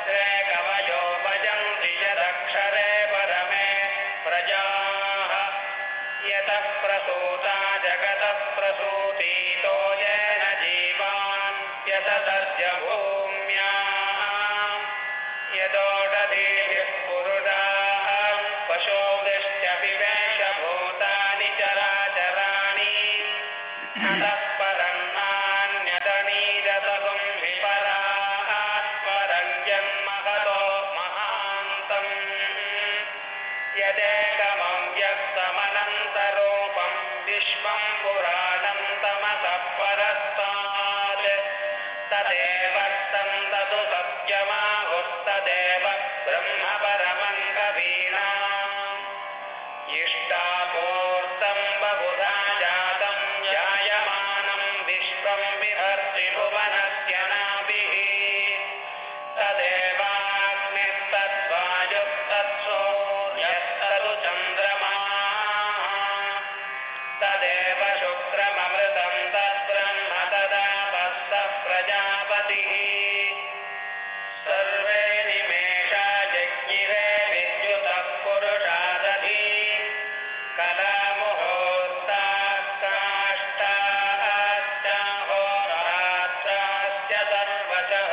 भद्रे कवयो भजन्ति यदक्षरे परमे प्रजाः यतः प्रसूता जगतः प्रसूतीतो येन जीवान् यततस्य भूम्याः यदोषधीभिः पुरुषाः पशोदिश्चविवेशभूतानि चराचराणि अतः परं नान्यतनीरसगुं विपराः परं जन्महतो महान्तम् यदेकमव्यक्तमनन्तरूपं विश्वं पुराणं तमसः परस्तात् तदेव तं तदु सत्यमाहुस्तदेव ब्रह्म परमं कवीनाम् इष्टापूर्तं बहुधा जातं जायमानं विश्वं विभर्ति भुवनस्य नाभिः तदेवाग्निस्तद्वायुस्तत्सूर्यस्तदु चन्द्रमाः तदेव शुक्रममृतं तद्ब्रह्म तदापस्तः प्रजापतिः सर्वे निमेषा जज्ञिरे विद्युतः पुरुषादधि कलामुहूर्ताः काष्ठाश्चाहोरात्राश्च सर्वशः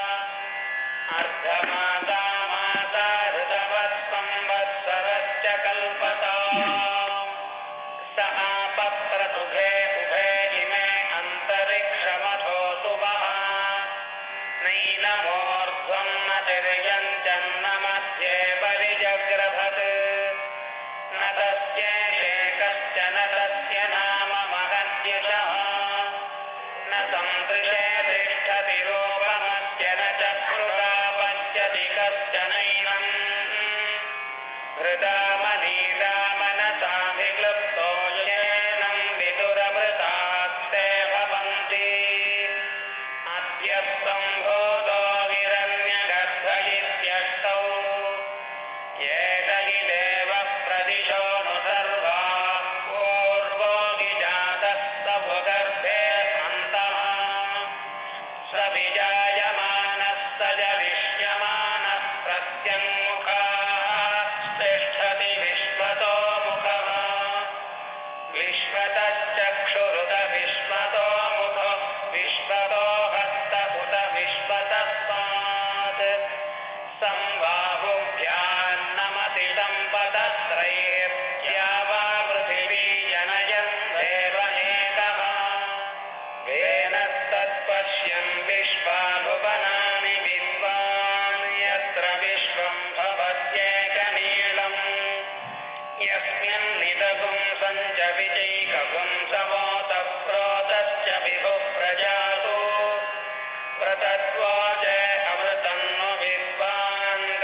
अर्धमासा मासा ऋतवत्संवत्सरश्च कल्पता समापप्रतुभे उभे इमे अन्तरिक्षमथो सुवः नैनमोर्ध्वं न तिर्यञ्चन्न मध्ये परिजग्रभत् न तस्येषेकश्च न तस्य नाम महद्यशः न सन्दृशे तिष्ठति रूपमस्य न च स्पृहा पश्यति कश्चनैनम् हृदामनीरामनसाभिक्लुप्तो येनं विदुरमृतास्ते भवन्ति अद्य सम्भूतो हिरण्यगर्भ इत्यष्टौ एष हि देवः प्रदिशो नु सर्वाः पूर्वो गिजातः स भुगर्भे अन्तः स विजायमानः स जविष्यमानः प्रत्यङ्मुखाः तिष्ठति विश्वतो मुखः विश्वतश्चक्षुरुत विश्वतो मुखो विश्वतो हस्त उत विश्वतः पात् संबाहुभ्यान्नमतिदं पदत्रैर्या वा पृथिवी जनयन् देव एकः वेनस्तत्पश्यन् विश्वाभुवनानि विद्वान् यत्र विश्वं भवत्येकनीलम् यस्मिन्निदगुं सञ्च विजैकगुं समोतः प्रोतश्च विभुः प्रजासु प्रतत्वाच अमृतं नु विद्वान्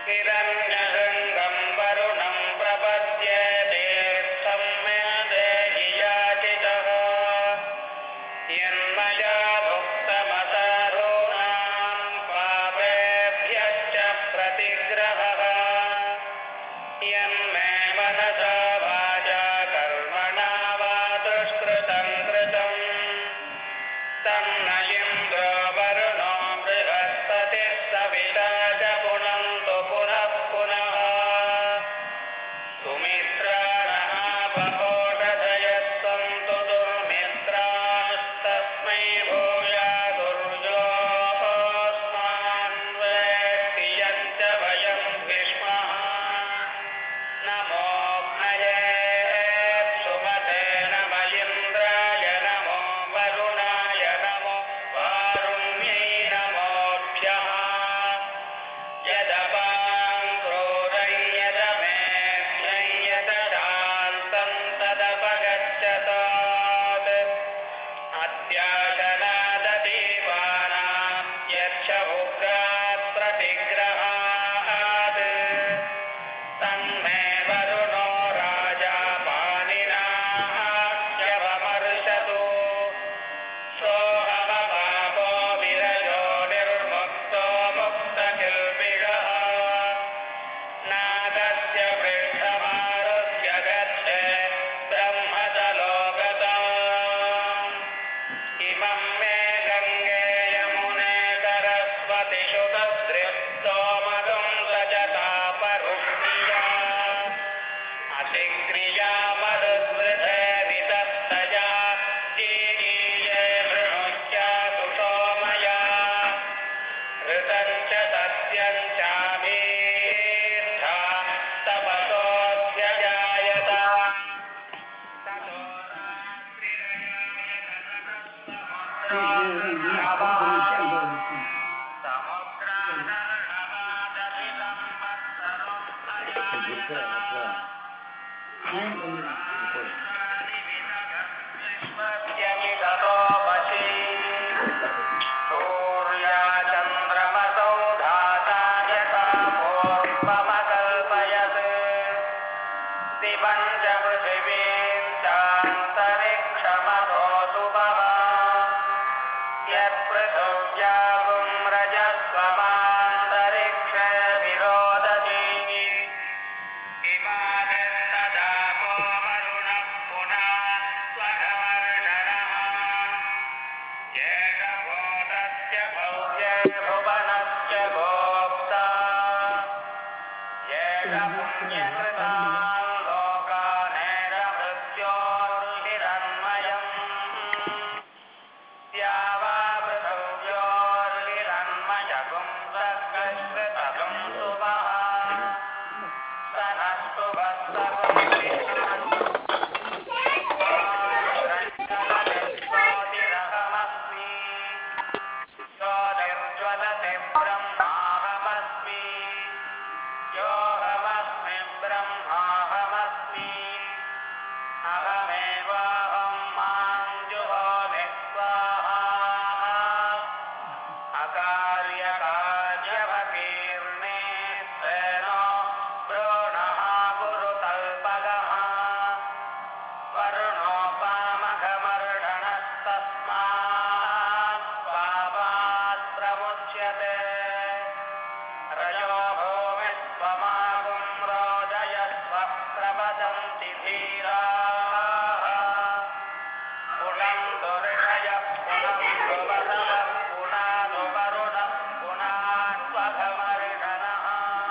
हिरण्यशृङ्गं वरुणं प्रपद्ये तीर्थं मे देहि याचितः यन्मया भुक्तमसाधूनां पापेभ्यश्च प्रतिग्रहः यन्मे मनसा वाचा कर्मणा वा दुष्कृतं कृतम् तन्न इन्द्रो वरुणो बृहस्पतिः सविता च पुनन्तु पुनः पुनः सुमित्राणः बहोषधयः सन्तु दुर्मित्रास्तस्मै भूयादुर्योऽस्मान् वेत्ति यच्च वयं विष्मः नमोऽग्नये सुमते नम इन्द्राय नमो वरुणाय नमो वारुण्यै नमोऽभ्यः यदपाङ्क्रोरय्यदमेभ्यै यतदान्तं तदपगच्छतात् अत्याशनाददीपानां यच्छ उग्रात् प्रतिग्रहात् तन्मे वरुणो राजा पाणिनाः यवमर्शतु सोऽहमपापो विरजो निर्मुक्तो मुक्तकिल्बिषः नादस्य पृष्ठमारुह्य गच्छे ब्रह्मतलोकताम् इमं मे गङ्गे यमुने सरस्वतिषु तद्रिस्तोमगं सजतापरुष्णिया अतिक्रिया मरुद्वृधे वितस्तया जीरीये वृणुच्या सुषोमया ऋतं च सत्यं चाभीष्ठा तपसोऽध्यजायत ततो सूर्याचन्द्रमसौ धाताय पूर्वमकल्पयत् दिवं च पृथिवीं चान्तरिक्षमतोऽसु भव यत्पृथिव्यागुं रजस्वमान्तरिक्षे विरोदति इमानिस्तदापो वरुणः पुनः स्वरवर्षणः येषभूतस्य भव्ये भुवनस्य गोप्ता येष पुण्यकृतान् लोकानेन मृत्योर्हिरण्मयम् द्यावा पृथिव्योर्हिरण्मयगुं सर्गश्रुतगुं सुमः स नस्तु वत्सवस्तिरहमस्मि ज्योतिर्ज्वलति ब्रह्माहमस्मि योऽहमस्मि ब्रह्माहमस्मि अहमेवाहं मां जुहोमि स्वाहा अकार्यकार्यवकीर्णे स्वेनो भ्रूणः गुरुतल्पगः वर्णोपामघमर्षणस्तस्मात् पापात् प्रमुच्यते रजो भूमिस्त्वमागुं रोदयस्व प्रवदन्ति धीराः पुनन्तु ऋषयः पुनन्तु वसवः पुनानु वरुणः पुनान्वघमर्षणः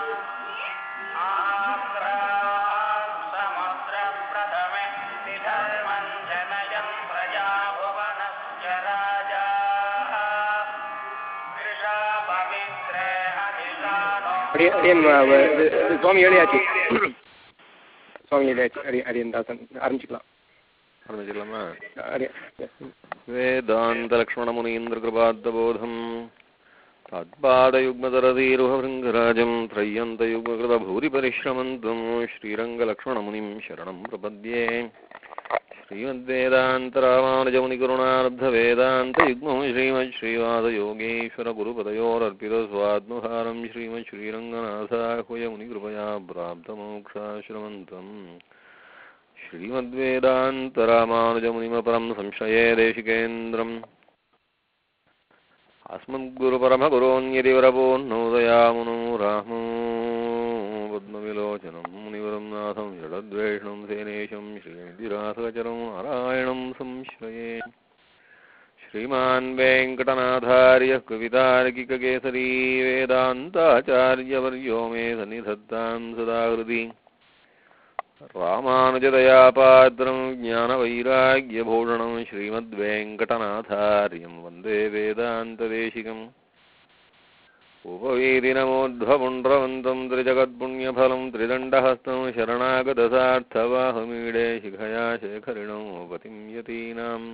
समुद्रप्रथमे निधर्मं जनयन् प्रजा भुवनस्य राजा वृषा पवित्रे अधिशानो அடியே அடியன் வ- வ- இது- இது சுவாமி ஏழியாச்சு சுவாமி ஏழியாச்சு அடி அடியன் தாசன் ஆரம்பிச்சுக்கலாம் ஆரம்பிச்சிடலாமா அடியே वेदान्तलक्ष्मणमुनीन्द्रकृपाद्बोधम् तत्पादयुग्मदरदीरुहभृङ्गराजं त्रय्यन्तयुग्मकृतभूरिपरिश्रमन्तं श्रीरङ्गलक्ष्मणमुनिं शरणं प्रपद्ये श्रीमद्वेदान्तरामानुजमुनिकरुणार्धवेदान्तयुग्मं श्रीमच्छ्रीवादयोगीश्वरगुरुपदयोरर्पितस्वात्महारं श्रीमच्छ्रीरङ्गनाथाह्वयमुनिकृपया प्राप्तमोक्षाश्रमन्तम् श्रीमद्वेदान्तरामानुजमुनिमपरं संशये देशिकेन्द्रम् अस्मद्गुरुपरमगुरोन्यतिवरपोन्नोदयामुनो रामो पद्मविलोचनं मुनिवरं नाथं जडद्वेषणं सेनेशं श्रीनिधिरासगचरं नारायणं संश्रये श्रीमान् वेङ्कटनाथार्यः कवितार्किककेसरी वेदान्ताचार्यवर्यो मे सन्निधत्तां सदा हृदि रामानुजदयापात्रं ज्ञानवैराग्यभूषणं श्रीमद्वेङ्कटनाथार्यं वन्दे वेदान्तदेशिकम् उपवीदिनमोध्वपुण्ड्रवन्तं त्रिजगत्पुण्यफलं त्रिदण्डहस्तं शरणागतसार्थवाहमीडे शिखया शेखरिणोपतिं यतीनाम्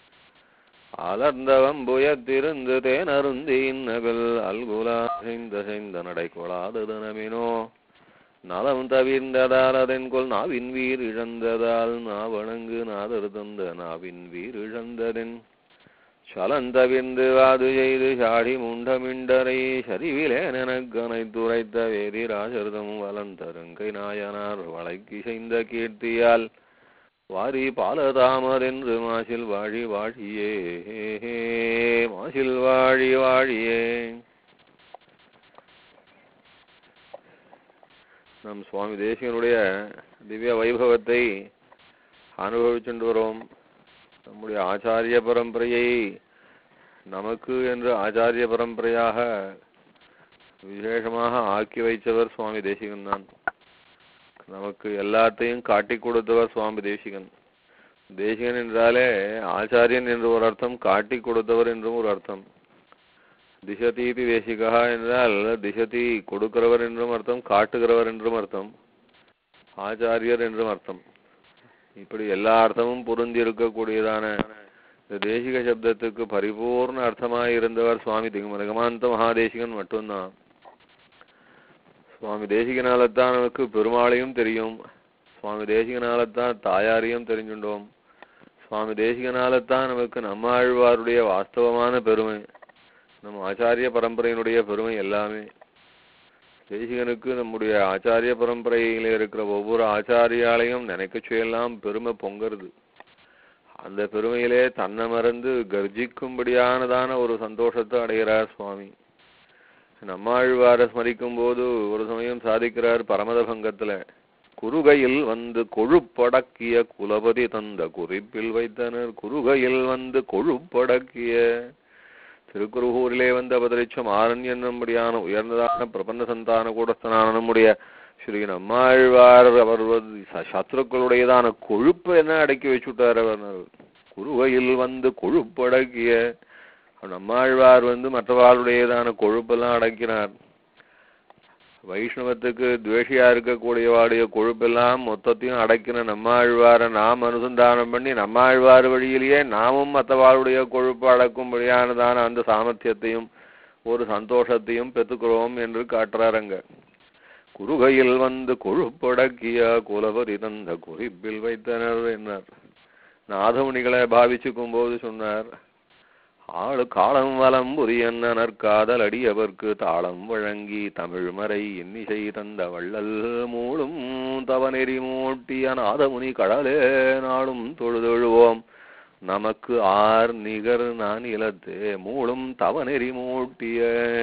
ஆலர்ந்தவம்புயத்திருந்து தேனருந்தீன்னகல் அல்குலா செய்த செய்த நடைகொளாததனமினோ நலம் தவிர்ந்ததால் அதென்கொல் நாவின் வீர் இழந்ததால் நாவணங்கு நாதர் தந்த நாவின் வீர் இழந்ததென் சலந்தவிர்ந்து வாது செய்து சாடி முண்டமிண்டரை சரிவிலே நெனக்கனை துரைத்த வேதிராசர்தம் வலந்தருங்கை நாயனார் வளைக்கு செய்த கீர்த்தியால் வாரி பாலதாமரென்று மாசில் வாழி வாழியே மாசில் வாழி வாழியே நம் சுவாமி தேசிகனுடைய திவ்ய வைபவத்தை அனுபவிச்சுட்டு வரோம் நம்முடைய ஆச்சாரிய பரம்பரையை நமக்கு என்று ஆச்சாரிய பரம்பரையாக விசேஷமாக ஆக்கி வைத்தவர் சுவாமி தேசிகன் தான் நமக்கு எல்லாத்தையும் காட்டி கொடுத்தவர் சுவாமி தேசிகன் தேசிகன் என்றாலே ஆச்சாரியன் என்று ஒரு அர்த்தம் காட்டி கொடுத்தவர் என்றும் ஒரு அர்த்தம் திசதீதி தேசிகா என்றால் திசதி கொடுக்கிறவர் என்றும் அர்த்தம் காட்டுகிறவர் என்றும் அர்த்தம் ஆச்சாரியர் என்றும் அர்த்தம் இப்படி எல்லா அர்த்தமும் பொருந்தி இருக்கக்கூடியதான இந்த தேசிக சப்தத்துக்கு பரிபூர்ண அர்த்தமாய் இருந்தவர் சுவாமி திகமரகமாந்த மகாதேசிகன் மட்டும்தான் சுவாமி தேசிகனால்தான் நமக்கு பெருமாளையும் தெரியும் சுவாமி தேசிகனால்தான் தாயாரையும் தெரிஞ்சுட்டோம் சுவாமி தேசிகனால்தான் நமக்கு நம்மாழ்வாருடைய வாஸ்தவமான பெருமை நம் ஆச்சாரிய பரம்பரையினுடைய பெருமை எல்லாமே தேசிகனுக்கு நம்முடைய ஆச்சாரிய பரம்பரையில இருக்கிற ஒவ்வொரு ஆச்சாரியாலையும் நினைக்க செய்யலாம் பெருமை பொங்கறது அந்த பெருமையிலே தன்னை மறந்து கர்ஜிக்கும்படியானதான ஒரு சந்தோஷத்தை அடைகிறார் சுவாமி நம்மாழ்வார ஸ்மரிக்கும் போது ஒரு சமயம் சாதிக்கிறார் பரமத பங்கத்துல குறுகையில் வந்து கொழுப்படக்கிய குலபதி தந்த குறிப்பில் வைத்தனர் குறுகையில் வந்து கொழுப்படக்கிய திருக்குறுகூரிலே வந்து அவதரிச்ச மாறன் என்னும்படியான உயர்ந்ததான பிரபந்த சந்தான கூடஸ்தனான நம்முடைய ஸ்ரீ நம்மாழ்வார் அவர் வந்து ச- சத்ருக்களுடையதான கொழுப்பு என்ன அடக்கி வச்சுட்டார் அவர் குருவையில் வந்து கொழுப்படக்கிய நம்மாழ்வார் வந்து மற்றவாளுடையதான கொழுப்பெல்லாம் அடக்கினார் வைஷ்ணவத்துக்கு துவேஷியா இருக்கக்கூடியவாடைய கொழுப்பெல்லாம் மொத்தத்தையும் அடக்கின நம்மாழ்வாரை நாம் அனுசந்தானம் பண்ணி நம்மாழ்வார் வழியிலேயே நாமும் மற்றவாளுடைய கொழுப்பு அடக்கும்படியானதான அந்த சாமர்த்தியத்தையும் ஒரு சந்தோஷத்தையும் பெற்றுக்கிறோம் என்று காட்டுறாருங்க குறுகையில் வந்து கொழுப்படக்கிய குலபதி தந்த குறிப்பில் வைத்தனர் என்றார் நாதமுனிகளை பாவிச்சுக்கும் போது சொன்னார் ஆளு காலம் வலம் புரியன்னர் காதல் அடியவர்க்கு தாளம் வழங்கி தமிழ் மறை இன்னிசை தந்த வள்ளல் மூளும் தவநெறி மூட்டிய நாதமுனி கடலே நாளும் தொழுதொழுவோம் நமக்கு ஆர் நிகர் நான் இலத்தே மூளும் தவநெறி மூட்டிய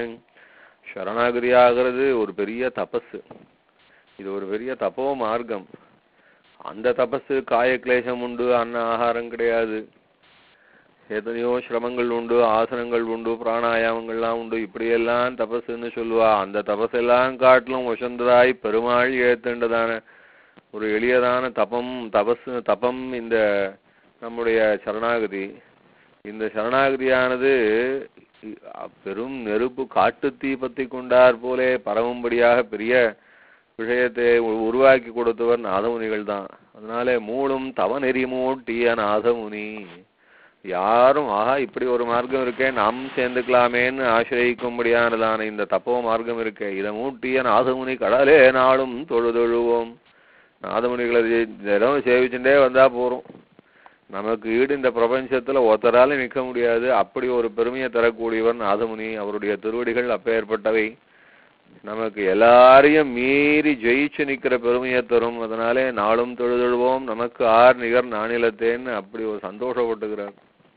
சரணாகதி ஆகிறது ஒரு பெரிய தபசு இது ஒரு பெரிய தபோ மார்க்கம் அந்த தபசு காய கிளேசம் உண்டு அன்ன ஆகாரம் கிடையாது எத்தனையோ சிரமங்கள் உண்டு ஆசனங்கள் உண்டு பிராணாயாமங்கள்லாம் உண்டு இப்படியெல்லாம் தபசுன்னு சொல்லுவா அந்த தபசெல்லாம் காட்டிலும் வசந்ததாய் பெருமாள் ஏத்துண்டதான ஒரு எளியதான தபம் தபசு தபம் இந்த நம்முடைய சரணாகதி இந்த சரணாகதியானது இ- அ- பெரும் நெருப்பு காட்டு தீ பத்தி கொண்டார் போலே பரவும்படியாக பெரிய விஷயத்தை உ- உருவாக்கி கொடுத்தவர் நாதமுனிகள் தான் அதனால மூளும் தவநெறி மூட்டிய நாதமுனி யாரும் ஆஹா இப்படி ஒரு மார்க்கம் இருக்கே நாம் சேர்ந்துக்கலாமேன்னு ஆசிரயிக்கும்படியானதான இந்த தப்போ மார்க்கம் இருக்கே இதை மூட்டிய நாதமுனி கடலே நாளும் தொழுதொழுவோம் நாதமுனிகளை ஜெ- தினம் சேவிச்சுட்டே வந்தா போறோம் நமக்கு ஈடு இந்த பிரபஞ்சத்துல ஒருத்தரால நிற்க முடியாது அப்படி ஒரு பெருமையை தரக்கூடியவர் நாதமுனி அவருடைய திருவடிகள் அப்பேற்பட்டவை நமக்கு எல்லாரையும் மீறி ஜெயிச்சு நிக்கிற பெருமையை தரும் அதனாலே நாளும் தொழுதொழுவோம் நமக்கு ஆர் நிகர் நானிலத்தேன்னு அப்படி ஒரு சந்தோஷப்பட்டுக்கிறார்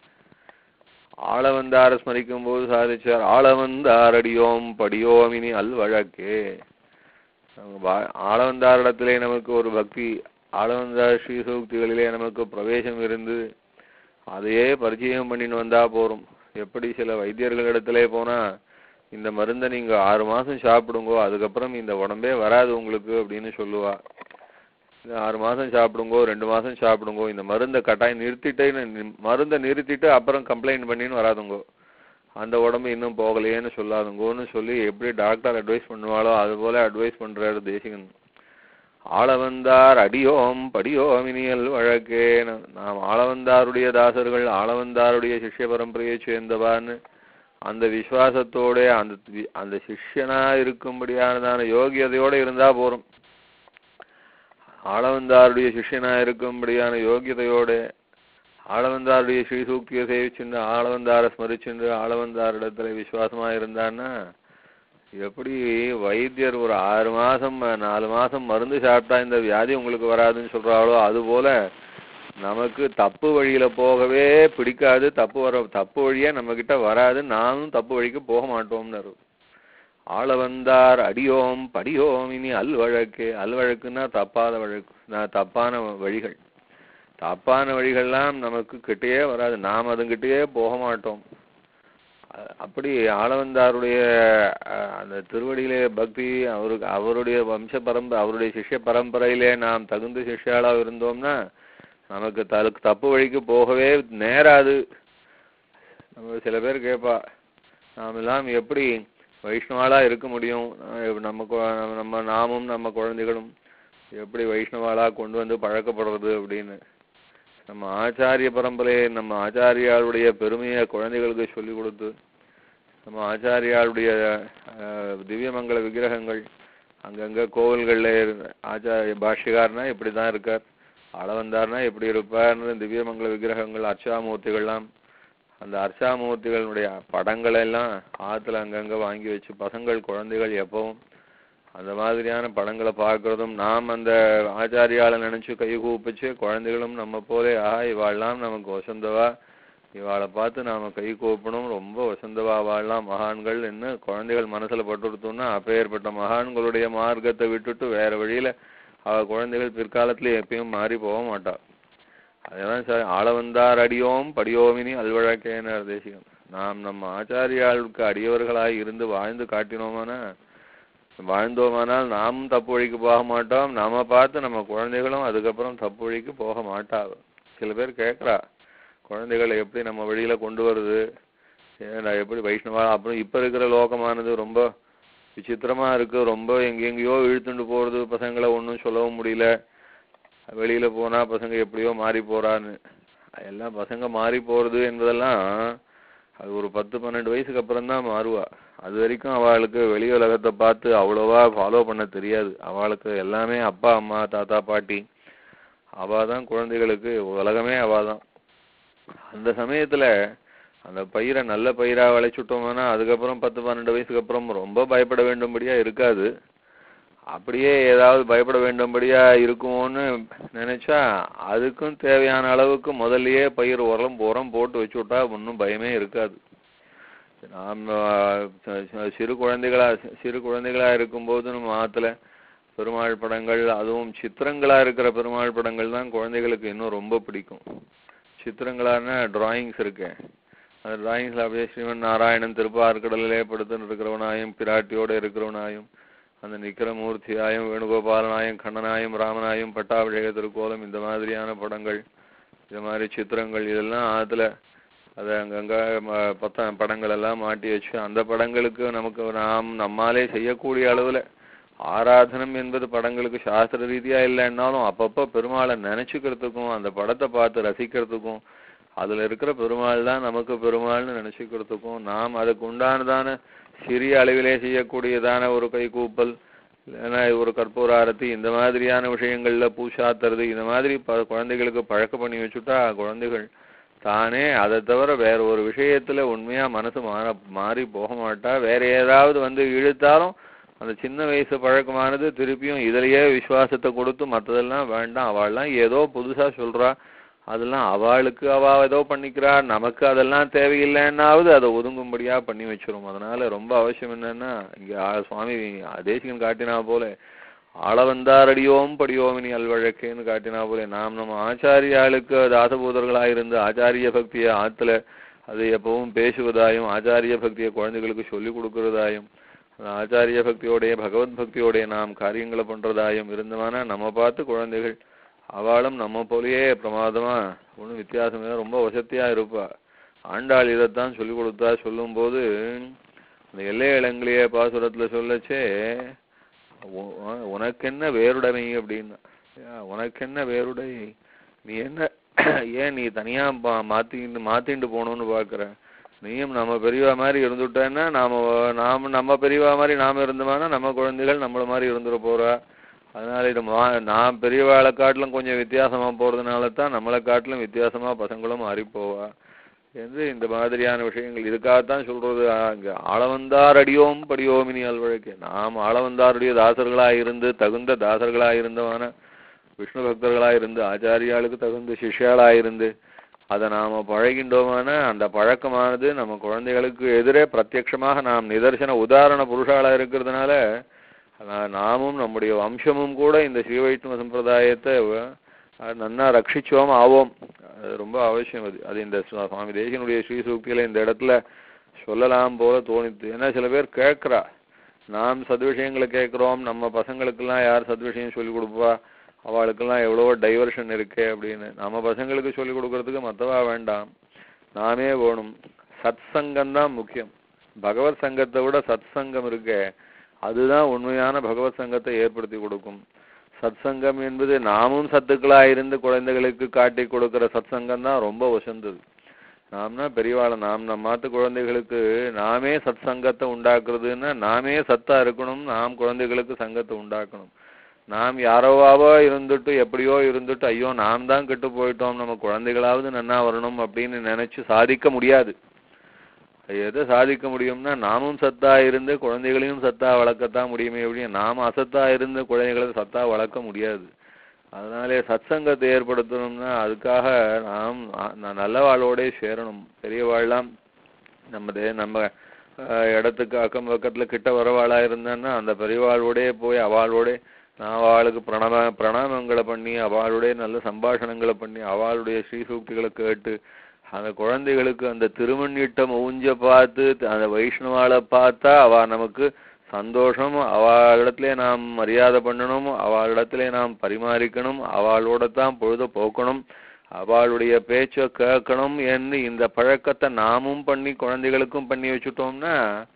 ஆளவந்தார ஸ்மரிக்கும் போது சாதிச்சார் ஆளவந்தார் அடியோம் படியோம் இனி அல்வழக்கே நம்ம வா- ஆளவந்தாரிடத்திலே நமக்கு ஒரு பக்தி ஆளவந்தார் ஸ்ரீசூக்திகளிலே நமக்கு பிரவேசம் இருந்து அதையே பரிச்சயம் பண்ணின்னு வந்தா போறோம் எப்படி சில வைத்தியர்களிடத்திலே போனா இந்த மருந்தை நீங்க ஆறு மாசம் சாப்பிடுங்கோ அதுக்கப்புறம் இந்த உடம்பே வராது உங்களுக்கு அப்படின்னு சொல்லுவா இந்த ஆறு மாசம் சாப்பிடுங்கோ ரெண்டு மாசம் சாப்பிடுங்கோ இந்த மருந்தை கட்டாயம் நிறுத்திட்டு நி- மருந்தை நிறுத்திட்டு அப்புறம் கம்ப்ளைண்ட் பண்ணின்னு வராதுங்கோ அந்த உடம்பு இன்னும் போகலையேன்னு சொல்லாதுங்கோன்னு சொல்லி எப்படி டாக்டர் அட்வைஸ் பண்ணுவாளோ அது போல அட்வைஸ் பண்றாரு தேசிகன் ஆளவந்தார் அடியோம் படியோம் இனியல் வழக்கே ந- நாம் ஆளவந்தாருடைய தாசர்கள் ஆளவந்தாருடைய சிஷ்ய பரம்பரையை சேர்ந்தவான்னு அந்த விசுவாசத்தோட அந்த வி- அந்த சிஷ்யனா இருக்கும்படியானதான யோகியதையோட இருந்தா போறோம் ஆளவந்தாருடைய சிஷ்யனா இருக்கும்படியான யோகியதையோட ஆளவந்தாருடைய ஸ்ரீசூக்தியை சேவிச்சுண்டு ஆளவந்தாரை ஸ்மரிச்சுண்டு ஆளவந்தாரிடத்துல விசுவாசமா இருந்தான்னா எப்படி வைத்தியர் ஒரு ஆறு மாசம் நாலு மாசம் மருந்து சாப்பிட்டா இந்த வியாதி உங்களுக்கு வராதுன்னு சொல்றாளோ அது போல நமக்கு தப்பு வழியில போகவே பிடிக்காது தப்பு வர தப்பு வழியே நம்ம கிட்ட வராது நானும் தப்பு வழிக்கு போக மாட்டோம்னு ஆளவந்தார் அடியோம் படியோம் இனி அல்வழக்கு அல்வழக்குன்னா தப்பாத வழக்கு நான் தப்பான வழிகள் தப்பான வழிகள்லாம் நமக்கு கிட்டேயே வராது நாம் அதுங்கிட்டயே போக மாட்டோம் அ- அப்படி ஆளவந்தாருடைய அஹ், அந்த திருவடியிலே பக்தி அவருக்கு அவருடைய வம்ச பரம்பரை அவருடைய சிஷ்ய பரம்பரையிலே நாம் தகுந்த சிஷ்யாளா இருந்தோம்னா நமக்கு தலுக்கு தப்பு வழிக்கு போகவே நேராது நம்ம சில பேர் கேட்பா நாம் எல்லாம் எப்படி வைஷ்ணவாளா இருக்க முடியும் அஹ் நம்ம கு- நம்ம நாமும் நம்ம குழந்தைகளும் எப்படி வைஷ்ணவாளா கொண்டு வந்து பழக்கப்படுறது அப்படின்னு நம்ம ஆச்சாரிய பரம்பரையை நம்ம ஆச்சாரியாளுடைய பெருமையை குழந்தைகளுக்கு சொல்லி கொடுத்து நம்ம ஆச்சாரியாளுடைய அஹ், திவ்யமங்கல விக்கிரகங்கள் அங்கங்க கோவில்கள்ல இரு- ஆச்சாரிய பாஷ்யக்காரனா இப்படி தான் இருக்கார் அளவந்தார்னா எப்படி இருப்பார்னு திவ்யமங்கல விக்கிரகங்கள் அர்ச்சாமூர்த்திகள்லாம் அந்த அர்ச்சாமூர்த்திகளுடைய படங்களை எல்லாம் ஆத்துல அங்கங்க வாங்கி வச்சு பசங்கள் குழந்தைகள் எப்பவும் அந்த மாதிரியான படங்களை பார்க்கறதும் நாம் அந்த ஆச்சாரியால நினைச்சு கை கூப்பிச்சு குழந்தைகளும் நம்ம போலே ஆஹா இவாள்லாம் நமக்கு வசந்தவா இவாளை பார்த்து நாம கை கூப்பணும் ரொம்ப வசந்தவா வாழலாம் மகான்கள் என்ன குழந்தைகள் மனசுல பட்டுடுத்தோம்னா அப்பேற்பட்ட மகான்களுடைய மார்க்கத்தை விட்டுட்டு வேற வழியில அவ குழந்தைகள் பிற்காலத்துல எப்பயும் மாறி போக மாட்டா அதெல்லாம் சார் ஆள வந்தார் அடியோம் படியோமினி அல்வழக்கேனர் தேசிகம் நாம் நம்ம ஆச்சாரியாளுக்கு அடியவர்களாய் இருந்து வாழ்ந்து காட்டினோமானா வாழ்ந்தோமானால் நாமும் தப்பு வழிக்கு போக மாட்டோம் நாம பார்த்து நம்ம குழந்தைகளும் அதுக்கப்புறம் தப்பு வழிக்கு போக மாட்டாங்க சில பேர் கேட்கறா குழந்தைகளை எப்படி நம்ம வழியில கொண்டு வருது ஏன்டா எப்படி வைஷ்ணவா அப்புறம் இப்ப இருக்கிற லோகமானது ரொம்ப விசித்திரமா இருக்கு ரொம்ப எங்கெங்கேயோ இழுத்துட்டு போறது பசங்களை ஒன்றும் சொல்லவும் முடியல வெளியில போனா பசங்க எப்படியோ மாறி போறான்னு எல்லாம் பசங்க மாறி போறது என்பதெல்லாம் அது ஒரு பத்து பன்னெண்டு வயசுக்கு அப்புறம் தான் மாறுவா அது வரைக்கும் அவளுக்கு வெளி உலகத்தை பார்த்து அவ்வளவா ஃபாலோ பண்ண தெரியாது அவளுக்கு எல்லாமே அப்பா அம்மா தாத்தா பாட்டி அவ தான் குழந்தைகளுக்கு உலகமே அவ தான் அந்த சமயத்துல அந்த பயிரை நல்ல பயிரா விளைச்சுட்டோம்னா அதுக்கப்புறம் பத்து பன்னெண்டு வயசுக்கு அப்புறம் ரொம்ப பயப்பட வேண்டும்படியா இருக்காது அப்படியே ஏதாவது பயப்பட வேண்டும்படியா இருக்குமோன்னு நினைச்சா அதுக்கும் தேவையான அளவுக்கு முதல்லயே பயிர் உரம் உரம் போட்டு வச்சு விட்டா ஒன்றும் பயமே இருக்காது நாம் அஹ், சி- சிறு குழந்தைகளா சிறு குழந்தைகளா இருக்கும்போது நம்ம ஆத்துல பெருமாள் படங்கள் அதுவும் சித்திரங்களா இருக்கிற பெருமாள் படங்கள் தான் குழந்தைகளுக்கு இன்னும் ரொம்ப பிடிக்கும் சித்திரங்களான டிராயிங்ஸ் இருக்கு அந்த டிராயிங்ஸ்ல அப்படியே ஸ்ரீமன் நாராயணன் திருப்பார்கடலிலே படுத்துன்னு இருக்கிறவனாயும் பிராட்டியோட இருக்கிறவனாயும் அந்த நிக்கிர மூர்த்தியாயும் வேணுகோபாலனாயும் கண்ணனாயும் ராமனாயும் பட்டாபிஷேக திருக்கோலம் இந்த மாதிரியான படங்கள் இது மாதிரி சித்திரங்கள் இதெல்லாம் ஆத்துல அதை அங்கங்க ம- பத்த படங்கள் எல்லாம் மாட்டி வச்சு அந்த படங்களுக்கு நமக்கு நாம் நம்மாலே செய்யக்கூடிய அளவுல ஆராதனம் என்பது படங்களுக்கு சாஸ்திர ரீதியா இல்லைன்னாலும் அப்பப்ப பெருமாளை நினைச்சுக்கிறதுக்கும் அந்த படத்தை பார்த்து ரசிக்கிறதுக்கும் அதுல இருக்கிற பெருமாள் தான் நமக்கு பெருமாள்னு நினைச்சுக்கிறதுக்கும் நாம் அதுக்கு உண்டானதான சிறிய அளவிலே செய்யக்கூடியதான ஒரு கைகூப்பல் இல்லைன்னா ஒரு கற்பூர ஆரத்தி இந்த மாதிரியான விஷயங்கள்ல பூசாத்துறது இந்த மாதிரி ப குழந்தைகளுக்கு பழக்கம் பண்ணி வச்சுட்டா குழந்தைகள் தானே அதை தவிர வேற ஒரு விஷயத்துல உண்மையா மனசு மாற மாறி போக மாட்டா வேற ஏதாவது வந்து இழுத்தாலும் அந்த சின்ன வயசு பழக்கமானது திருப்பியும் இதுலயே விசுவாசத்தை கொடுத்து மத்ததெல்லாம் வேண்டாம் அவள்லாம் ஏதோ புதுசா சொல்றா அதெல்லாம் அவளுக்கு அவ ஏதோ பண்ணிக்கிறா நமக்கு அதெல்லாம் தேவையில்லைன்னாவது அதை ஒதுங்கும்படியா பண்ணி வச்சிரும் அதனால ரொம்ப அவசியம் என்னன்னா இங்க ஆ- சுவாமி தேசிகன் காட்டினா போல ஆளவந்தாரடியோம் படியோமினி அல்வழக்கேன்னு காட்டினா போல நாம் நம்ம ஆச்சாரியாளுக்கு தாசபூதர்களா இருந்து ஆச்சாரிய பக்தியை ஆத்துல அது எப்பவும் பேசுவதாயும் ஆச்சாரிய பக்தியை குழந்தைகளுக்கு சொல்லிக் கொடுக்கறதாயும் அந்த ஆச்சாரிய பக்தியோடைய பகவத் பக்தியோடைய நாம் காரியங்களை பண்றதாயும் இருந்தோம்னா நம்ம பார்த்து குழந்தைகள் அவளும் நம்ம போலயே பிரமாதமா ஒன்றும் வித்தியாசம் இல்லை ரொம்ப வசதியா இருப்பா ஆண்டாள் இதைத்தான் சொல்லி கொடுத்தா சொல்லும்போது அந்த எல்லை இளங்கிலேயே பாசுரத்துல சொல்லச்சே உ- உ- உனக்கென்ன வேருடைமை அப்படின்னா ஐயா, உனக்கென்ன வேருடை நீ என்ன ஏன் நீ தனியா பா- மாத்திட்டு மாத்திண்டு போகணும்னு பாக்குற நீயும் நம்ம பெரியவா மாதிரி இருந்துட்டேன்னா நாம நாம நம்ம பெரியவா மாதிரி நாம இருந்தோம்னா நம்ம குழந்தைகள் நம்மள மாதிரி இருந்துட போறா அதனால இது மா- நான் பெரியவாளை காட்டிலும் கொஞ்சம் வித்தியாசமா போறதுனால தான் நம்மளை காட்டிலும் வித்தியாசமா பசங்களும் மாறி போவா என்று இந்த மாதிரியான விஷயங்கள் இதுக்காகத்தான் சொல்றது ஆ, இங்க ஆளவந்தார் அடியோம் படியோமினி அல்வழக்கு நாம் ஆளவந்தாருடைய தாசர்களா இருந்து தகுந்த தாசர்களா இருந்தவான விஷ்ணு பக்தர்களா இருந்து ஆச்சாரியாளுக்கு தகுந்த சிஷ்யாளா இருந்து அதை நாம பழகின்றோமான அந்த பழக்கமானது நம்ம குழந்தைகளுக்கு எதிரே பிரத்யட்சமாக நாம் நிதர்சன உதாரண புருஷாளா இருக்கிறதுனால நா- நாமும் நம்முடைய வம்சமும் கூட இந்த ஸ்ரீ வைஷ்ணவ சம்பிரதாயத்தை வ- அஹ் நன்னா ரட்சிச்சோம் ஆவோம் அது ரொம்ப அவசியம் அது அது இந்த சுவா- சுவாமி தேசியனுடைய ஸ்ரீ சூக்தியில இந்த இடத்துல சொல்லலாம் போல தோணித்து ஏன்னா சில பேர் கேட்கறா நாம் சத்விஷயங்களை கேட்குறோம் நம்ம பசங்களுக்கெல்லாம் யார் சத்விஷயம் சொல்லி கொடுப்பா அவளுக்கெல்லாம் எவ்வளவோ டைவர்ஷன் இருக்கே அப்படின்னு நம்ம பசங்களுக்கு சொல்லி கொடுக்கறதுக்கு மத்தவா வேண்டாம் நாமே வேணும் சத் சங்கம் தான் முக்கியம் பகவத் சங்கத்தை விட சத் சங்கம் இருக்கே அதுதான் உண்மையான பகவத் சங்கத்தை ஏற்படுத்தி கொடுக்கும் சத் சங்கம் என்பது நாமும் சத்துக்களா இருந்து குழந்தைகளுக்கு காட்டி கொடுக்கிற சத் சங்கம் தான் ரொம்ப உசந்தது நாம்னா பெரியவாளை நாம் நம்ம மாத்து குழந்தைகளுக்கு நாமே சத் சங்கத்தை உண்டாக்குறதுன்னா நாமே சத்தா இருக்கணும் நாம் குழந்தைகளுக்கு சங்கத்தை உண்டாக்கணும் நாம் யாரோவாவோ இருந்துட்டு எப்படியோ இருந்துட்டு ஐயோ நாம் தான் கெட்டு போயிட்டோம் நம்ம குழந்தைகளாவது நன்னா வரணும் அப்படின்னு நினைச்சு சாதிக்க முடியாது எதை சாதிக்க முடியும்னா நாமும் சத்தா இருந்து குழந்தைகளையும் சத்தா வளர்க்கத்தான் முடியுமே ஒழிய நாம அசத்தா இருந்து குழந்தைகளை சத்தா வளர்க்க முடியாது அதனாலே சத்சங்கத்தை ஏற்படுத்தணும்னா அதுக்காக நாம் ந- நல்லவாளோடே சேரணும் பெரியவாள்லாம் நம்ம தே நம்ம அஹ், இடத்துக்கு அக்கம் பக்கத்துல கிட்ட வரவாளா இருந்தான்னா அந்த பெரியவாளோடே போய் அவளோட நான் அவளுக்கு பிரணாம பிரணாமங்களை பண்ணி அவளுடைய நல்ல சம்பாஷணங்களை பண்ணி அவளுடைய ஸ்ரீசூக்திகளை கேட்டு அந்த குழந்தைகளுக்கு அந்த திருமண்ணிட்டம் ஊஞ்ச பார்த்து த- அந்த வைஷ்ணவாளை பார்த்தா அவ நமக்கு சந்தோஷம் அவளிடத்திலே நாம் மரியாதை பண்ணணும் அவளிடத்திலே நாம் பரிமாறிக்கணும் அவளோட தான் பொழுத போக்கணும் அவளுடைய பேச்சை கேட்கணும் என்று இந்த பழக்கத்தை நாமும் பண்ணி குழந்தைகளுக்கும் பண்ணி வச்சுட்டோம்னா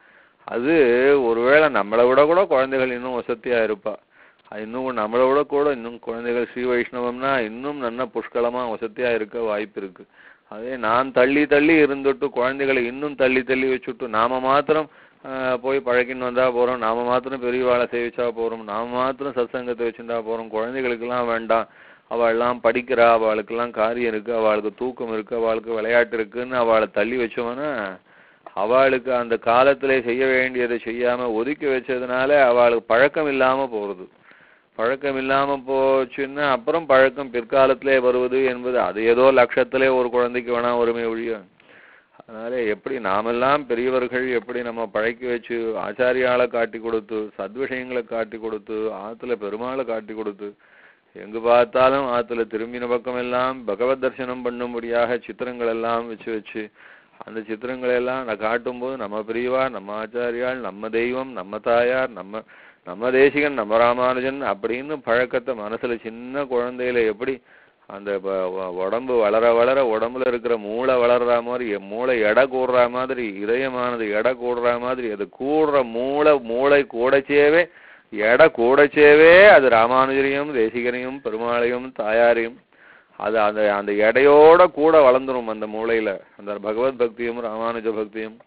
அது ஒருவேளை நம்மளை விட கூட குழந்தைகள் இன்னும் வசதியா இருப்பா அது இன்னும் நம்மளை விட கூட இன்னும் குழந்தைகள் ஸ்ரீ வைஷ்ணவம்னா இன்னும் நல்ல புஷ்கலமா வசதியா இருக்க வாய்ப்பு இருக்கு அதே நான் தள்ளி தள்ளி இருந்துட்டு குழந்தைகளை இன்னும் தள்ளி தள்ளி வச்சுட்டு நாம மாத்திரம் ஆஹ், போய் பழக்கின்னு வந்தா போறோம் நாம மாத்திரம் பெரியவாளை சேவிச்சா போறோம் நாம மாத்திரம் சத்சங்கத்தை வச்சிருந்தா போறோம் குழந்தைகளுக்கெல்லாம் வேண்டாம் அவள்லாம் படிக்கிறா அவளுக்கெல்லாம் காரியம் இருக்கு அவளுக்கு தூக்கம் இருக்கு அவளுக்கு விளையாட்டு இருக்குன்னு அவளை தள்ளி வச்சோம்னா அவளுக்கு அந்த காலத்திலே செய்ய வேண்டியதை செய்யாம ஒதுக்கி வச்சதுனால அவளுக்கு பழக்கம் இல்லாம போறது பழக்கம் இல்லாம போச்சுன்னா அப்புறம் பழக்கம் பிற்காலத்திலே வருவது என்பது அது ஏதோ லட்சத்திலே ஒரு குழந்தைக்கு வேணா ஒருமை ஒழிய அதனால எப்படி நாமெல்லாம் பெரியவர்கள் எப்படி நம்ம பழக்கி வச்சு ஆச்சாரியால காட்டி கொடுத்து சத்விஷயங்களை காட்டி கொடுத்து ஆத்துல பெருமாளை காட்டி கொடுத்து எங்கு பார்த்தாலும் ஆத்துல திரும்பின பக்கம் எல்லாம் பகவத் தரிசனம் பண்ணும்படியாக சித்திரங்கள் எல்லாம் வச்சு வச்சு அந்த சித்திரங்களை எல்லாம் நான் காட்டும்போது நம்ம பெரியவா நம்ம ஆச்சாரியால் நம்ம தெய்வம் நம்ம தாயார் நம்ம நம்ம தேசிகன் நம்ம ராமானுஜன் அப்படின்னு பழக்கத்தை மனசுல சின்ன குழந்தையில எப்படி அந்த ப- வ- உடம்பு வளர வளர உடம்புல இருக்கிற மூளை வளர்ற மாதிரி எ- மூளை எடை கூடுற மாதிரி இதயமானது எடை கூடுற மாதிரி அது கூடுற மூளை மூளை கூடச்சேவே எடை கூடச்சேவே அது ராமானுஜரையும் தேசிகனையும் பெருமாளையும் தாயாரையும் அது அந்த அந்த எடையோட கூட வளர்ந்துரும் அந்த மூளையில அந்த பகவத் பக்தியும் ராமானுஜ பக்தியும்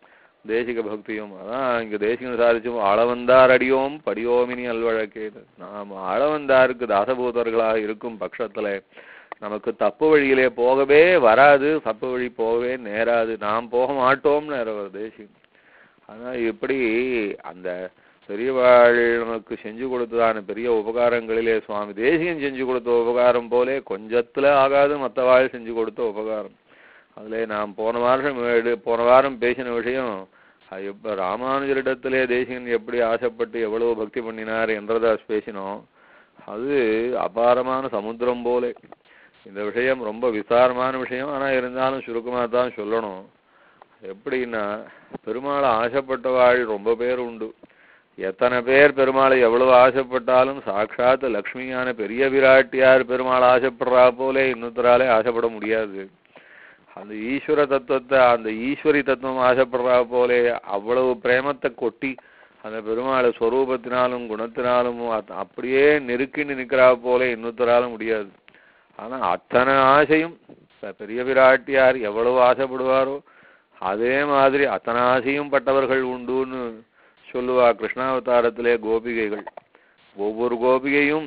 தேசிக பக்தியும் அதான் இங்க தேசிகம் சாதிச்சும் அளவந்தார் அடியோம் படியோமினி அல்வழக்கே நாம் அளவந்தாருக்கு தாசபூதர்களாக இருக்கும் பட்சத்துல நமக்கு தப்பு வழியிலே போகவே வராது தப்பு வழி போகவே நேராது நாம் போக மாட்டோம்னு ஒரு தேசியம் ஆனா இப்படி அந்த பெரியவாள் நமக்கு செஞ்சு கொடுத்ததான பெரிய உபகாரங்களிலே சுவாமி தேசியம் செஞ்சு கொடுத்த உபகாரம் போலே கொஞ்சத்துல ஆகாது மற்றவாள் செஞ்சு கொடுத்த உபகாரம் அதுல நாம் போன வாரம் எடு- போன வாரம் பேசின விஷயம் அது எப்ப ராமானுஜரிடத்திலே தேசிகன் எப்படி ஆசைப்பட்டு எவ்வளவு பக்தி பண்ணினார் என்றதை பேசினோம் அது அபாரமான சமுத்திரம் போலே இந்த விஷயம் ரொம்ப விசாரமான விஷயம் ஆனா இருந்தாலும் சுருக்கமா தான் சொல்லணும் எப்படின்னா பெருமாளை ஆசைப்பட்டவாள் ரொம்ப பேர் உண்டு எத்தனை பேர் பெருமாளை எவ்வளவு ஆசைப்பட்டாலும் சாட்சாத் லக்ஷ்மியான பெரிய விராட்டியார் பெருமாள் ஆசைப்படுறா போலே இன்னொருத்தராலே ஆசைப்பட முடியாது அந்த ஈஸ்வர தத்துவத்தை அந்த ஈஸ்வரி தத்துவம் ஆசைப்படுறா போலே அவ்வளவு பிரேமத்தை கொட்டி அந்த பெருமாளை ஸ்வரூபத்தினாலும் குணத்தினாலும் அத்- அப்படியே நெருக்கின்னு நிற்கிறா போலே இன்னொருத்தரால முடியாது ஆனா அத்தனை ஆசையும் பெ- பெரிய விராட்டியார் எவ்வளவு ஆசைப்படுவாரோ அதே மாதிரி அத்தனை ஆசையும் பட்டவர்கள் உண்டுன்னு சொல்லுவா கிருஷ்ணாவதாரத்திலே கோபிகைகள் ஒவ்வொரு கோபிகையும்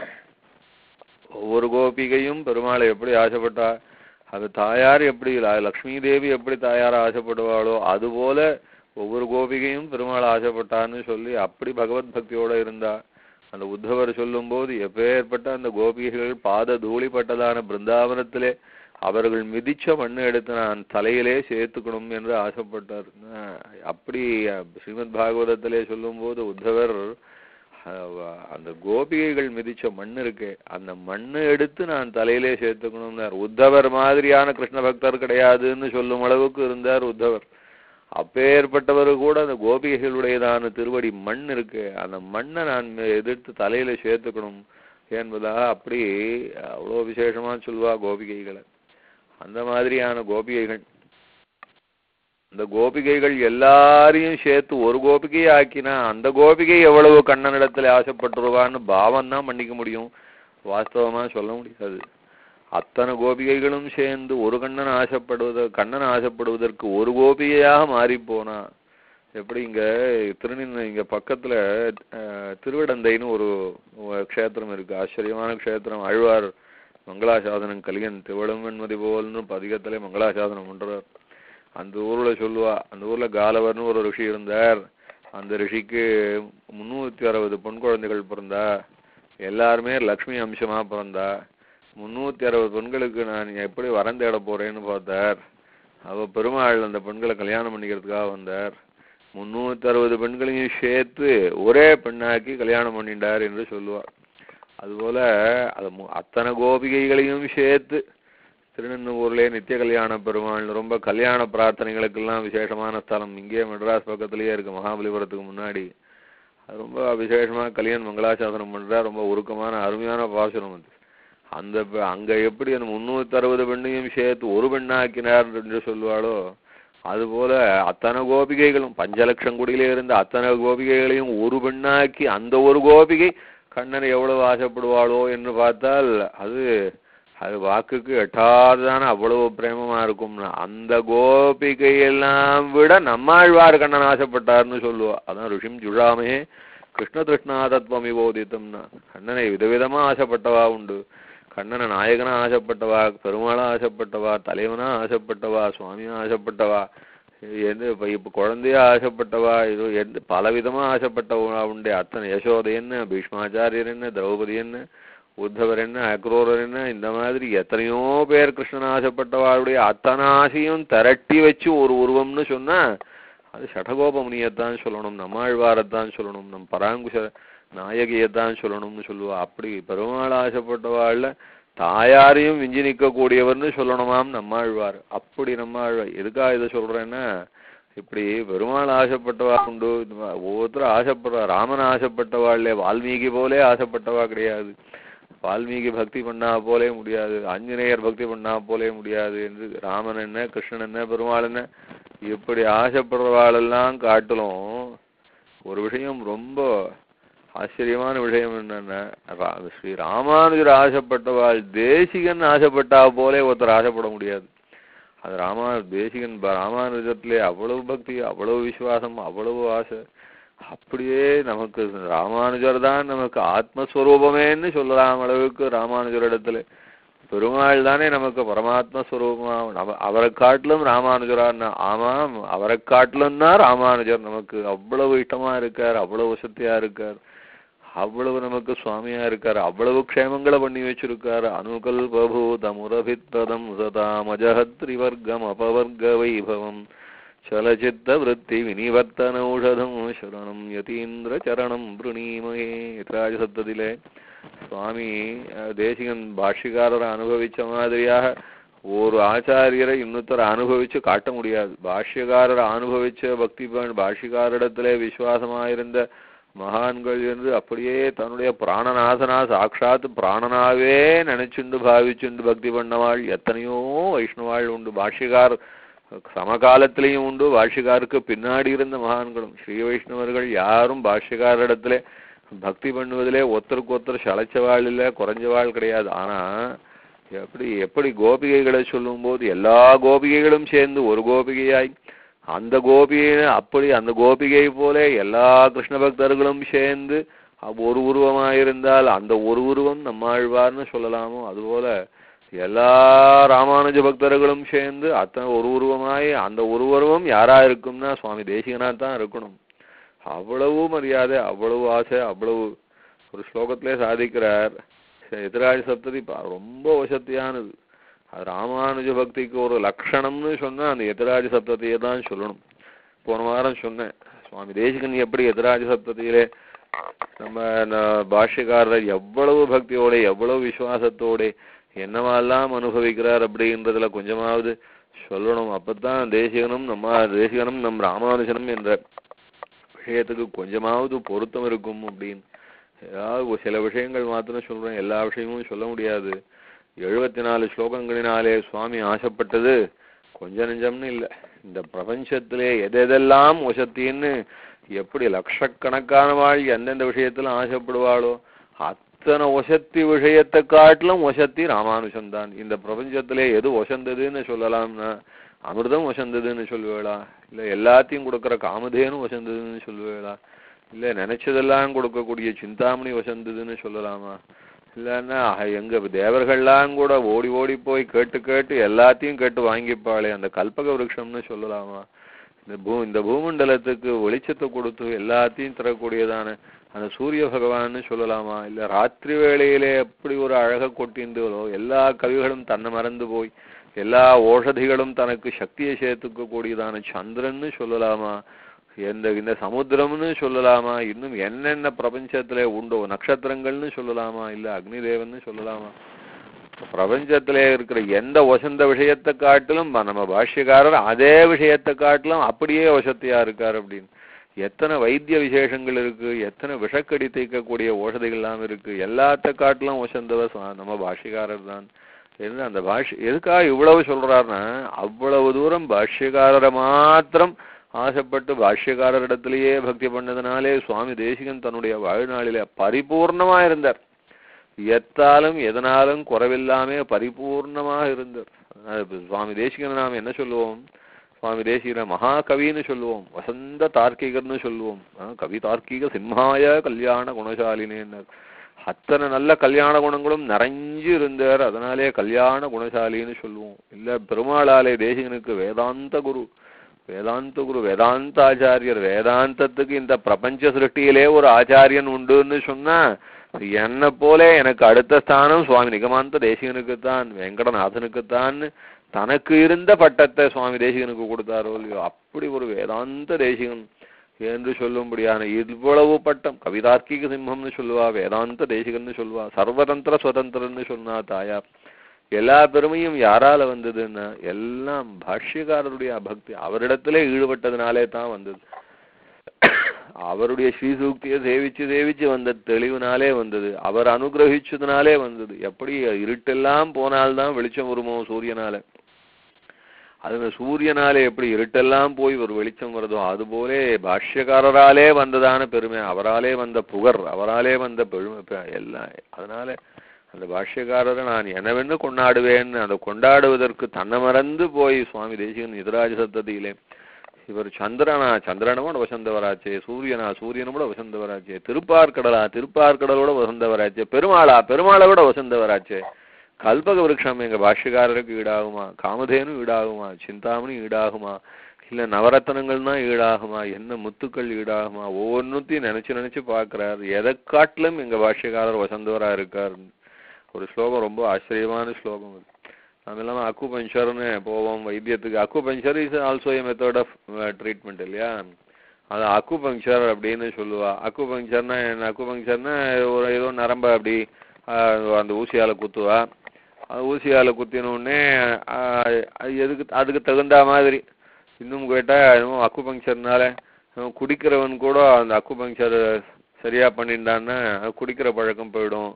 ஒவ்வொரு கோபிகையும் பெருமாளை எப்படி ஆசைப்பட்டா அது தாயார் எப்படி ல- லக்ஷ்மி தேவி எப்படி தாயார் ஆசைப்படுவாளோ அதுபோல ஒவ்வொரு கோபிகையும் பெருமாள் ஆசைப்பட்டான்னு சொல்லி அப்படி பகவத் பக்தியோட இருந்தா அந்த உத்தவர் சொல்லும்போது எப்பேற்பட்ட அந்த கோபிகைகள் பாத தூளிப்பட்டதான பிருந்தாவனத்திலே அவர்கள் மிதிச்ச மண்ணு எடுத்து நான் தலையிலே சேர்த்துக்கணும் என்று ஆசைப்பட்டார் அஹ் அப்படி அஹ், ஸ்ரீமத் பாகவதத்திலே சொல்லும்போது உத்தவர் அஹ், அந்த கோபிகைகள் மிதிச்ச மண் இருக்கே அந்த மண்ணை எடுத்து நான் தலையிலே சேர்த்துக்கணும்னார் உத்தவர் மாதிரியான கிருஷ்ண பக்தர் கிடையாதுன்னு சொல்லும் அளவுக்கு இருந்தார் உத்தவர் அப்பேற்பட்டவர் கூட அந்த கோபிகைகளுடையதான திருவடி மண் இருக்கு அந்த மண்ணை நான் மே- எதிர்த்து தலையில சேர்த்துக்கணும் என்பதா அப்படி அவ்வளோ விசேஷமா சொல்வா கோபிகைகளை அந்த மாதிரியான கோபிகைகள் அந்த கோபிகைகள் எல்லாரையும் சேர்த்து ஒரு கோபிகையை ஆக்கினா அந்த கோபிகை எவ்வளவு கண்ணனிடத்துல ஆசைப்பட்டுருவான்னு பாவம் தான் பண்ணிக்க முடியும் வாஸ்தவமா சொல்ல முடியாது அத்தனை கோபிகைகளும் சேர்ந்து ஒரு கண்ணன் ஆசைப்படுவத கண்ணன் ஆசைப்படுவதற்கு ஒரு கோபிகையாக மாறி போனா எப்படி இங்க திருநின் இங்க பக்கத்துல அஹ், திருவிடந்தைன்னு ஒரு ஒரு க்ஷேத்திரம் இருக்கு ஆச்சரியமான க்ஷேத்திரம் ஆழ்வார் மங்களாசாதனம் கலியன் திவளமென்மதி போல்னு பதிகத்திலே மங்களாசாதனம் பண்றார் அந்த ஊர்ல சொல்லுவா அந்த ஊர்ல காலவர்னு ஒரு ரிஷி இருந்தார் அந்த ரிஷிக்கு முன்னூத்தி அறுபது பெண் குழந்தைகள் பிறந்தா எல்லாருமே லக்ஷ்மி அம்சமா பிறந்தா முன்னூத்தி அறுபது பெண்களுக்கு நான் எப்படி வரம் தேட போறேன்னு பார்த்தார் அவ பெருமாள் அந்த பெண்களை கல்யாணம் பண்ணிக்கிறதுக்காக வந்தார் முன்னூத்தி அறுபது பெண்களையும் சேர்த்து ஒரே பெண்ணாக்கி கல்யாணம் பண்ணிட்டார் என்று சொல்லுவார் அதுபோல அது மு- அத்தனை கோபிகைகளையும் சேர்த்து திருநெல்லூர்லயே நித்திய கல்யாண பெருமாள் ரொம்ப கல்யாண பிரார்த்தனைகளுக்கெல்லாம் விசேஷமான ஸ்தலம் இங்கே மெட்ராஸ் பக்கத்துலயே இருக்கு மகாபலிபுரத்துக்கு முன்னாடி அது ரொம்ப விசேஷமா கல்யாண் மங்களாசாசனம் பண்றா ரொம்ப உருக்கமான அருமையான பாசுரம் அது அந்த பெ- அங்க எப்படி அந்த முன்னூத்தி அறுபது பெண்ணையும் சேர்த்து ஒரு பெண்ணாக்கினார் என்று சொல்லுவாளோ அதுபோல அத்தனை கோபிகைகளும் பஞ்சலட்சம் குடியிலே இருந்த அத்தனை கோபிகைகளையும் ஒரு பெண்ணாக்கி அந்த ஒரு கோபிகை கண்ணனை எவ்வளவு ஆசைப்படுவாளோ என்று பார்த்தால் அது அது வாக்குக்கு எட்டாததான அவ்வளவு பிரேமமா இருக்கும்னா அந்த கோபிகையெல்லாம் விட நம்மாழ்வார் கண்ணன் ஆசைப்பட்டார்னு சொல்லுவா அதான் ருஷிம் ஜுழாமே கிருஷ்ண திருஷ்ணாதத்வம் விபோதித்தம்னா கண்ணனை விதவிதமா ஆசைப்பட்டவா உண்டு கண்ணனை நாயகனா ஆசைப்பட்டவா பெருமாளா ஆசைப்பட்டவா தலைவனா ஆசைப்பட்டவா சுவாமியா ஆசைப்பட்டவா எந்த இப்ப இப்ப குழந்தையா ஆசைப்பட்டவா இது எந்த பலவிதமா ஆசைப்பட்டவா உண்டு அத்தனை யசோதை என்ன பீஷ்மாச்சாரியர் என்ன திரௌபதி என்ன உத்தவர் என்ன அக்ரூரர் என்ன இந்த மாதிரி எத்தனையோ பேர் கிருஷ்ணன் ஆசைப்பட்டவாளுடைய அத்தனை ஆசையும் திரட்டி வச்சு ஒரு உருவம்னு சொன்னா அது ஷடகோபமுனியத்தான் சொல்லணும் நம்மாழ்வாரத்தான் சொல்லணும் நம் பராங்குஷ நாயகியத்தான் சொல்லணும்னு சொல்லுவா அப்படி பெருமாள் ஆசைப்பட்டவாள்ல தாயாரையும் விஞ்சி நிற்கக்கூடியவர்னு சொல்லணுமாம் நம்மாழ்வார் அப்படி நம்மாழ்வார் எதுக்காக இதை சொல்றேன்னா இப்படி பெருமாள் ஆசைப்பட்டவா உண்டு இந்த மா- ஒவ்வொருத்தரும் ஆசைப்படுறா ராமன் ஆசைப்பட்டவாள்லே வால்மீகி போலே ஆசைப்பட்டவா கிடையாது வால்மீகி பக்தி பண்ணா போலே முடியாது ஆஞ்சநேயர் பக்தி பண்ணா போலே முடியாது என்று ராமன் என்ன கிருஷ்ணன் என்ன பெருமாள் என்ன இப்படி ஆசைப்படுறவாளெல்லாம் காட்டிலும் ஒரு விஷயம் ரொம்ப ஆச்சரியமான விஷயம் என்னன்னா ரா- ஸ்ரீ ராமானுஜர் ஆசைப்பட்டவாள் தேசிகன் ஆசைப்பட்டா போலே ஒருத்தர் ஆசைப்பட முடியாது அது ராமா தேசிகன் ப- ராமானுஜத்திலே அவ்வளவு பக்தி அவ்வளவு விசுவாசம் அவ்வளவு ஆசை அப்படியே நமக்கு ராமானுஜர் தான் நமக்கு ஆத்மஸ்வரூபமேன்னு சொல்லலாம் அளவுக்கு ராமானுஜரிடத்துல பெருமாள் தானே நமக்கு பரமாத்ம ஸ்வரூபமா அவ- அவரை காட்டிலும் ராமானுஜரான்னா ஆமாம் அவரை காட்டிலும் தான் ராமானுஜர் நமக்கு அவ்வளவு இஷ்டமா இருக்கார் அவ்வளவு வசதியா இருக்கார் அவ்வளவு நமக்கு சுவாமியா இருக்கார் அவ்வளவு க்ஷேமங்களை பண்ணி வச்சிருக்காரு அனுகல்பூதமுரபித்பதம் சதாமஜஹத்ரிவர்க்கம் அபவர்க்க வைபவம் சலச்சித்த விருத்தி வினிவர்த்தனௌஷதம் சரணம் யதீந்திர சரணம் பிரணீமயே ராஜசப்தத்திலே சுவாமி அஹ், தேசிகன் பாஷ்யக்காரரை அனுபவிச்ச மாதிரியாக ஒரு ஆச்சாரியரை இன்னொருத்தரை அனுபவிச்சு காட்ட முடியாது பாஷ்யக்காரரை அனுபவிச்ச பக்தி ப- பாஷ்யக்காரிடத்திலே விசுவாசமாயிருந்த மகான்கள் என்று அப்படியே தன்னுடைய பிராணநாதனா சாட்சாத் பிராணனாவே நினைச்சுண்டு பாவிச்சுண்டு பக்தி பண்ணவாள் எத்தனையோ வைஷ்ணவாள் உண்டு பாஷ்யக்கார் சமகாலத்திலையும் உண்டு பாஷ்யக்காருக்கு பின்னாடி இருந்த மகான்களும் ஸ்ரீ வைஷ்ணவர்கள் யாரும் பாஷ்யக்காரிடத்திலே பக்தி பண்ணுவதிலே ஒருத்தருக்கு ஒருத்தர் சளைச்சவாள் இல்லை குறைஞ்சவாள் கிடையாது ஆனா எப்படி எப்படி கோபிகைகளை சொல்லும்போது எல்லா கோபிகைகளும் சேர்ந்து ஒரு கோபிகையாய் அந்த கோபியை அப்படி அந்த கோபிகை போல எல்லா கிருஷ்ண பக்தர்களும் சேர்ந்து அவ் ஒரு உருவமாயிருந்தால் அந்த ஒரு உருவம் நம்மாழ்வார்னு சொல்லலாமோ அதுபோல எல்லா ராமானுஜ பக்தர்களும் சேர்ந்து அத்தனை ஒரு உருவமாய் அந்த ஒரு உருவம் யாரா இருக்கும்னா சுவாமி தேசிகனா தான் இருக்கணும் அவ்வளவு மரியாதை அவ்வளவு ஆசை அவ்வளவு ஒரு ஸ்லோகத்திலே சாதிக்கிறார் எதிராஜ சப்ததி பா- ரொம்ப வசத்தியானது அது ராமானுஜ பக்திக்கு ஒரு லட்சணம்னு சொன்னா அந்த எதிராஜ சப்தத்தையே தான் சொல்லணும் போன வாரம் சொன்னேன் சுவாமி தேசிகன் எப்படி எதிராஜ சப்தத்திலே நம்ம ந- பாஷ்யக்காரர் எவ்வளவு பக்தியோட எவ்வளவு விசுவாசத்தோட என்னவெல்லாம் அனுபவிக்கிறார் அப்படின்றதுல கொஞ்சமாவது சொல்லணும் அப்பதான் தேசிகனும் நம்ம தேசிகனும் நம் ராமானுஜனும் என்ற விஷயத்துக்கு கொஞ்சமாவது பொருத்தம் இருக்கும் அப்படின்னு ஏதாவது ஒரு சில விஷயங்கள் மாத்திரம் சொல்றேன் எல்லா விஷயமும் சொல்ல முடியாது எழுபத்தி நாலு ஸ்லோகங்களினாலே சுவாமி ஆசைப்பட்டது கொஞ்ச நெஞ்சம்னு இல்லை இந்த பிரபஞ்சத்திலே எதெதெல்லாம் வசத்தின்னு எப்படி லட்சக்கணக்கானவாள் எந்தெந்த விஷயத்துல ஆசைப்படுவாளோ அத்தனை வசத்தி விஷயத்தை காட்டிலும் வசத்தி ராமானுஜன் தான் இந்த பிரபஞ்சத்திலே எது வசந்ததுன்னு சொல்லலாம்னா அமிர்தம் வசந்ததுன்னு சொல்லுவேளா இல்ல எல்லாத்தையும் கொடுக்கிற காமதேனு வசந்ததுன்னு சொல்லுவேளா இல்ல நினைச்சதெல்லாம் கொடுக்கக்கூடிய சிந்தாமணி வசந்ததுன்னு சொல்லலாமா இல்லைன்னா அஹ், எங்க தேவர்கள்லாம் கூட ஓடி ஓடி போய் கேட்டு கேட்டு எல்லாத்தையும் கேட்டு வாங்கிப்பாளே அந்த கல்பக விருட்சம்னு சொல்லலாமா இந்த பூ இந்த பூமண்டலத்துக்கு வெளிச்சத்தை கொடுத்து எல்லாத்தையும் தரக்கூடியதான அந்த சூரிய பகவான்னு சொல்லலாமா இல்ல ராத்திரி வேளையிலே எப்படி ஒரு அழக கொட்டின்றோ எல்லா கவிகளும் தன்னை மறந்து போய் எல்லா ஓஷதிகளும் தனக்கு சக்தியை சேர்த்துக்க கூடியதான சந்திரன்னு சொல்லலாமா எந்த இந்த சமுத்திரம்னு சொல்லலாமா இன்னும் என்னென்ன பிரபஞ்சத்திலே உண்டோ நட்சத்திரங்கள்னு சொல்லலாமா இல்ல அக்னி தேவன்னு சொல்லலாமா பிரபஞ்சத்திலே இருக்கிற எந்த வசந்த விஷயத்தை காட்டிலும் ப- நம்ம பாஷ்யக்காரர் அதே விஷயத்தை காட்டிலும் அப்படியே வசத்தியா இருக்கார் அப்படின்னு எத்தனை வைத்திய விசேஷங்கள் இருக்கு எத்தனை விஷக்கடி தீர்க்கக்கூடிய ஓஷதிகள்லாம் இருக்கு எல்லாத்த காட்டிலும் வசந்தவர் சுவா- நம்ம பாஷ்யக்காரர் தான் என்று அந்த பாஷ்ய எதுக்காக இவ்வளவு சொல்றாருன்னா அவ்வளவு தூரம் பாஷ்யக்காரரை மாத்திரம் ஆசைப்பட்டு பாஷ்யக்காரரிடத்திலேயே பக்தி பண்ணதுனாலே சுவாமி தேசிகன் தன்னுடைய வாழ்நாளிலே பரிபூர்ணமா இருந்தார் எத்தாலும் எதனாலும் குறைவில்லாமே பரிபூர்ணமாக இருந்தார் அதனால இப்ப சுவாமி தேசிகன் நாம் என்ன சொல்லுவோம் சுவாமி தேசிகனை மகாகவின்னு சொல்லுவோம் வசந்த தார்க்கிகர்னு சொல்லுவோம் ஆ, கவி தார்க்கிக சிம்மாய கல்யாண குணசாலினேன்னார் அத்தனை நல்ல கல்யாண குணங்களும் நிறைஞ்சு இருந்தார் அதனாலே கல்யாண குணசாலின்னு சொல்லுவோம் இல்ல பெருமாளாலே தேசிகனுக்கு வேதாந்த குரு வேதாந்த குரு வேதாந்த ஆச்சாரியர் வேதாந்தத்துக்கு இந்த பிரபஞ்ச சிருஷ்டியிலே ஒரு ஆச்சாரியன் உண்டுன்னு சொன்னா என்ன போல எனக்கு அடுத்த ஸ்தானம் சுவாமி நிகமாந்த தேசிகனுக்குத்தான் வெங்கடநாதனுக்குத்தான் தனக்கு இருந்த பட்டத்தை சுவாமி தேசிகனுக்கு கொடுத்தாரோ இல்லையோ அப்படி ஒரு வேதாந்த தேசிகன் என்று சொல்லும்படியான இவ்வளவு பட்டம் கவிதார்க்கிக சிம்மம்னு சொல்லுவா வேதாந்த தேசிகன்னு சொல்லுவா சர்வதந்திர சுதந்திரன்னு சொன்னா தாயார் எல்லா பெருமையும் யாரால வந்ததுன்னா எல்லாம் பாஷ்யக்காரருடைய பக்தி அவரிடத்திலே ஈடுபட்டதுனாலே தான் வந்தது அவருடைய ஸ்ரீசூக்தியை சேவிச்சு சேவிச்சு வந்த தெளிவுனாலே வந்தது அவர் அனுகிரகிச்சதுனாலே வந்தது எப்படி இருட்டெல்லாம் போனால்தான் வெளிச்சம் வருமோ சூரியனால அது சூரியனாலே எப்படி இருட்டெல்லாம் போய் ஒரு வெளிச்சம் வருதோ அதுபோலே பாஷ்யக்காரராலே வந்ததான பெருமை அவராலே வந்த புகர் அவராலே வந்த பெருமை பெ- எல்லாம் அதனால அந்த பாஷ்யக்காரரை நான் எனவென்று கொண்டாடுவேன் அந்த கொண்டாடுவதற்கு தன்னை மறந்து போய் சுவாமி தேசிகன் எதிராஜ சத்ததியிலே இவர் சந்திரனா சந்திரனோட வசந்தவராச்சே சூரியனா சூரியனோட வசந்தவராச்சே திருப்பார்கடலா திருப்பார்கடலோட வசந்தவராச்சே பெருமாளா பெருமாளோட வசந்தவராச்சே கல்பக விருட்சம் எங்க பாஷ்யக்காரருக்கு ஈடாகுமா காமதேனு ஈடாகுமா சிந்தாமணி ஈடாகுமா இல்ல நவரத்தனங்கள் தான் ஈடாகுமா என்ன முத்துக்கள் ஈடாகுமா ஒவ்வொன்றுத்தையும் நினைச்சு நினைச்சு பார்க்கறார் எதை காட்டிலும் எங்க பாஷ்யக்காரர் வசந்தவரா இருக்கார் ஒரு ஸ்லோகம் ரொம்ப ஆச்சரியமான ஸ்லோகம் அது நம்ம இல்லாம அக்கு பஞ்சர்னு போவோம் வைத்தியத்துக்கு acupuncture is also a method of treatment இல்லையா அது அக்கு பஞ்சர் அப்படின்னு சொல்லுவா அக்கு பஞ்சர்னா என்ன அக்கு பஞ்சர்னா ஒரு ஏதோ நரம்ப அப்படி ஆஹ், அந்த ஊசியால குத்துவா அது ஊசியால குத்தின உடனே ஆஹ், அது எதுக்கு அதுக்கு தகுந்த மாதிரி இன்னும் கேட்டா என்னமோ அக்கு பஞ்சர்னால குடிக்கிறவன் கூட அந்த அக்கு பஞ்சர் சரியா பண்ணிட்டான்னா குடிக்கிற பழக்கம் போயிடும்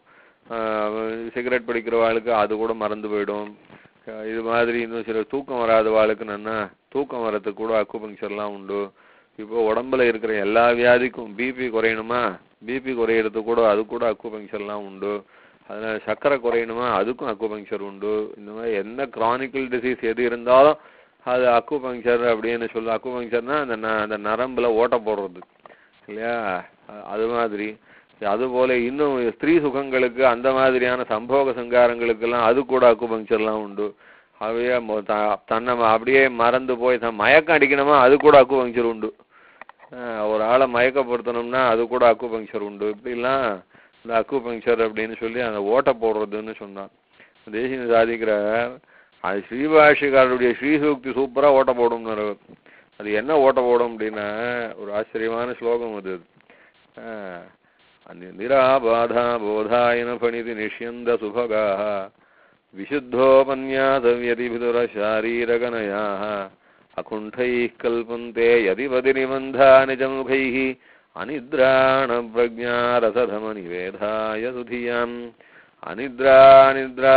சிகரெட் பிடிக்கிறவாளுக்கு அது கூட மறந்து போயிடும் அஹ் இது மாதிரி இன்னும் சில தூக்கம் வராத வாளுக்கு நன்னா தூக்கம் வரதுக்கு கூட அக்குபங்சர்லாம் உண்டு இப்போ உடம்புல இருக்கிற எல்லா வியாதிக்கும் பிபி குறையணுமா பிபி குறையிறதுக்கு கூட அது கூட அக்குபங்சர்லாம் உண்டு அதனால சர்க்கரை குறையணுமா அதுக்கும் அக்குபங்சர் உண்டு இந்த மாதிரி என்ன கிரானிக்கல் டிசீஸ் எது இருந்தாலும் அது அக்குபங்சர் அப்படின்னு சொல்ல அக்குபங்சர்னா அந்த ந- அந்த நரம்புல ஓட்ட போடுறது இல்லையா அ- அது மாதிரி அது போல இன்னும் ஸ்திரீ சுகங்களுக்கு அந்த மாதிரியான சம்போக சங்காரங்களுக்கெல்லாம் அது கூட அக்குபங்சர்லாம் உண்டு அவையே மொ- த- தன்னை ம- அப்படியே மறந்து போய் தன் மயக்கம் அடிக்கணுமா அது கூட அக்குபங்சர் உண்டு அஹ் ஒரு ஆளை மயக்கப்படுத்தணும்னா அது கூட அக்குபங்சர் உண்டு இப்படிலாம் இந்த அக்குபங்சர் அப்படின்னு சொல்லி அந்த ஓட்டை போடுறதுன்னு சொன்னான் தேசிய சாதிக்கிற அது ஸ்ரீபாஷிகாரருடைய ஸ்ரீசூக்தி சூப்பரா ஓட்ட போடும்னு அது என்ன ஓட்ட போடும் அப்படின்னா ஒரு ஆச்சரியமான ஸ்லோகம் அது ஆஹ் நிராபாதா போதாயன பணிதி நிஷ்யந்த சுபகாः विशुद्धोपन्यासव्यतिभिदुरशारीरगणयाः अकुण्ठैः कल्पन्ते यदिपतिनिबन्धानि च मुखैः अनिद्राणप्रज्ञारसधमनिवेधाय सुधियाम् अनिद्रानिद्रा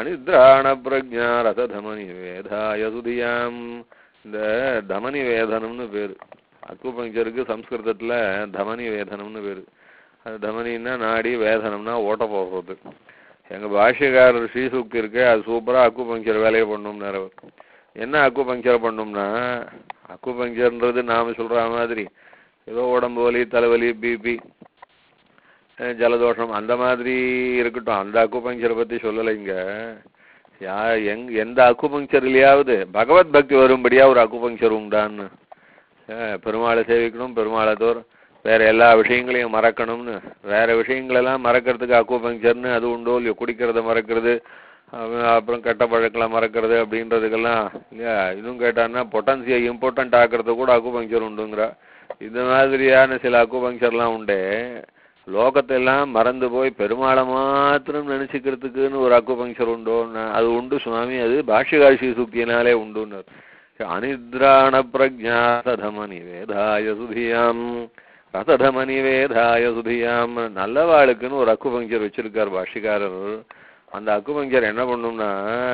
अनिद्राणप्रज्ञारसधमनिवेधाय सुधियाम् இந்த தமனி வேதனம்னு பேரு அக்குபஞ்சருக்கு சம்ஸ்கிருதத்துல தமனி வேதனம்னு பேரு அது தமனின்னா நாடி வேதனம்னா ஓட்ட போடுறது எங்க பாஷ்யக்காரர் ஸ்ரீசூக்தி இருக்கு அது சூப்பரா அக்கு பங்கர் வேலையை பண்ணும்னாரு அவர். என்ன அக்கு பங்கர் பண்ணும்னா அக்கு பங்கர்ன்றது நாம சொல்ற மாதிரி ஏதோ உடம்பு வலி தலைவலி பிபி ஜலதோஷம் அந்த மாதிரி இருக்கட்டும் அந்த அக்கு பங்கரை பத்தி சொல்லலை இங்க யா எங் எந்த அக்கு பங்கர்லயாவது பகவத் பக்தி வரும்படியா ஒரு அக்கு பங்கர் உண்டான்னு அஹ் பெருமாளை சேவிக்கணும் பெருமாளை தோற வேற எல்லா விஷயங்களையும் மறக்கணும்னு வேற விஷயங்களெல்லாம் மறக்கிறதுக்கு அக்குபங்சர்னு அது உண்டோ இல்லையோ குடிக்கிறத மறக்கிறது அப்புறம் அப்புறம் கெட்ட பழக்கங்களை மறக்கிறது அப்படின்றதுக்கெல்லாம் இல்லையா இன்னும் கேட்டான்னா பொட்டன்சியை இம்பார்ட்டன்ட் ஆக்குறது கூட அக்குபங்சர் உண்டுங்கிற இந்த மாதிரியான சில அக்குபங்சர்லாம் உண்டு லோகத்தெல்லாம் மறந்து போய் பெருமாளை மாத்திரம் நினைச்சுக்கிறதுக்குன்னு ஒரு அக்குபங்சர் உண்டோன்னு அது உண்டு சுவாமி அது பாஷ்யகாஷி சூக்தியினாலே உண்டுன்னு அனித்ராண பிரஜா சதம நிவேதாய சுதியாம் ரசதம நிவேதாய சுதியாம் நல்லவாளுக்குன்னு ஒரு அக்குபங்சர் வச்சிருக்கார் பாஷ்யக்காரர் அந்த அக்குபங்சர் என்ன பண்ணும்னா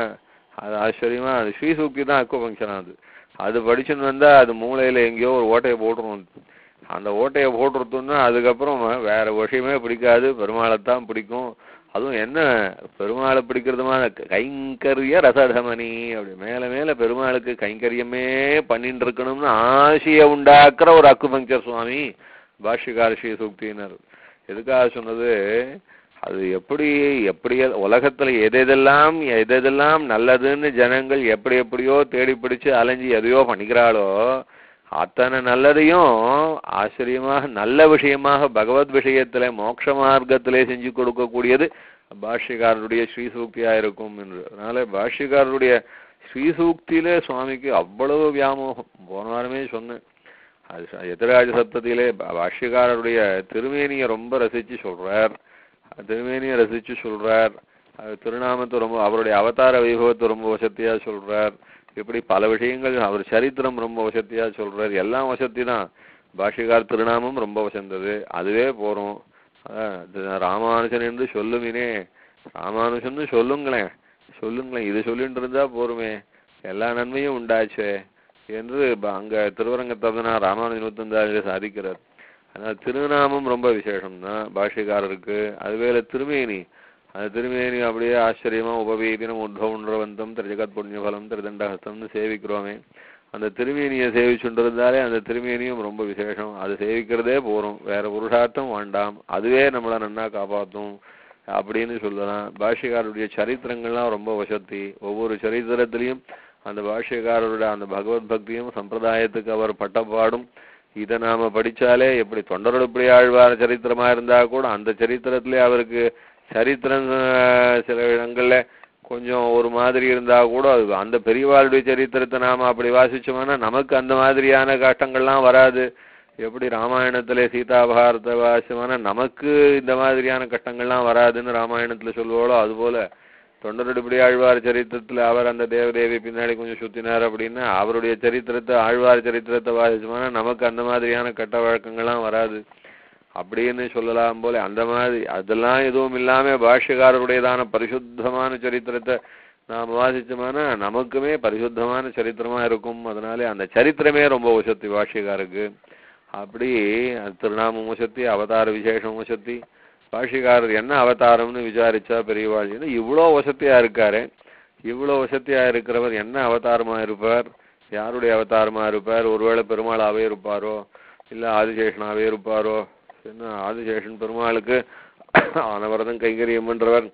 அது ஆச்சரியமா அது ஸ்ரீசூக்தி தான் அக்குபங்சர் அது அது படிச்சுன்னு வந்தா அது மூளையில எங்கேயோ ஒரு ஓட்டையை போட்டுரும் அந்த ஓட்டையை போட்டுருத்தோம்னா அதுக்கப்புறம் வேற விஷயமே பிடிக்காது பெருமாளைத்தான் பிடிக்கும் அதுவும் என்ன பெருமாளை பிடிக்கிறதுமா கைங்கரிய ரசதமணி அப்படி மேல மேல பெருமாளுக்கு கைங்கரியமே பண்ணிட்டு இருக்கணும்னு ஆசையை உண்டாக்குற ஒரு அக்குபங்கர் சுவாமி பாஷ்யகார ஸ்ரீ சூக்தியினர் எதுக்காக சொன்னது அது எப்படி எப்படி உலகத்துல எதெதெல்லாம் எதெதெல்லாம் நல்லதுன்னு ஜனங்கள் எப்படி எப்படியோ தேடி பிடிச்சு அலைஞ்சு எதையோ பண்ணிக்கிறாளோ அத்தனை நல்லதையும் ஆச்சரியமாக நல்ல விஷயமாக பகவத் விஷயத்துல மோட்ச மார்க்கத்திலே செஞ்சு கொடுக்கக்கூடியது பாஷ்யக்காரருடைய ஸ்ரீசூக்தியா இருக்கும் என்று அதனால பாஷ்யக்காரருடைய ஸ்ரீசூக்தியிலே சுவாமிக்கு அவ்வளவு வியாமோகம் போன வாரமே சொன்னேன் அது ச- எதிராஜ சப்தத்திலே பா- பாஷ்யக்காரருடைய திருமேனியை ரொம்ப ரசிச்சு சொல்றார் திருமேனியை ரசிச்சு சொல்றார் அது திருநாமத்தை ரொம்ப அவருடைய அவதார வைபவத்தை ரொம்ப வசத்தியா சொல்றார் இப்படி பல விஷயங்கள் அவர் சரித்திரம் ரொம்ப வசத்தியா சொல்றார் எல்லாம் வசதி தான் பாஷ்யக்கார் திருநாமம் ரொம்ப வசந்தது அதுவே போறோம் அதான் இது ராமானுஜன் என்று சொல்லுமினே ராமானுஜன் சொல்லுங்களேன் சொல்லுங்களேன் இது சொல்லிட்டு இருந்தா போருமே எல்லா நன்மையும் உண்டாச்சே என்று ப- அங்க திருவரங்கத்தவனா ராமானுஜன் நூத்தந்தாரில் சாதிக்கிறார் அதனால திருநாமம் ரொம்ப விசேஷம் தான் பாஷ்யக்காரருக்கு அதுவேல திருமேனி அந்த திருமேனி அப்படியே ஆச்சரியமா உபவீதினம் உத்வன்றவந்தம் திருஜகத் புண்ணியபலம் திருதண்டஹஸ்தம்னு சேவிக்கிறோமே அந்த திருமேனியை சேவிச்சுன்றதாலே அந்த திருமேனியும் ரொம்ப விசேஷம் அது சேவிக்கிறதே போறோம் வேற புருஷார்த்தம் வேண்டாம் அதுவே நம்மளை நன்னா காப்பாத்தும் அப்படின்னு சொல்லலாம் பாஷ்யக்காரருடைய சரித்திரங்கள்லாம் ரொம்ப வசத்தி ஒவ்வொரு சரித்திரத்திலையும் அந்த பாஷ்யக்காரருடைய அந்த பகவத் பக்தியும் சம்பிரதாயத்துக்கு அவர் பட்டப்பாடும் இதை நாம படிச்சாலே எப்படி தொண்டருடைய ஆழ்வார் சரித்திரமா இருந்தா கூட அந்த சரித்திரத்திலே அவருக்கு சரித்திரம் அஹ், சில இடங்கள்ல கொஞ்சம் ஒரு மாதிரி இருந்தா கூட அது அந்த பெரியவாளுடைய சரித்திரத்தை நாம அப்படி வாசிச்சோம்னா நமக்கு அந்த மாதிரியான கஷ்டங்கள்லாம் வராது எப்படி ராமாயணத்திலே சீதாபாரத வாசிச்சோம்னா நமக்கு இந்த மாதிரியான கஷ்டங்கள்லாம் வராதுன்னு ராமாயணத்துல சொல்லுவாளோ அதுபோல தொண்டருடைய ஆழ்வார் சரித்திரத்துல அவர் அந்த தேவதேவி பின்னாடி கொஞ்சம் சுத்தினார் அப்படின்னா அவருடைய சரித்திரத்தை ஆழ்வார் சரித்திரத்தை வாசிச்சோம்னா நமக்கு அந்த மாதிரியான கெட்ட வழக்கங்கள்லாம் வராது அப்படின்னு சொல்லலாம் போல அந்த மாதிரி அதெல்லாம் எதுவும் இல்லாம பாஷ்யக்காரருடையதான பரிசுத்தமான சரித்திரத்தை நாம் வாசிச்சோம்னா நமக்குமே பரிசுத்தமான சரித்திரமா இருக்கும் அதனாலே அந்த சரித்திரமே ரொம்ப உசத்தி பாஷ்யக்காருக்கு அப்படி அது திருநாமம் உசத்தி அவதார விசேஷம் உசத்தி பாஷ்யக்காரர் என்ன அவதாரம்னு விசாரிச்சா பெரியவாள் என்ன இவ்வளோ வசதியா இருக்காரு இவ்வளோ வசதியா இருக்கிறவர் என்ன அவதாரமா இருப்பார் யாருடைய அவதாரமா இருப்பார் ஒருவேளை பெருமாளாவே இருப்பாரோ இல்ல ஆதிசேஷனாவே இருப்பாரோ என்ன ஆதிசேஷன் பெருமாளுக்கு ஆனவரதம் கைங்கரியம் பண்றவர்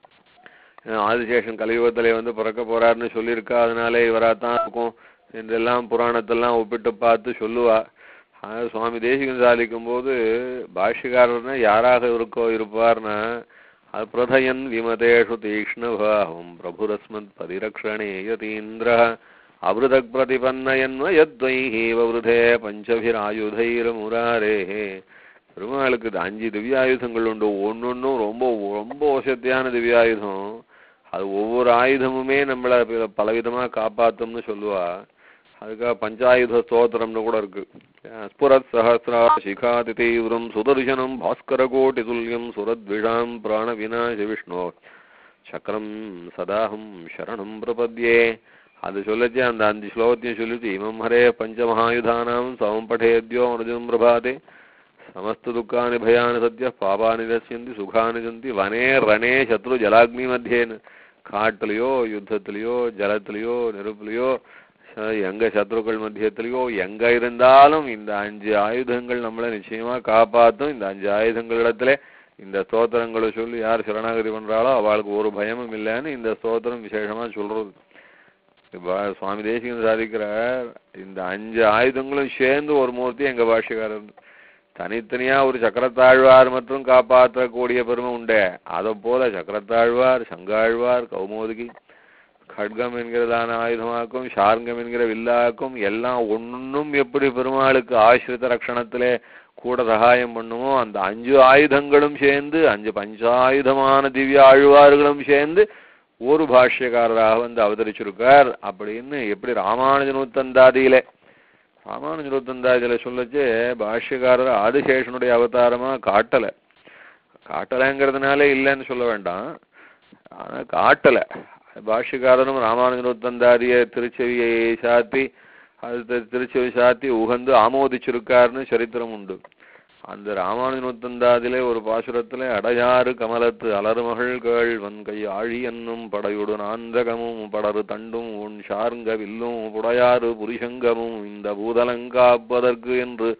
அஹ் ஆதிசேஷன் கலியுகத்திலே வந்து பிறக்க போறாருன்னு சொல்லியிருக்கா அதனாலே இவராத்தான் இருக்கும் என்றெல்லாம் புராணத்தெல்லாம் ஒப்பிட்டு பார்த்து சொல்லுவா ஆனா சுவாமி தேசிகன் சாதிக்கும் போது பாஷ்யக்காரர்னா யாராக இருக்கோ இருப்பார்னா அது பிரதயன் விமதேஷு தீக்ஷ்ணபாவம் பிரபுரஸ்மத் பரிரக்ஷணே யதீந்திர அவிருதக் பிரதிபன்னயன்வ யத்வைஹி வவ்ருதே பஞ்சபிராயுதைர் முராரேஹே பெருமாளுக்கு இது அஞ்சு திவ்யாயுதங்கள் உண்டு ஒன்னொன்னும் ரொம்ப ரொம்ப வசத்தியான திவ்யாயுதம் அது ஒவ்வொரு ஆயுதமுமே நம்மள பல- பலவிதமா காப்பாத்தும்னு சொல்லுவா அதுக்காக பஞ்சாயுத ஸ்தோத்திரம்னு கூட இருக்கு ஸ்புரத் சஹசிரா சிகாதி தீவிரம் சுதர்சனம் பாஸ்கர கோட்டி துல்லியம் சுரத்விஷாம் பிராண விநாச விஷ்ணு சக்கரம் சதாஹம் சரணம் பிரபத்யே அது சொல்லச்சு அந்த அஞ்சு ஸ்லோகத்தையும் சொல்லிச்சு இமம் ஹரே பஞ்சமஹாயுதானாம் சமம் படேத்யோ அனுஜம் பிரபாதே समस्त दुःखानि भयानि सद्य पापानि नश्यन्ति सुखानि सन्ति वने ரணே சத்ரு ஜலாக்னி மத்தியேன்னு காட்டுலயோ யுத்தத்திலயோ ஜலத்திலயோ நெருப்புலயோ ச- எங்க சத்ருக்கள் மத்தியத்திலயோ எங்க இருந்தாலும் இந்த அஞ்சு ஆயுதங்கள் நம்மளை நிச்சயமா காப்பாத்தும் இந்த அஞ்சு ஆயுதங்களிடத்துல இந்த ஸ்தோத்திரங்களை சொல்லி யார் சரணாகதி பண்றாளோ அவளுக்கு ஒரு பயமும் இல்லைன்னு இந்த ஸ்தோத்திரம் விசேஷமா சொல்றது இப்ப சுவாமி தேசிகன் சாதிக்கிறார் இந்த அஞ்சு ஆயுதங்களும் சேர்ந்து ஒரு மூர்த்தி எங்க பாஷ்யக்காரர் தனித்தனியா ஒரு சக்கரத்தாழ்வார் மற்றும் காப்பாற்றக்கூடிய பெருமை உண்டே அதை போல சக்கரத்தாழ்வார் சங்காழ்வார் கௌமோதிகி கட்கம் என்கிறதான ஆயுதமாக்கும் ஷார்ங்கம் என்கிற வில்லாக்கும் எல்லாம் ஒன்னும் எப்படி பெருமாளுக்கு ஆசிரித ரக்ஷணத்திலே கூட சகாயம் பண்ணுமோ அந்த அஞ்சு ஆயுதங்களும் சேர்ந்து அஞ்சு பஞ்சாயுதமான திவ்ய ஆழ்வார்களும் சேர்ந்து ஒரு பாஷ்யக்காரராக வந்து அவதரிச்சிருக்கார் அப்படின்னு எப்படி ராமானுஜனுத்தந்தாதியிலே ராமானுஜனுத்தந்தாதியில சொல்லச்சு பாஷ்யக்காரர் ஆதிசேஷனுடைய அவதாரமா காட்டல காட்டலைங்கிறதுனால இல்லைன்னு சொல்ல வேண்டாம் ஆனா காட்டல பாஷ்யக்காரரும் ராமானுஜனுத்தந்தாதிய திருச்செவியை சாத்தி அது தி- திருச்செவி சாத்தி உகந்து ஆமோதிச்சிருக்காருன்னு சரித்திரம் உண்டு அந்த ராமானுஜனுத்தந்தாதிலே ஒரு பாசுரத்திலே அடையாறு கமலத்து அலறுமகள் கேழ்வன் கை ஆழி என்னும் படையுடு நாந்தகமும் படரு தண்டும் உன் ஷார்ங்க வில்லும் புடையாறு புரிசங்கமும் இந்த பூதலங்காப்பதற்கு என்று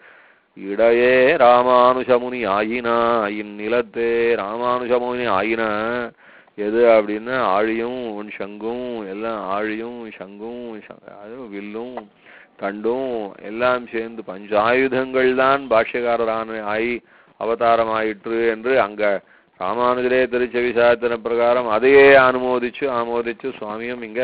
இடையே ராமானுஜமுனி ஆயினா இந்நிலத்தே ராமானுஜமுனி ஆயினா எது அப்படின்னா ஆழியும் உன் சங்கும் எல்லாம் ஆழியும் சங்கும் ச- அது வில்லும் தண்டும் எல்லாம் சேர்ந்து பஞ்சாயுதங்கள் தான் பாஷ்யக்காரரான ஆயி அவதாரம் ஆயிற்று என்று அங்க ராமானுஜரே திருச்செவி சாத்தின பிரகாரம் அதையே அனுமோதிச்சு ஆமோதிச்சு சுவாமியும் இங்க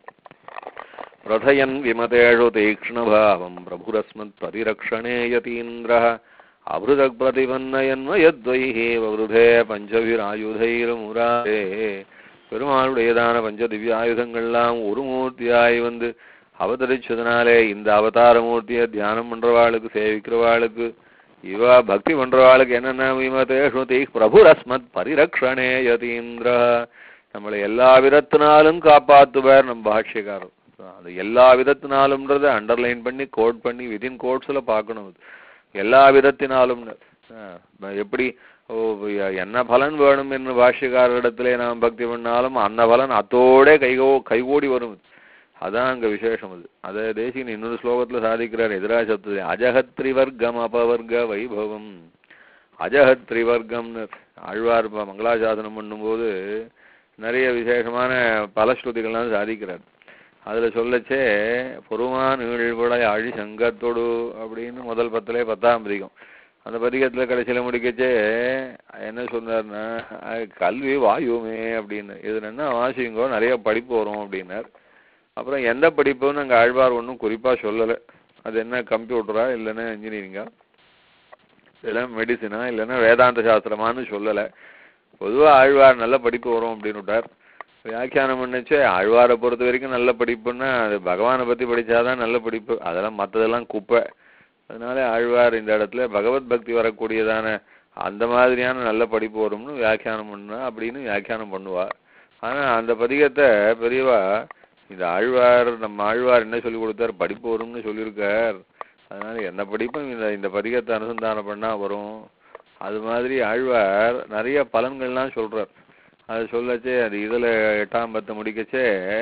பிரதயன் விமதேஷு தீக்ஷ்ணபாவம் பிரபுரஸ்மத் பரிரக்ஷணே யதீந்திர அபிருதக் பிரதிபன்னயன்வ யத்வைஹி வவ்ருதே பஞ்சபிராயுதைர் முராரே பெருமாளுடையதான பஞ்ச திவ்ய ஆயுதங்கள்லாம் ஒரு மூர்த்தியாய் வந்து அவதரிச்சதுனாலே இந்த அவதார மூர்த்தியை தியானம் பண்றவாளுக்கு சேவிக்கிறவாளுக்கு இவ பக்தி பண்றவாளுக்கு என்னென்ன விமதேஷு தீ பிரபுரஸ்மத் பரிரக்ஷணே யதீந்திர நம்மளை எல்லா விதத்தினாலும் காப்பாத்துவார் நம் பாஷ்யக்காரர் அது எல்லா விதத்தினாலும்ன்றத அண்டர்லைன் பண்ணி கோட் பண்ணி விதின் கோட்ஸ்ல பார்க்கணும் அது எல்லா விதத்தினாலும் எப்படி ஓ ய- என்ன பலன் வேணும் என்று பாஷ்யக்காரரிடத்திலே நாம் பக்தி பண்ணாலும் அந்த பலன் அத்தோட கைகோ கைகூடி வரும் அதான் அங்க விசேஷம் அது அதை தேசிகன் இன்னொரு ஸ்லோகத்துல சாதிக்கிறார் எதிராசத்துல அஜகத் திரிவர்க்கம் அபவர்க்க வைபவம் அஜகத் திரிவர்க்கம்னு ஆழ்வார் ப- மங்களாசாசனம் பண்ணும்போது நிறைய விசேஷமான பலஸ்ருதிகள்லாம் சாதிக்கிறார் அதுல சொல்லச்சே பொறுமான் நீழ்விளை ஆழி சங்கத்தொடு அப்படின்னு முதல் பத்திலே பத்தாம் பதிகம் அந்த பதிகத்துல கடைசியில முடிக்கச்சே என்ன சொன்னார்னா அஹ் கல்வி வாயுமே அப்படின்னு இது என்ன வாசிங்கோ நிறைய படிப்பு வரும் அப்படின்னார் அப்புறம் எந்த படிப்புன்னு அங்க ஆழ்வார் ஒன்றும் குறிப்பா சொல்லலை அது என்ன கம்ப்யூட்டரா இல்லைன்னா இன்ஜினியரிங்கா இல்லைன்னா மெடிசினா இல்லைன்னா வேதாந்த சாஸ்திரமான்னு சொல்லலை பொதுவா ஆழ்வார் நல்ல படிப்பு வரும் அப்படின்னு விட்டார் வியாக்கியானம் பண்ணுச்சு ஆழ்வாரை பொறுத்த வரைக்கும் நல்ல படிப்புன்னா அது பகவானை பத்தி படிச்சாதான் நல்ல படிப்பு அதெல்லாம் மத்ததெல்லாம் குப்பை அதனால ஆழ்வார் இந்த இடத்துல பகவத் பக்தி வரக்கூடியதான அந்த மாதிரியான நல்ல படிப்பு வரும்னு வியாக்கியானம் பண்ணா அப்படின்னு வியாக்கியானம் பண்ணுவா ஆனா அந்த பதிகத்தை பெரியவா இந்த ஆழ்வார் நம்ம ஆழ்வார் என்ன சொல்லி கொடுத்தார் படிப்பு வரும்னு சொல்லியிருக்கார் அதனால என்ன படிப்பும் இந்த இந்த பதிகத்தை அனுசந்தானம் பண்ணா வரும் அது மாதிரி ஆழ்வார் நிறைய பலன்கள்லாம் சொல்றார் அது சொல்லச்சே அது இதுல எட்டாம் பத்து முடிக்கச்சே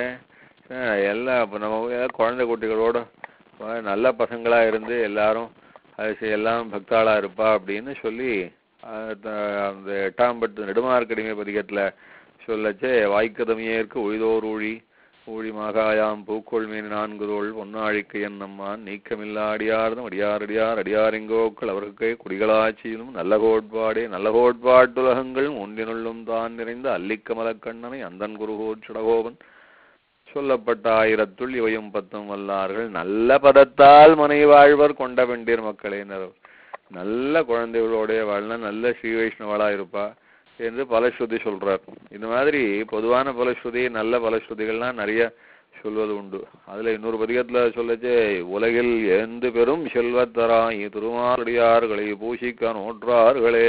அஹ் எல்லாம் இப்போ நம்ம எல்லாம் குழந்தை குட்டிகளோட அஹ் நல்ல பசங்களா இருந்து எல்லாரும் அது செ- எல்லாம் பக்தாளா இருப்பா அப்படின்னு சொல்லி அஹ் த- அந்த எட்டாம் பத்து நெடுமார்க்கடிமை பதிகத்துல சொல்லச்சே வாய்க்கதமியேற்கு உழிதோர் ஊழி ஊழி மாகாயாம் பூக்கொள்மீன் நான்குதோள் பொன்னாழிக்கு என்னம்மான் நீக்கமில்லாடியார்தம் அடியாரடியார் அடியாரெங்கோக்கள் அவர்க்கே குடிகளாட்சியிலும் நல்ல கோட்பாடே நல்ல கோட்பாட்டுலகங்கள் ஒன்றினுள்ளும் தான் நிறைந்த அல்லிக்கமலக்கண்ணனை அந்தன் குருகோட் சுடகோபன் சொல்லப்பட்ட ஆயிரத்துள் இவையும் பத்தும் வல்லார்கள் நல்ல பதத்தால் மனை வாழ்வர் கொண்ட வெண்டீர் மக்களேனர் நல்ல குழந்தைகளோடைய வாழ்னா நல்ல ஸ்ரீ வைஷ்ணவளா இருப்பா என்று பலஸ்ருதி சொல்றார் இந்த மாதிரி பொதுவான பலஸ்ருதி நல்ல பலஸ்ருதிகள்லாம் நிறைய சொல்வது உண்டு அதுல இன்னொரு பதிகத்துல சொல்லச்சே உலகில் எந்த பெரும் செல்வத்தராய் திருமாலடியார்களை பூசிக்க நோற்றார்களே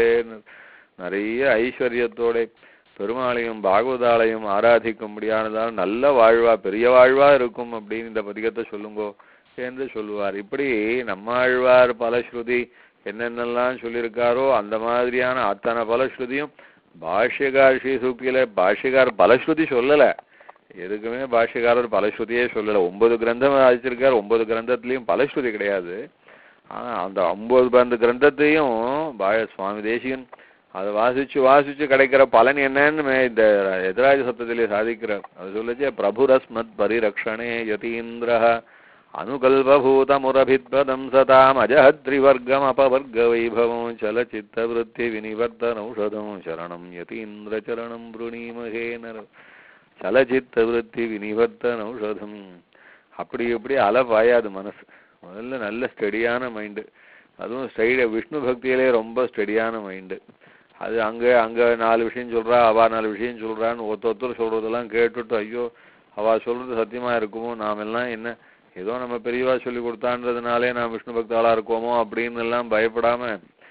நிறைய ஐஸ்வர்யத்தோட பெருமாளையும் பாகவதாலையும் ஆராதிக்கும்படியானதால் நல்ல வாழ்வா பெரிய வாழ்வா இருக்கும் அப்படின்னு இந்த பதிகத்தை சொல்லுங்கோ என்று சொல்லுவார் இப்படி நம்மாழ்வார் பலஸ்ருதி என்னென்னலாம் சொல்லியிருக்காரோ அந்த மாதிரியான அத்தனை பலஸ்ருதியும் பாஷ்யகார் ஸ்ரீ சூக்தியில பாஷ்யகார் பலஸ்ருதி சொல்லல எதுக்குமே பாஷ்யக்காரர் பலஸ்ருதியே சொல்லல ஒன்பது கிரந்தம் வாசிச்சிருக்கார் ஒன்பது கிரந்தத்திலயும் பலஸ்ருதி கிடையாது ஆனா அந்த ஒன்பது பந்து கிரந்தத்தையும் பா- சுவாமி தேசிகன் அதை வாசிச்சு வாசிச்சு கிடைக்கிற பலன் என்னன்னு மே- இந்த எதிராஜ சப்தத்திலே சாதிக்கிறார் அது சொல்லுச்சு பிரபுரஸ்மத் பரிரக்ஷணே யதீந்திர அனுகல்பூதமுரபித்பதம் சதாம் அஜஹத்ரிவர்க்கம் அபவர்க்க வைபவம் சலச்சித்த விருத்தி வினிவர்த்தனௌஷதம் சரணம் யதீந்திர சரணம் புருணீமகே நர சலச்சித்த விருத்தி வினிவர்த்தனௌஷதம் அப்படி இப்படி அலை பாயாது மனசு முதல்ல நல்ல ஸ்டெடியான மைண்டு அதுவும் ஸ்டைட விஷ்ணு பக்தியிலே ரொம்ப ஸ்டெடியான மைண்டு அது அங்க அங்க நாலு விஷயம் சொல்றா அவ நாலு விஷயம் சொல்றான்னு ஒருத்த ஒருத்தர் சொல்றதெல்லாம் கேட்டுட்டு ஐயோ அவ சொல்றது சத்தியமா இருக்குமோ நாம எல்லாம் என்ன ஏதோ நம்ம பெரியவா சொல்லி கொடுத்தான்றதுனாலே நாம் விஷ்ணு பக்தாளா இருக்கோமோ அப்படின்னு எல்லாம் பயப்படாம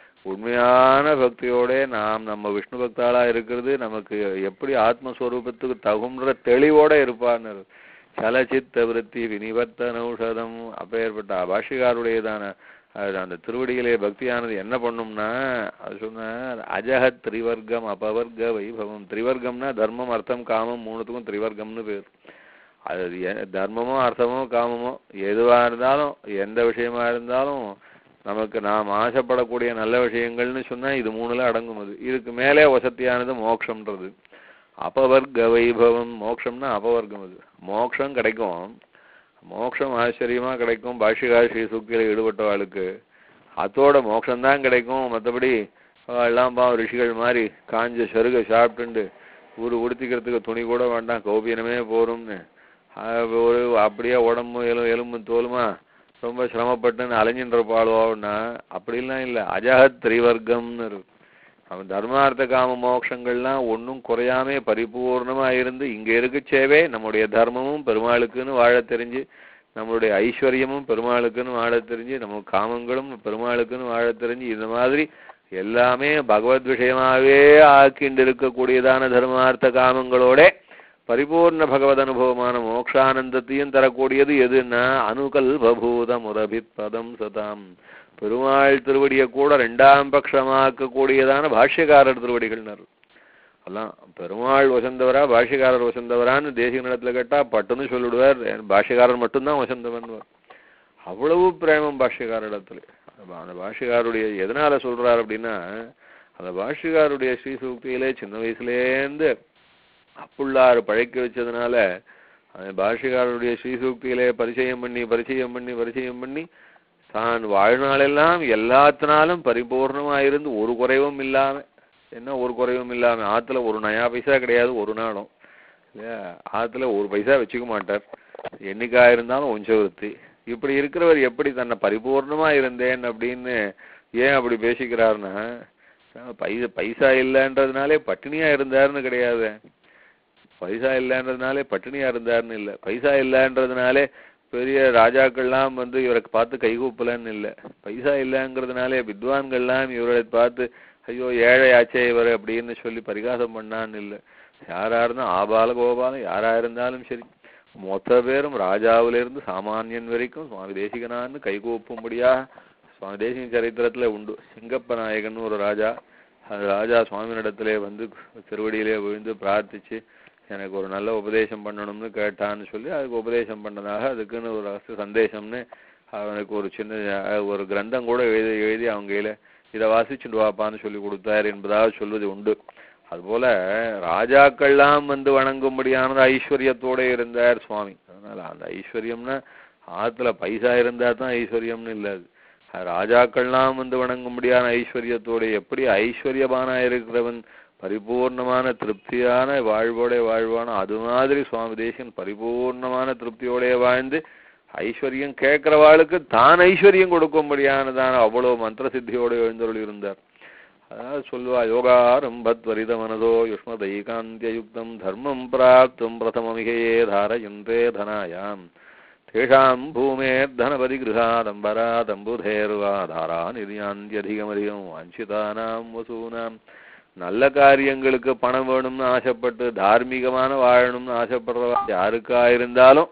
உண்மையான பக்தியோட நாம் நம்ம விஷ்ணு பக்தாளா இருக்கிறது நமக்கு எப்படி ஆத்மஸ்வரூபத்துக்கு தகுன்ற தெளிவோட இருப்பான்னு சலச்சித்த விருத்தி வினிவர்த்தன ஔஷதம் அப்பேற்பட்ட பாஷிகாருடையதான அது அந்த திருவடியிலே பக்தியானது என்ன பண்ணும்னா அது சொன்னார் அஜகத் திரிவர்க்கம் அபவர்க்க வைபவம் திரிவர்க்கம்னா தர்மம் அர்த்தம் காமம் மூணுத்துக்கும் திரிவர்க்கம்னு பேர் அது எ- தர்மமோ அர்த்தமோ காமமோ எதுவா இருந்தாலும் எந்த விஷயமா இருந்தாலும் நமக்கு நாம் ஆசைப்படக்கூடிய நல்ல விஷயங்கள்னு சொன்னா இது மூணுல அடங்கும் அது இதுக்கு மேலே வசதியானது மோட்சம்ன்றது அபவர்க்க வைபவம் மோட்சம்னா அபவர்க்கம் அது மோட்சம் கிடைக்கும் மோட்சம் ஆச்சரியமா கிடைக்கும் பாஷிகா ஸ்ரீ சூக்தியில ஈடுபட்டவாளுக்கு அதோட மோட்சம்தான் கிடைக்கும் மற்றபடி எல்லாம் பாவம் ரிஷிகள் மாதிரி காஞ்ச சருக சாப்பிட்டுண்டு ஒரு உடுத்திக்கிறதுக்கு துணி கூட வேண்டாம் கௌபீனமே போரும்னு அஹ் ஒரு அப்படியே உடம்பு எலும் எலும்பு தோலுமா ரொம்ப சிரமப்பட்டுன்னு அலைஞ்சின்ற பாடுவோம்னா அப்படிலாம் இல்லை அஜகத் திரிவர்க்கம்னு இருக்கு அவன் தர்மார்த்த காம மோட்சங்கள்லாம் ஒன்றும் குறையாம பரிபூர்ணமா இருந்து இங்க இருக்கச்சேவே நம்முடைய தர்மமும் பெருமாளுக்குன்னு வாழ தெரிஞ்சு நம்மளுடைய ஐஸ்வர்யமும் பெருமாளுக்குன்னு வாழ தெரிஞ்சு நம்ம காமங்களும் பெருமாளுக்குன்னு வாழ தெரிஞ்சு இந்த மாதிரி எல்லாமே பகவத் விஷயமாவே ஆக்கிண்டு இருக்கக்கூடியதான தர்மார்த்த காமங்களோட பரிபூர்ண பகவத் அனுபவமான மோக்ஷானந்தத்தையும் தரக்கூடியது எதுன்னா அனுகல்பூத முரபித் பதம் சதாம் பெருமாள் திருவடியை கூட ரெண்டாம் பட்சமாக்க கூடியதான பாஷ்யக்காரர் திருவடிகள்னர் அதான் பெருமாள் வசந்தவரா பாஷ்யக்காரர் வசந்தவரான்னு தேசிக நிலத்துல கேட்டா பட்டுன்னு சொல்லிவிடுவார் பாஷ்யக்காரர் மட்டும்தான் வசந்தவன் அவ்வளவு பிரேமம் பாஷ்யக்காரிடத்துல அப்ப அந்த பாஷ்யக்காருடைய எதனால சொல்றார் அப்படின்னா அந்த பாஷ்யக்காருடைய ஸ்ரீசூக்தியிலே சின்ன வயசுலேருந்து அப்புள்ளாறு பழக்கி வச்சதுனால அந்த பாஷ்யக்காரருடைய ஸ்ரீசூக்தியிலே பரிச்சயம் பண்ணி பரிச்சயம் பண்ணி பரிச்சயம் பண்ணி தான் வாழ்நாளெல்லாம் எல்லாத்தினாலும் பரிபூர்ணமா இருந்து ஒரு குறைவும் இல்லாம என்ன ஒரு குறைவும் இல்லாம ஆத்துல ஒரு நயா பைசா கிடையாது ஒரு நாளும் இல்லையா ஆத்துல ஒரு பைசா வச்சுக்க மாட்டார் என்னைக்கா இருந்தாலும் உஞ்சவருத்தி இப்படி இருக்கிறவர் எப்படி தன்னை பரிபூர்ணமா இருந்தேன் அப்படின்னு ஏன் அப்படி பேசிக்கிறாருன்னா பைசா பைசா இல்லைன்றதுனாலே பட்டினியா இருந்தாருன்னு கிடையாது பைசா இல்லைன்றதுனாலே பட்டினியா இருந்தாருன்னு இல்லை பைசா இல்லைன்றதுனாலே பெரிய ராஜாக்கள்லாம் வந்து இவரை பார்த்து கைகூப்பலன்னு இல்லை பைசா இல்லைங்கிறதுனாலே வித்வான்கள்லாம் இவரை பார்த்து ஐயோ ஏழை ஆச்சே இவர் அப்படின்னு சொல்லி பரிகாசம் பண்ணான்னு இல்லை யாரா இருந்தா ஆபால கோபாலம் யாரா இருந்தாலும் சரி மொத்த பேரும் ராஜாவில இருந்து சாமானியன் வரைக்கும் சுவாமி தேசிகனான்னு கைகூப்பும்படியா சுவாமி தேசிக சரித்திரத்துல உண்டு சிங்கப்ப நாயகன் ஒரு ராஜா அந்த ராஜா சுவாமியிடத்திலே வந்து திருவடியிலே விழுந்து பிரார்த்திச்சு எனக்கு ஒரு நல்ல உபதேசம் பண்ணணும்னு கேட்டான்னு சொல்லி அதுக்கு உபதேசம் பண்ணதாக அதுக்குன்னு ஒரு ரகசிய சந்தேசம்னு அவனுக்கு ஒரு சின்ன அஹ், ஒரு கிரந்தம் கூட எழுதி எழுதி அவங்க கையில இதை வாசிச்சுட்டு வாப்பான்னு சொல்லி கொடுத்தார் என்பதாக சொல்வது உண்டு அதுபோல ராஜாக்கள்லாம் வந்து வணங்கும்படியானது ஐஸ்வர்யத்தோட இருந்தார் சுவாமி அதனால அந்த ஐஸ்வர்யம்னா ஆத்துல பைசா இருந்தா தான் ஐஸ்வர்யம்னு இல்லை அது அது ராஜாக்கள்லாம் வந்து வணங்கும்படியான ஐஸ்வர்யத்தோட எப்படி ஐஸ்வர்யமானா இருக்கிறவன் பரிபூர்ணமான திருப்தியான வாழ்வோட வாழ்வான அது மாதிரி சுவாமி தேசன் பரிபூர்ணமான திருப்தியோட வாழ்ந்து ஐஸ்வர்யம் கேட்கிறவாளுக்கு தான் ஐஸ்வர்யம் கொடுக்கும்படியானதான அவ்வளவு மந்திர சித்தியோட எழுந்தருள் இருந்தார் அதாவது சொல்லுவா யோகாரம்பத்வரித மனதோ யுஷ்மதைகாந்தியயுக்தம் தர்மம் பிராப்தும் பிரதமமிகையே தாரயந்தே தனாயாம் தேஷாம் பூமேர்தனபதி கிருஹாதம்பராதம்புதேர்வா தாரா நிதியாந்தியதிகமதிகம் வாஞ்சிதானாம் வசூனாம் நல்ல காரியங்களுக்கு பணம் வேணும்னு ஆசைப்பட்டு தார்மீகமான வாழணும்னு ஆசைப்படுறவா யாருக்கா இருந்தாலும்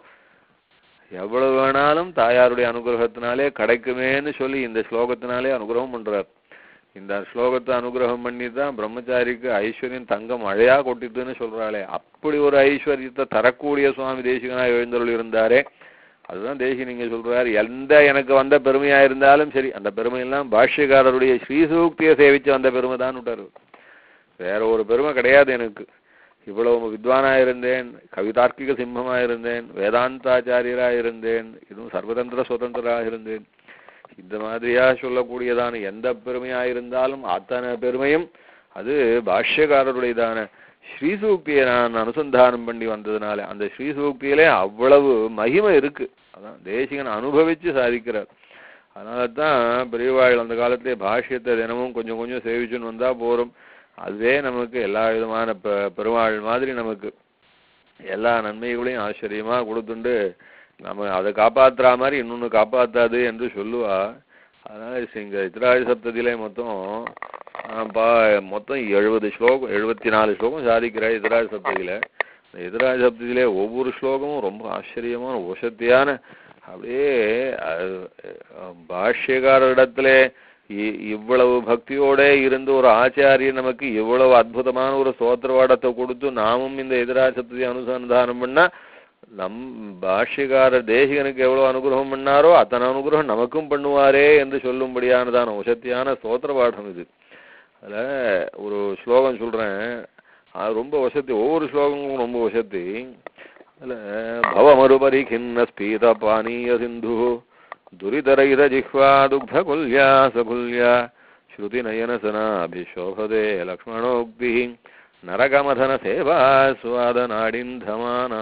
எவ்வளவு வேணாலும் தாயாருடைய அனுகிரகத்தினாலே கிடைக்குமேன்னு சொல்லி இந்த ஸ்லோகத்தினாலே அனுகிரகம் பண்றார் இந்த ஸ்லோகத்தை அனுகிரகம் பண்ணி தான் பிரம்மச்சாரிக்கு ஐஸ்வர்யம் தங்கம் மழையா கொட்டிட்டுன்னு சொல்றாளே அப்படி ஒரு ஐஸ்வர்யத்தை தரக்கூடிய சுவாமி தேசிகனா எழுந்தருள் இருந்தாரே அதுதான் தேசி நீங்க சொல்றாரு எந்த எனக்கு வந்த பெருமையா இருந்தாலும் சரி அந்த பெருமையெல்லாம் பாஷ்யக்காரருடைய ஸ்ரீசூக்தியை சேவிச்சு வந்த பெருமை தான் விட்டாரு வேற ஒரு பெருமை கிடையாது எனக்கு இவ்வளவு வித்வானா இருந்தேன் கவிதார்க்கிக சிம்மமா இருந்தேன் வேதாந்தாச்சாரியரா இருந்தேன் இதுவும் சர்வதந்திர சுதந்திரா இருந்தேன் இந்த மாதிரியா சொல்லக்கூடியதான எந்த பெருமையா இருந்தாலும் அத்தனை பெருமையும் அது பாஷ்யக்காரருடையதான ஸ்ரீசூக்தியை நான் அனுசந்தானம் பண்ணி வந்ததுனால அந்த ஸ்ரீசூக்தியிலே அவ்வளவு மகிமை இருக்கு அதான் தேசிகன் அனுபவிச்சு சாதிக்கிறார் அதனால தான் பெரியவாள் அந்த காலத்திலே பாஷ்யத்தை தினமும் கொஞ்சம் கொஞ்சம் சேவிச்சுன்னு வந்தா போறோம் அதுவே நமக்கு எல்லா விதமான பெ- பெருமாள் மாதிரி நமக்கு எல்லா நன்மைகளையும் ஆச்சரியமா கொடுத்துண்டு நம்ம அதை காப்பாத்துற மாதிரி இன்னொன்னு காப்பாத்தாது என்று சொல்லுவா அதனால இங்க இத்திராஜ சப்தத்திலே மொத்தம் ஆஹ் பா- மொத்தம் எழுபது ஸ்லோகம் எழுபத்தி நாலு ஸ்லோகம் சாதிக்கிறார் இத்திராஜ சப்தத்தில இந்த இத்திராஜ சப்தத்திலே ஒவ்வொரு ஸ்லோகமும் ரொம்ப ஆச்சரியமான உசத்தியான அப்படியே அஹ், அஹ், பாஷ்யக்காரரிடத்திலே இ- இவ்வளவு பக்தியோட இருந்து ஒரு ஆச்சாரியர் நமக்கு இவ்வளவு அற்புதமான ஒரு ஸ்தோத்திரவாடத்தை கொடுத்து நாமும் இந்த எதிராசத்தை அனுசந்தானம் பண்ணா நம் பாஷ்யக்காரர் தேசிகனுக்கு எவ்வளவு அனுகிரகம் பண்ணாரோ அத்தனை அனுகிரகம் நமக்கும் பண்ணுவாரே என்று சொல்லும்படியானதான உசத்தியான ஸ்தோத்திர பாடம் இது அதுல ஒரு ஸ்லோகம் சொல்றேன் அது ரொம்ப வசதி ஒவ்வொரு ஸ்லோகமும் ரொம்ப வசதி அதுல பவமருபரி கிண்ண ஸ்பீத பானீய சிந்து துரிதரைர ஜிஹ்வா துக்த குல்யா சகுல்யா ஸ்ருதி நயன சனாபிஷோபதே லக்ஷ்மணோக்தி நரகமதன சேவா சுவாத நாடிந்தமான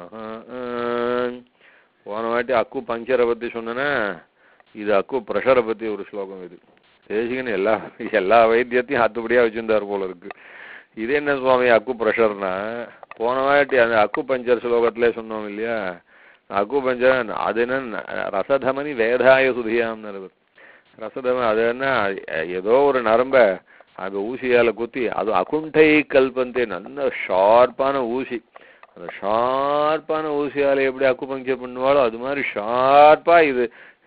போன வாட்டி அக்கு பஞ்சரை பத்தி சொன்னேன்னா இது அக்கு ப்ரெஷரை பத்தி ஒரு ஸ்லோகம் இது தேசிகன் எல்லா எல்லா வைத்தியத்தையும் அத்துப்படியா வச்சிருந்தார் போல இருக்கு இது என்ன சுவாமி அக்கு ப்ரெஷர்னா போன வாட்டி அந்த அக்கு பஞ்சர் ஸ்லோகத்திலே சொன்னோம் இல்லையா அக்கு பஞ்சர் அது என்ன ரசதமனி வேதாய சுதியாம்னு ரசதம அது என்ன ஏதோ ஒரு நரம்ப அங்க ஊசியால குத்தி அது அகுண்டை கல்பந்தே நல்ல ஷார்ப்பான ஊசி அந்த ஷார்ப்பான ஊசியால எப்படி அக்கு பஞ்சர் பண்ணுவாளோ அது மாதிரி ஷார்ப்பா இது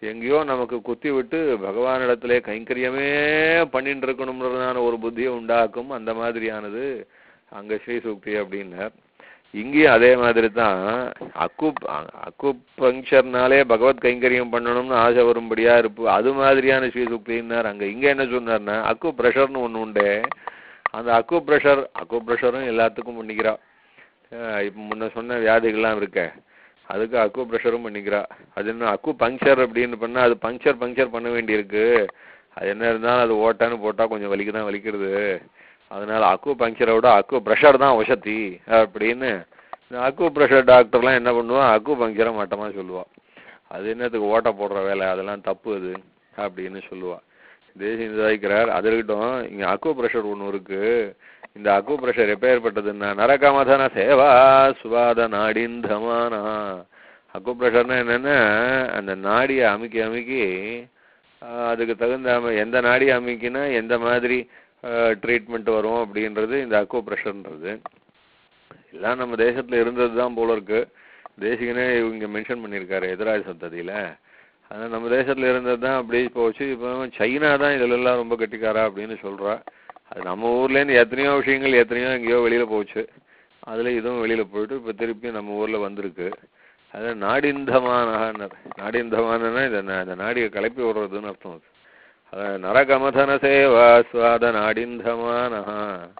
எங்கேயோ நமக்கு குத்தி விட்டு பகவானிடத்திலே கைங்கரியமே பண்ணிட்டு இருக்கணும்ன்றதான ஒரு புத்தியை உண்டாக்கும் அந்த மாதிரியானது அங்க ஸ்ரீ சூக்தி அப்படின்னார் இங்கேயும் அதே மாதிரி தான் அக்கு அக்கு பங்க்சர்னாலே பகவத் கைங்கரியம் பண்ணணும்னு ஆசை வரும்படியா இருப்பு அது மாதிரியான ஸ்ரீ சூக்தின்னார் அங்க இங்க என்ன சொன்னார்னா அக்கு ப்ரெஷர்னு ஒண்ணு உண்டு அந்த அக்கு ப்ரெஷர் அக்கு ப்ரெஷரும் எல்லாத்துக்கும் பண்ணிக்கிறா அஹ் இப்ப முன்ன சொன்ன வியாதிகள்லாம் இருக்கே அதுக்கு அக்கு ப்ரெஷரும் பண்ணிக்கிறா அது என்ன அக்கு பங்க்சர் அப்படின்னு பண்ணா அது பங்க்சர் பங்க்சர் பண்ண வேண்டியிருக்கு அது என்ன இருந்தாலும் அது ஓட்டான்னு போட்டா கொஞ்சம் வலிக்கு தான் வலிக்கிறது அதனால அக்கு பங்க்சரை விட அக்கு ப்ரெஷர் தான் வசதி அப்படின்னு இந்த அக்கு ப்ரெஷர் டாக்டர்லாம் என்ன பண்ணுவான் அக்கு பங்க்சரை மட்டமா சொல்லுவா அது என்னத்துக்கு ஓட்ட போடுற வேலை அதெல்லாம் தப்பு அது அப்படின்னு சொல்லுவா தேசிய நிர்வாகிக்கிறார் அது இருக்கட்டும் இங்க அக்கு ப்ரெஷர் ஒன்று இருக்கு இந்த அக்கு ப்ரெஷர் எப்பேற்பட்டதுன்னா நரகமதன சேவா சுவாத நாடிந்தமானா அக்கு ப்ரெஷர்னா என்னன்னா அந்த நாடியை அமுக்கி அமுக்கி ஆஹ் அதுக்கு தகுந்த ம- எந்த நாடி அமுக்கினா எந்த மாதிரி ட்ரீட்மெண்ட் வரும் அப்படின்றது இந்த அக்கு ப்ரெஷர்ன்றது எல்லாம் நம்ம தேசத்துல இருந்தது தான் போல இருக்கு தேசிகனே இவங்க மென்ஷன் பண்ணியிருக்காரு எதிராஜ சந்ததியில அதனால நம்ம தேசத்துல இருந்தது தான் அப்படியே போச்சு இப்போ சைனா தான் இதுல எல்லாம் ரொம்ப கெட்டிக்காரா அப்படின்னு சொல்றா அது நம்ம ஊர்ல இருந்து எத்தனையோ விஷயங்கள் எத்தனையோ எங்கேயோ வெளியில போச்சு அதுல இதுவும் வெளியில போயிட்டு இப்ப திருப்பி நம்ம ஊர்ல வந்திருக்கு அது நாடிந்தமானனர் நாடிந்தமானனா இந்த ந- இந்த நாடியை கிளப்பி விடுறதுன்னு அர்த்தம் அது அது நரகமதன சேவா சுவாத நாடிந்தமானஹா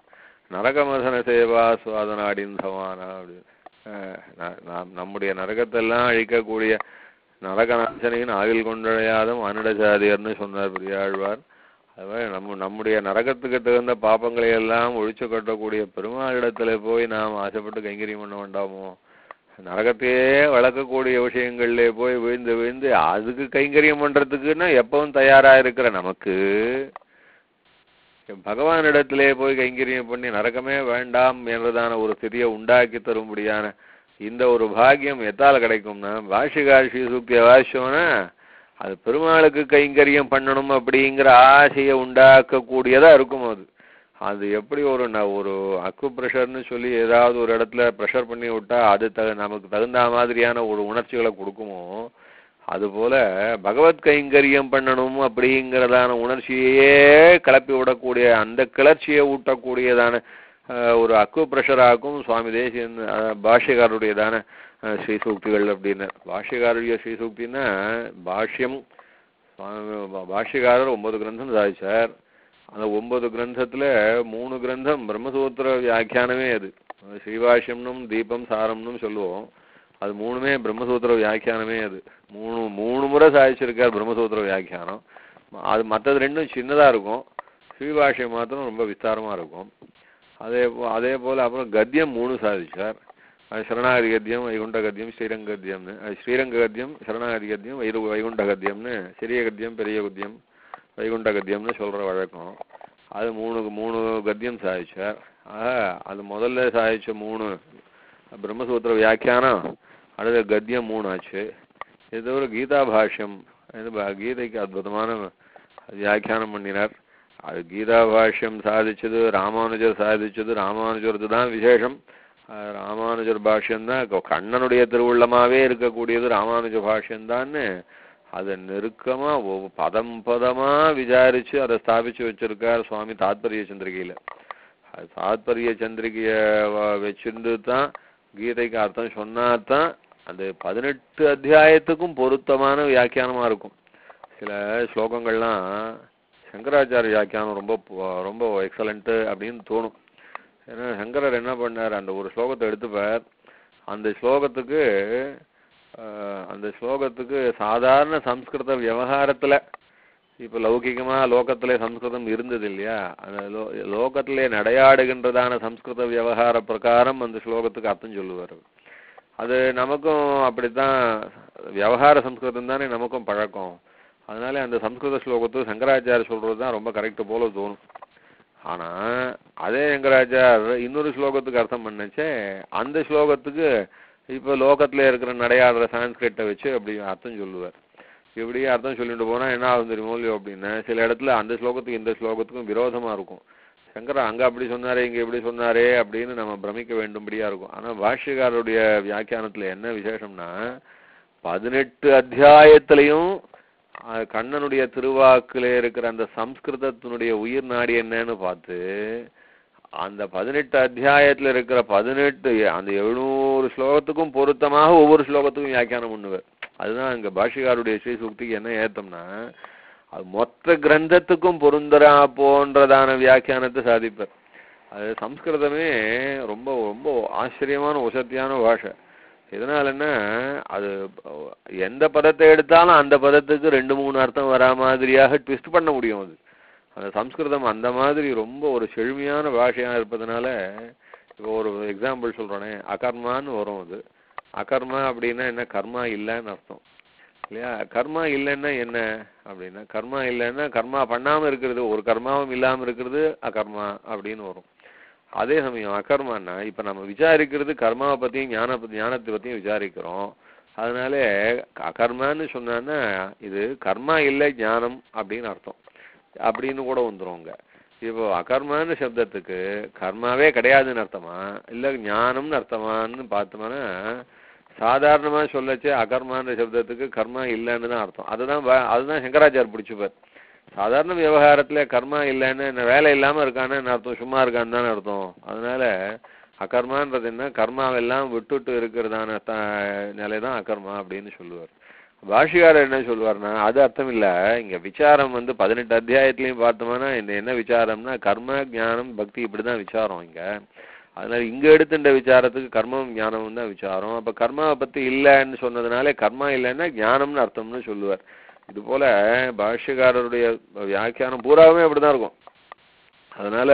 நரகமதன சேவா சுவாத நாடிந்தமானா அப்படின்னு அஹ் ந- நாம் நம்முடைய நரகத்தெல்லாம் அழிக்கக்கூடிய நரகநாசனையின் ஆவில் கொண்டழையாத மானிட சாதியர்னு சொன்னார் பெரியாழ்வார் அது மாதிரி நம்ம நம்முடைய நரகத்துக்கு தகுந்த பாப்பங்களை எல்லாம் ஒழிச்சு கட்டக்கூடிய பெருமாளிடத்துல போய் நாம் ஆசைப்பட்டு கைங்கரியம் பண்ண வேண்டாமோ நரகத்தையே வளர்க்கக்கூடிய விஷயங்கள்ல போய் விழுந்து விழுந்து அதுக்கு கைங்கரியம் பண்றதுக்குன்னா எப்பவும் தயாரா இருக்கிற நமக்கு பகவானிடத்திலே போய் கைங்கரியம் பண்ணி நரகமே வேண்டாம் என்றதான ஒரு ஸ்திதியை உண்டாக்கி தரும்படியான இந்த ஒரு பாக்கியம் எத்தால கிடைக்கும்னா பாஷிகாஷி சூக்கிய வாசியம்னா அது பெருமாளுக்கு கைங்கரியம் பண்ணணும் அப்படிங்கிற ஆசையை உண்டாக்கக்கூடியதா இருக்கும் அது அது எப்படி ஒரு ந- ஒரு அக்கு ப்ரெஷர்னு சொல்லி ஏதாவது ஒரு இடத்துல ப்ரெஷர் பண்ணி விட்டா அது தகு நமக்கு தகுந்த மாதிரியான ஒரு உணர்ச்சிகளை கொடுக்குமோ அதுபோல பகவத் கைங்கரியம் பண்ணணும் அப்படிங்கிறதான உணர்ச்சியையே கிளப்பி விடக்கூடிய அந்த கிளர்ச்சியை ஊட்டக்கூடியதான அஹ், ஒரு அக்கு ப்ரெஷராக்கும் சுவாமி தேசியன் அஹ், பாஷ்யக்காரருடையதான அஹ், ஸ்ரீ சூக்திகள் அப்படின்னு பாஷ்யக்காரருடைய ஸ்ரீ சூக்தின்னா பாஷ்யம் சுவாமி பா- பாஷ்யக்காரர் ஒன்பது கிரந்தம் சாதிச்சார் அந்த ஒன்பது கிரந்தத்துல மூணு கிரந்தம் பிரம்மசூத்திர வியாக்கியானமே அது அது ஸ்ரீபாஷ்யம்னும் தீபம் சாரம்னும் சொல்லுவோம் அது மூணுமே பிரம்மசூத்திர வியாக்கியானமே அது மூணு மூணு முறை சாதிச்சிருக்கார் பிரம்மசூத்திர வியாக்கியானம் அது மற்றது ரெண்டும் சின்னதா இருக்கும் ஸ்ரீபாஷ்யம் மாத்திரம் ரொம்ப விஸ்தாரமா இருக்கும் அதே போ அதே போல அப்புறம் கத்தியம் மூணு சாதிச்சார் அது சரணாகதி கத்தியம் வைகுண்ட கத்தியம் ஸ்ரீரங்க கத்தியம்னு அது ஸ்ரீரங்க கத்தியம் சரணாகதி கத்தியம் வைரு வைகுண்ட கத்தியம்னு சிறிய கத்தியம் பெரிய கத்தியம் வைகுண்ட கத்தியம்னு சொல்ற வழக்கம் அது மூணு மூணு கத்தியம் சாதிச்சார் ஆக அது முதல்ல சாதிச்ச மூணு பிரம்மசூத்திர வியாக்கியானம் அடுத்த கத்தியம் மூணு ஆச்சு இது ஒரு கீதா பாஷ்யம் இது ப- கீதைக்கு அற்புதமான வியாக்கியானம் பண்ணினார் அது கீதா பாஷ்யம் சாதிச்சது ராமானுஜர் சாதிச்சது ராமானுஜருக்கு தான் விசேஷம் அது ராமானுஜர் பாஷ்யம் தான் கண்ணனுடைய திருவுள்ளமாவே இருக்கக்கூடியது ராமானுஜ பாஷ்யம் தான்னு அதை நெருக்கமா ஒவ்வொ- பதம் பதமா விசாரிச்சு அதை ஸ்தாபிச்சு வச்சிருக்கார் சுவாமி தாத்பரிய சந்திரிகையில அது தாத்பரிய சந்திரிகைய வ- வச்சிருந்து தான் கீதைக்கு அர்த்தம் சொன்னாதான் அந்த பதினெட்டு அத்தியாயத்துக்கும் பொருத்தமான வியாக்கியானமா இருக்கும் சில ஸ்லோகங்கள்லாம் சங்கராச்சாரிய வியாக்கியானம் ரொம்ப பு- ரொம்ப எக்ஸலண்ட்டு அப்படின்னு தோணும் ஏன்னா சங்கரர் என்ன பண்ணார் அந்த ஒரு ஸ்லோகத்தை எடுத்துப்பார் அந்த ஸ்லோகத்துக்கு ஆஹ், அந்த ஸ்லோகத்துக்கு சாதாரண சம்ஸ்கிருத விவகாரத்துல இப்ப லௌகிகமா லோகத்திலே சம்ஸ்கிருதம் இருந்தது இல்லையா அந்த லோ லோகத்திலே நடையாடுகின்றதான சம்ஸ்கிருத விவகார பிரகாரம் அந்த ஸ்லோகத்துக்கு அர்த்தம் சொல்லுவார் அது நமக்கும் அப்படித்தான் விவகார சம்ஸ்கிருதம் தானே நமக்கும் பழக்கம் அதனால அந்த சம்ஸ்கிருத ஸ்லோகத்துக்கு சங்கராச்சாரிய சொல்றது தான் ரொம்ப கரெக்ட் போல தோணும் ஆனா அதே சங்கராச்சார் இன்னொரு ஸ்லோகத்துக்கு அர்த்தம் பண்ணச்சே அந்த ஸ்லோகத்துக்கு இப்ப லோகத்துல இருக்கிற நடையாடுற சான்ஸ்கிரிட்டை வச்சு அப்படி அர்த்தம் சொல்லுவார் இப்படியே அர்த்தம் சொல்லிட்டு போனா என்ன ஆகும் தெரியுமோ இல்லையோ அப்படின்னா சில இடத்துல அந்த ஸ்லோகத்துக்கு இந்த ஸ்லோகத்துக்கும் விரோதமா இருக்கும் சங்கரா அங்க அப்படி சொன்னாரே இங்க இப்படி சொன்னாரே அப்படின்னு நம்ம பிரமிக்க வேண்டும்படியா இருக்கும் ஆனா பாஷ்யக்காரருடைய வியாக்கியானத்துல என்ன விசேஷம்னா பதினெட்டு அத்தியாயத்திலையும் அஹ், கண்ணனுடைய திருவாக்குல இருக்கிற அந்த சம்ஸ்கிருதத்தினுடைய உயிர் நாடி என்னன்னு பார்த்து அந்த பதினெட்டு அத்தியாயத்துல இருக்கிற பதினெட்டு அந்த எழுநூறு ஸ்லோகத்துக்கும் பொருத்தமாக ஒவ்வொரு ஸ்லோகத்துக்கும் வியாக்கியானம் பண்ணுவார் அதுதான் அங்க பாஷிகாருடைய ஸ்ரீசூக்திக்கு என்ன ஏத்தம்னா அது மொத்த கிரந்தத்துக்கும் பொருந்தரா போன்றதான வியாக்கியானத்தை சாதிப்பார் அது சம்ஸ்கிருதமே ரொம்ப ரொம்ப ஆச்சரியமான உசத்தியான பாஷை எதனாலன்னா அது எந்த பதத்தை எடுத்தாலும் அந்த பதத்துக்கு ரெண்டு மூணு அர்த்தம் வரா மாதிரியாக ட்விஸ்ட் பண்ண முடியும் அது அந்த சம்ஸ்கிருதம் அந்த மாதிரி ரொம்ப ஒரு செழுமையான பாஷையா இருப்பதனால இப்போ ஒரு எக்ஸாம்பிள் சொல்றேனே அகர்மான்னு வரும் அது அகர்மா அப்படின்னா என்ன கர்மா இல்லைன்னு அர்த்தம் இல்லையா கர்மா இல்லைன்னா என்ன அப்படின்னா கர்மா இல்லைன்னா கர்மா பண்ணாம இருக்கிறது ஒரு கர்மாவும் இல்லாம இருக்கிறது அகர்மா அப்படின்னு வரும் அதே சமயம் அகர்மான்னா இப்ப நம்ம விசாரிக்கிறது கர்மாவை பத்தியும் ஞான ஞானத்தை பத்தியும் விசாரிக்கிறோம் அதனால அகர்மான்னு சொன்னான்னா இது கர்மா இல்லை ஞானம் அப்படின்னு அர்த்தம் அப்படின்னு கூட வந்துருவாங்க இப்போ அகர்மான்னு சப்தத்துக்கு கர்மாவே கிடையாதுன்னு அர்த்தமா இல்ல ஞானம்னு அர்த்தமான்னு பார்த்தோம்னா சாதாரணமா சொல்லச்சே அகர்மான்ற சப்தத்துக்கு கர்மா இல்லைன்னு தான் அர்த்தம் அதுதான் வ- அதுதான் சங்கராச்சார் பிடிச்சுப்பார் சாதாரண விவகாரத்துல கர்மா இல்லைன்னு என்ன வேலை இல்லாம இருக்கான்னு என்ன அர்த்தம் சும்மா இருக்கான்னு தானே அர்த்தம் அதனால அகர்மான்றது என்ன கர்மாவெல்லாம் விட்டுட்டு இருக்கிறதான த நிலை தான் அகர்மா அப்படின்னு சொல்லுவார் பாஷிகாரர் என்ன சொல்லுவார்னா அது அர்த்தம் இல்ல இங்க விசாரம் வந்து பதினெட்டு அத்தியாயத்திலையும் பார்த்தோம்னா இந்த என்ன விசாரம்னா கர்ம ஞானம் பக்தி இப்படிதான் விசாரம் இங்க அதனால இங்க எடுத்துட்ட விசாரத்துக்கு கர்மம் ஞானமும் தான் விசாரம் அப்ப கர்மாவை பத்தி இல்லைன்னு சொன்னதுனால கர்மா இல்லைன்னா ஞானம்னு அர்த்தம்னு சொல்லுவார் இது போல பாஷ்யக்காரருடைய வியாக்கியானம் பூராவுமே அப்படிதான் இருக்கும் அதனால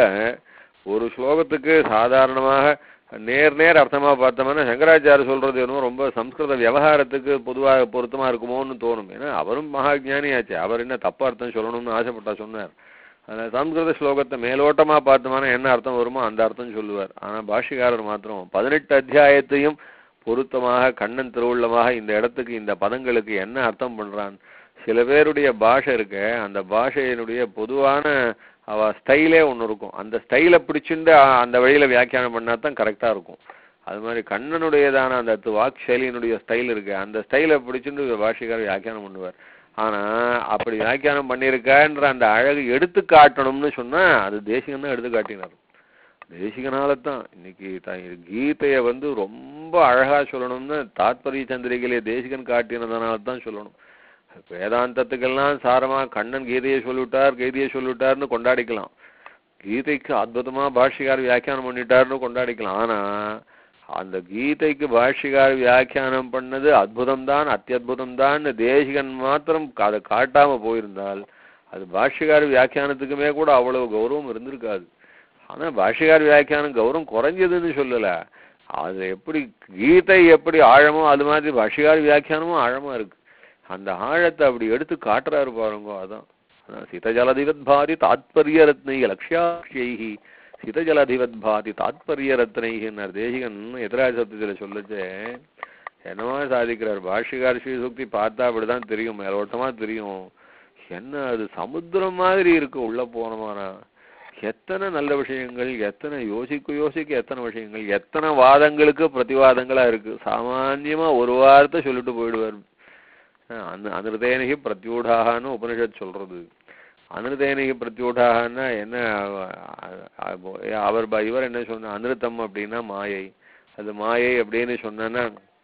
ஒரு ஸ்லோகத்துக்கு சாதாரணமாக நேர் நேர் அர்த்தமா பார்த்தோம்னா சங்கராச்சாரிய சொல்றது என்னமோ ரொம்ப சம்ஸ்கிருத விவகாரத்துக்கு பொதுவாக பொருத்தமா இருக்குமோன்னு தோணும் ஏன்னா அவரும் மகா ஞானியாச்சு அவர் என்ன தப்பா அர்த்தம் சொல்லணும்னு ஆசைப்பட்டா சொன்னார் அதனால சம்ஸ்கிருத ஸ்லோகத்தை மேலோட்டமா பார்த்தோம்னா என்ன அர்த்தம் வருமோ அந்த அர்த்தம் சொல்லுவார் ஆனா பாஷ்யக்காரர் மாத்திரம் பதினெட்டு அத்தியாயத்தையும் பொருத்தமாக கண்ணன் திருவுள்ளமாக இந்த இடத்துக்கு இந்த பதங்களுக்கு என்ன அர்த்தம் பண்றான் சில பேருடைய பாஷை இருக்கு அந்த பாஷையினுடைய பொதுவான அவ ஸ்டைலே ஒன்று இருக்கும் அந்த ஸ்டைலை பிடிச்சுண்டு அ- அந்த வழியில வியாக்கியானம் பண்ணா தான் கரெக்டா இருக்கும் அது மாதிரி கண்ணனுடையதான அந்த து- வாக் செயலியினுடைய ஸ்டைல் இருக்கு அந்த ஸ்டைலை பிடிச்சுண்டு பாஷைக்காரர் வியாக்கியானம் பண்ணுவார் ஆனா அப்படி வியாக்கியானம் பண்ணியிருக்கான்ற அந்த அழகு எடுத்து காட்டணும்னு சொன்னா அது தேசிகன் தான் எடுத்து காட்டினார் தேசிகனால தான் இன்னைக்கு த- கீதைய வந்து ரொம்ப அழகா சொல்லணும்னு தாத்பரிய சந்திரிகையிலே தேசிகன் காட்டினதுனால தான் சொல்லணும் வேதாந்தத்துக்கெல்லாம் சாரமா கண்ணன் கீதையை சொல்லிவிட்டார் கீதையை சொல்லிவிட்டார்னு கொண்டாடிக்கலாம் கீதைக்கு அற்புதமா பாஷ்யக்கார் வியாக்கியானம் பண்ணிட்டாருன்னு கொண்டாடிக்கலாம் ஆனா அந்த கீதைக்கு பாஷ்யக்கார் வியாக்கியானம் பண்ணது அற்புதம் தான் அத்தியுதம் தான் தேசிகன் மாத்திரம் அதை காட்டாம போயிருந்தால் அது பாஷ்யக்கார வியாக்கியானத்துக்குமே கூட அவ்வளவு கௌரவம் இருந்திருக்காது ஆனா பாஷ்யக்கார வியாக்கியானம் கௌரவம் குறைஞ்சதுன்னு சொல்லல அது எப்படி கீதை எப்படி ஆழமோ அது மாதிரி பாஷ்யக்கார வியாக்கியானமும் ஆழமா இருக்கு அந்த ஆழத்தை அப்படி எடுத்து காட்டுறாரு பாருங்க அதான் அதான் சிதஜலதிவத் பாதி தாத்பரிய ரத்னை லக்ஷ்யாட்சியை சிதஜலதிவத் பாதி தாத்பரிய ரத்னைன்னார் தேசிகன் எதிராஜ சப்தத்துல சொல்லுச்சே என்னவா சாதிக்கிறார் பாஷ்யக்கார ஸ்ரீசுக்தி பார்த்தா அப்படிதான் தெரியும் மேலோட்டமா தெரியும் என்ன அது சமுத்திரம் மாதிரி இருக்கு உள்ள போனோமானா எத்தனை நல்ல விஷயங்கள் எத்தனை யோசிக்க யோசிக்க எத்தனை விஷயங்கள் எத்தனை வாதங்களுக்கு பிரதிவாதங்களா இருக்கு சாமான்யமா ஒரு வார்த்தை சொல்லிட்டு போயிடுவார் அனு அனிருதேனகி பிரத்யூடாகனு உபனிஷத் சொல்றது அனிருதேனகி பிரத்யூடாகன்னா என்ன அ- அ- அவர் ப- இவர் என்ன சொன்ன அனிருத்தம் அப்படின்னா மாயை அது மாயை அப்படின்னு சொன்னா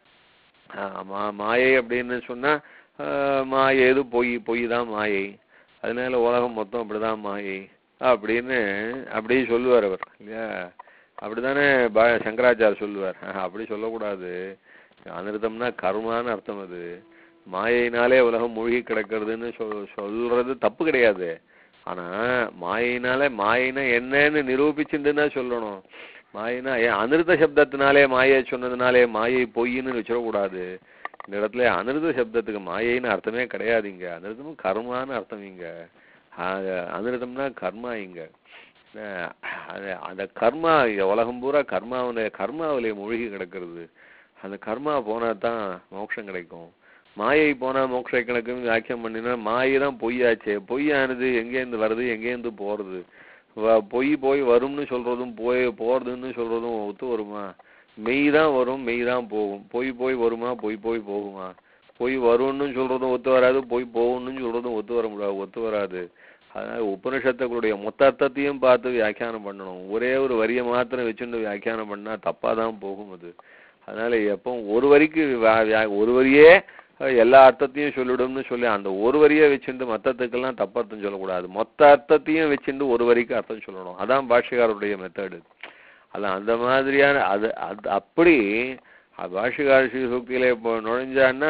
மாயை அப்படின்னு சொன்னா ஆஹ், மாயை எது பொய் பொய் தான் மாயை அதனால உலகம் மொத்தம் அப்படிதான் மாயை அப்படின்னு அப்படி சொல்லுவார் அவர் இல்லையா அப்படிதானே பா- சங்கராச்சார் சொல்லுவார் ஆஹ், அப்படி சொல்லக்கூடாது அனிருத்தம்னா கர்மான்னு அர்த்தம் அது மாயையினாலே உலகம் மூழ்கி கிடக்கிறதுன்னு சொல் சொல்றது தப்பு கிடையாது ஆனா மாயினால மாயினா என்னன்னு நிரூபிச்சுட்டுன்னா சொல்லணும் மாயினா ஏன் அனிருத்த சப்தத்தினாலே மாயை சொன்னதுனாலே மாயை பொய்ன்னு வச்சிடக்கூடாது இந்த இடத்துல அனிருத்த சப்தத்துக்கு மாயைன்னு அர்த்தமே கிடையாது இங்க அனிருத்தமும் கர்மான்னு அர்த்தம் இங்க ஆஹ் அனிருத்தம்னா கர்மா இங்க அஹ் அது அந்த கர்மா இங்க உலகம் பூரா கர்மாவில கர்மாவிலே மூழ்கி கிடக்கிறது அந்த கர்மா போனா தான் மோட்சம் கிடைக்கும் மாயை போனா மோட்ச கணக்குன்னு வியாக்கியம் பண்ணினா மாயை தான் பொய்யாச்சே பொய்யானது எங்கேருந்து வருது எங்கேருந்து போறது வ- பொய் போய் வரும்னு சொல்றதும் போய் போறதுன்னு சொல்றதும் ஒத்து வருமா மெய் தான் வரும் மெய் தான் போகும் பொய் போய் வருமா பொய் போய் போகுமா போய் வரும்னு சொல்றதும் ஒத்து வராது போய் போகணும்னு சொல்றதும் ஒத்து வர முடியாது ஒத்து வராது அதனால உபனிஷத்துக்களுடைய மொத்த அர்த்தத்தையும் பார்த்து வியாக்கியானம் பண்ணணும் ஒரே ஒரு வரியை மாத்திரம் வச்சுட்டு வியாக்கியானம் பண்ணா தப்பா தான் போகும் அது அதனால எப்பவும் ஒரு வரிக்கு வா- வியா- ஒரு வரியே அஹ், எல்லா அர்த்தத்தையும் சொல்லிடும்னு சொல்லி அந்த ஒரு வரியை வச்சுட்டு மத்தத்துக்கெல்லாம் தப்பு அர்த்தம் சொல்லக்கூடாது மொத்த அர்த்தத்தையும் வச்சுட்டு ஒரு வரிக்கு அர்த்தம் சொல்லணும் அதான் பாஷ்யக்காரருடைய மெத்தடு அதான் அந்த மாதிரியான அது அது அப்படி அஹ், பாஷ்யக்கார ஸ்ரீசூக்தியில இப்போ நுழைஞ்சான்னா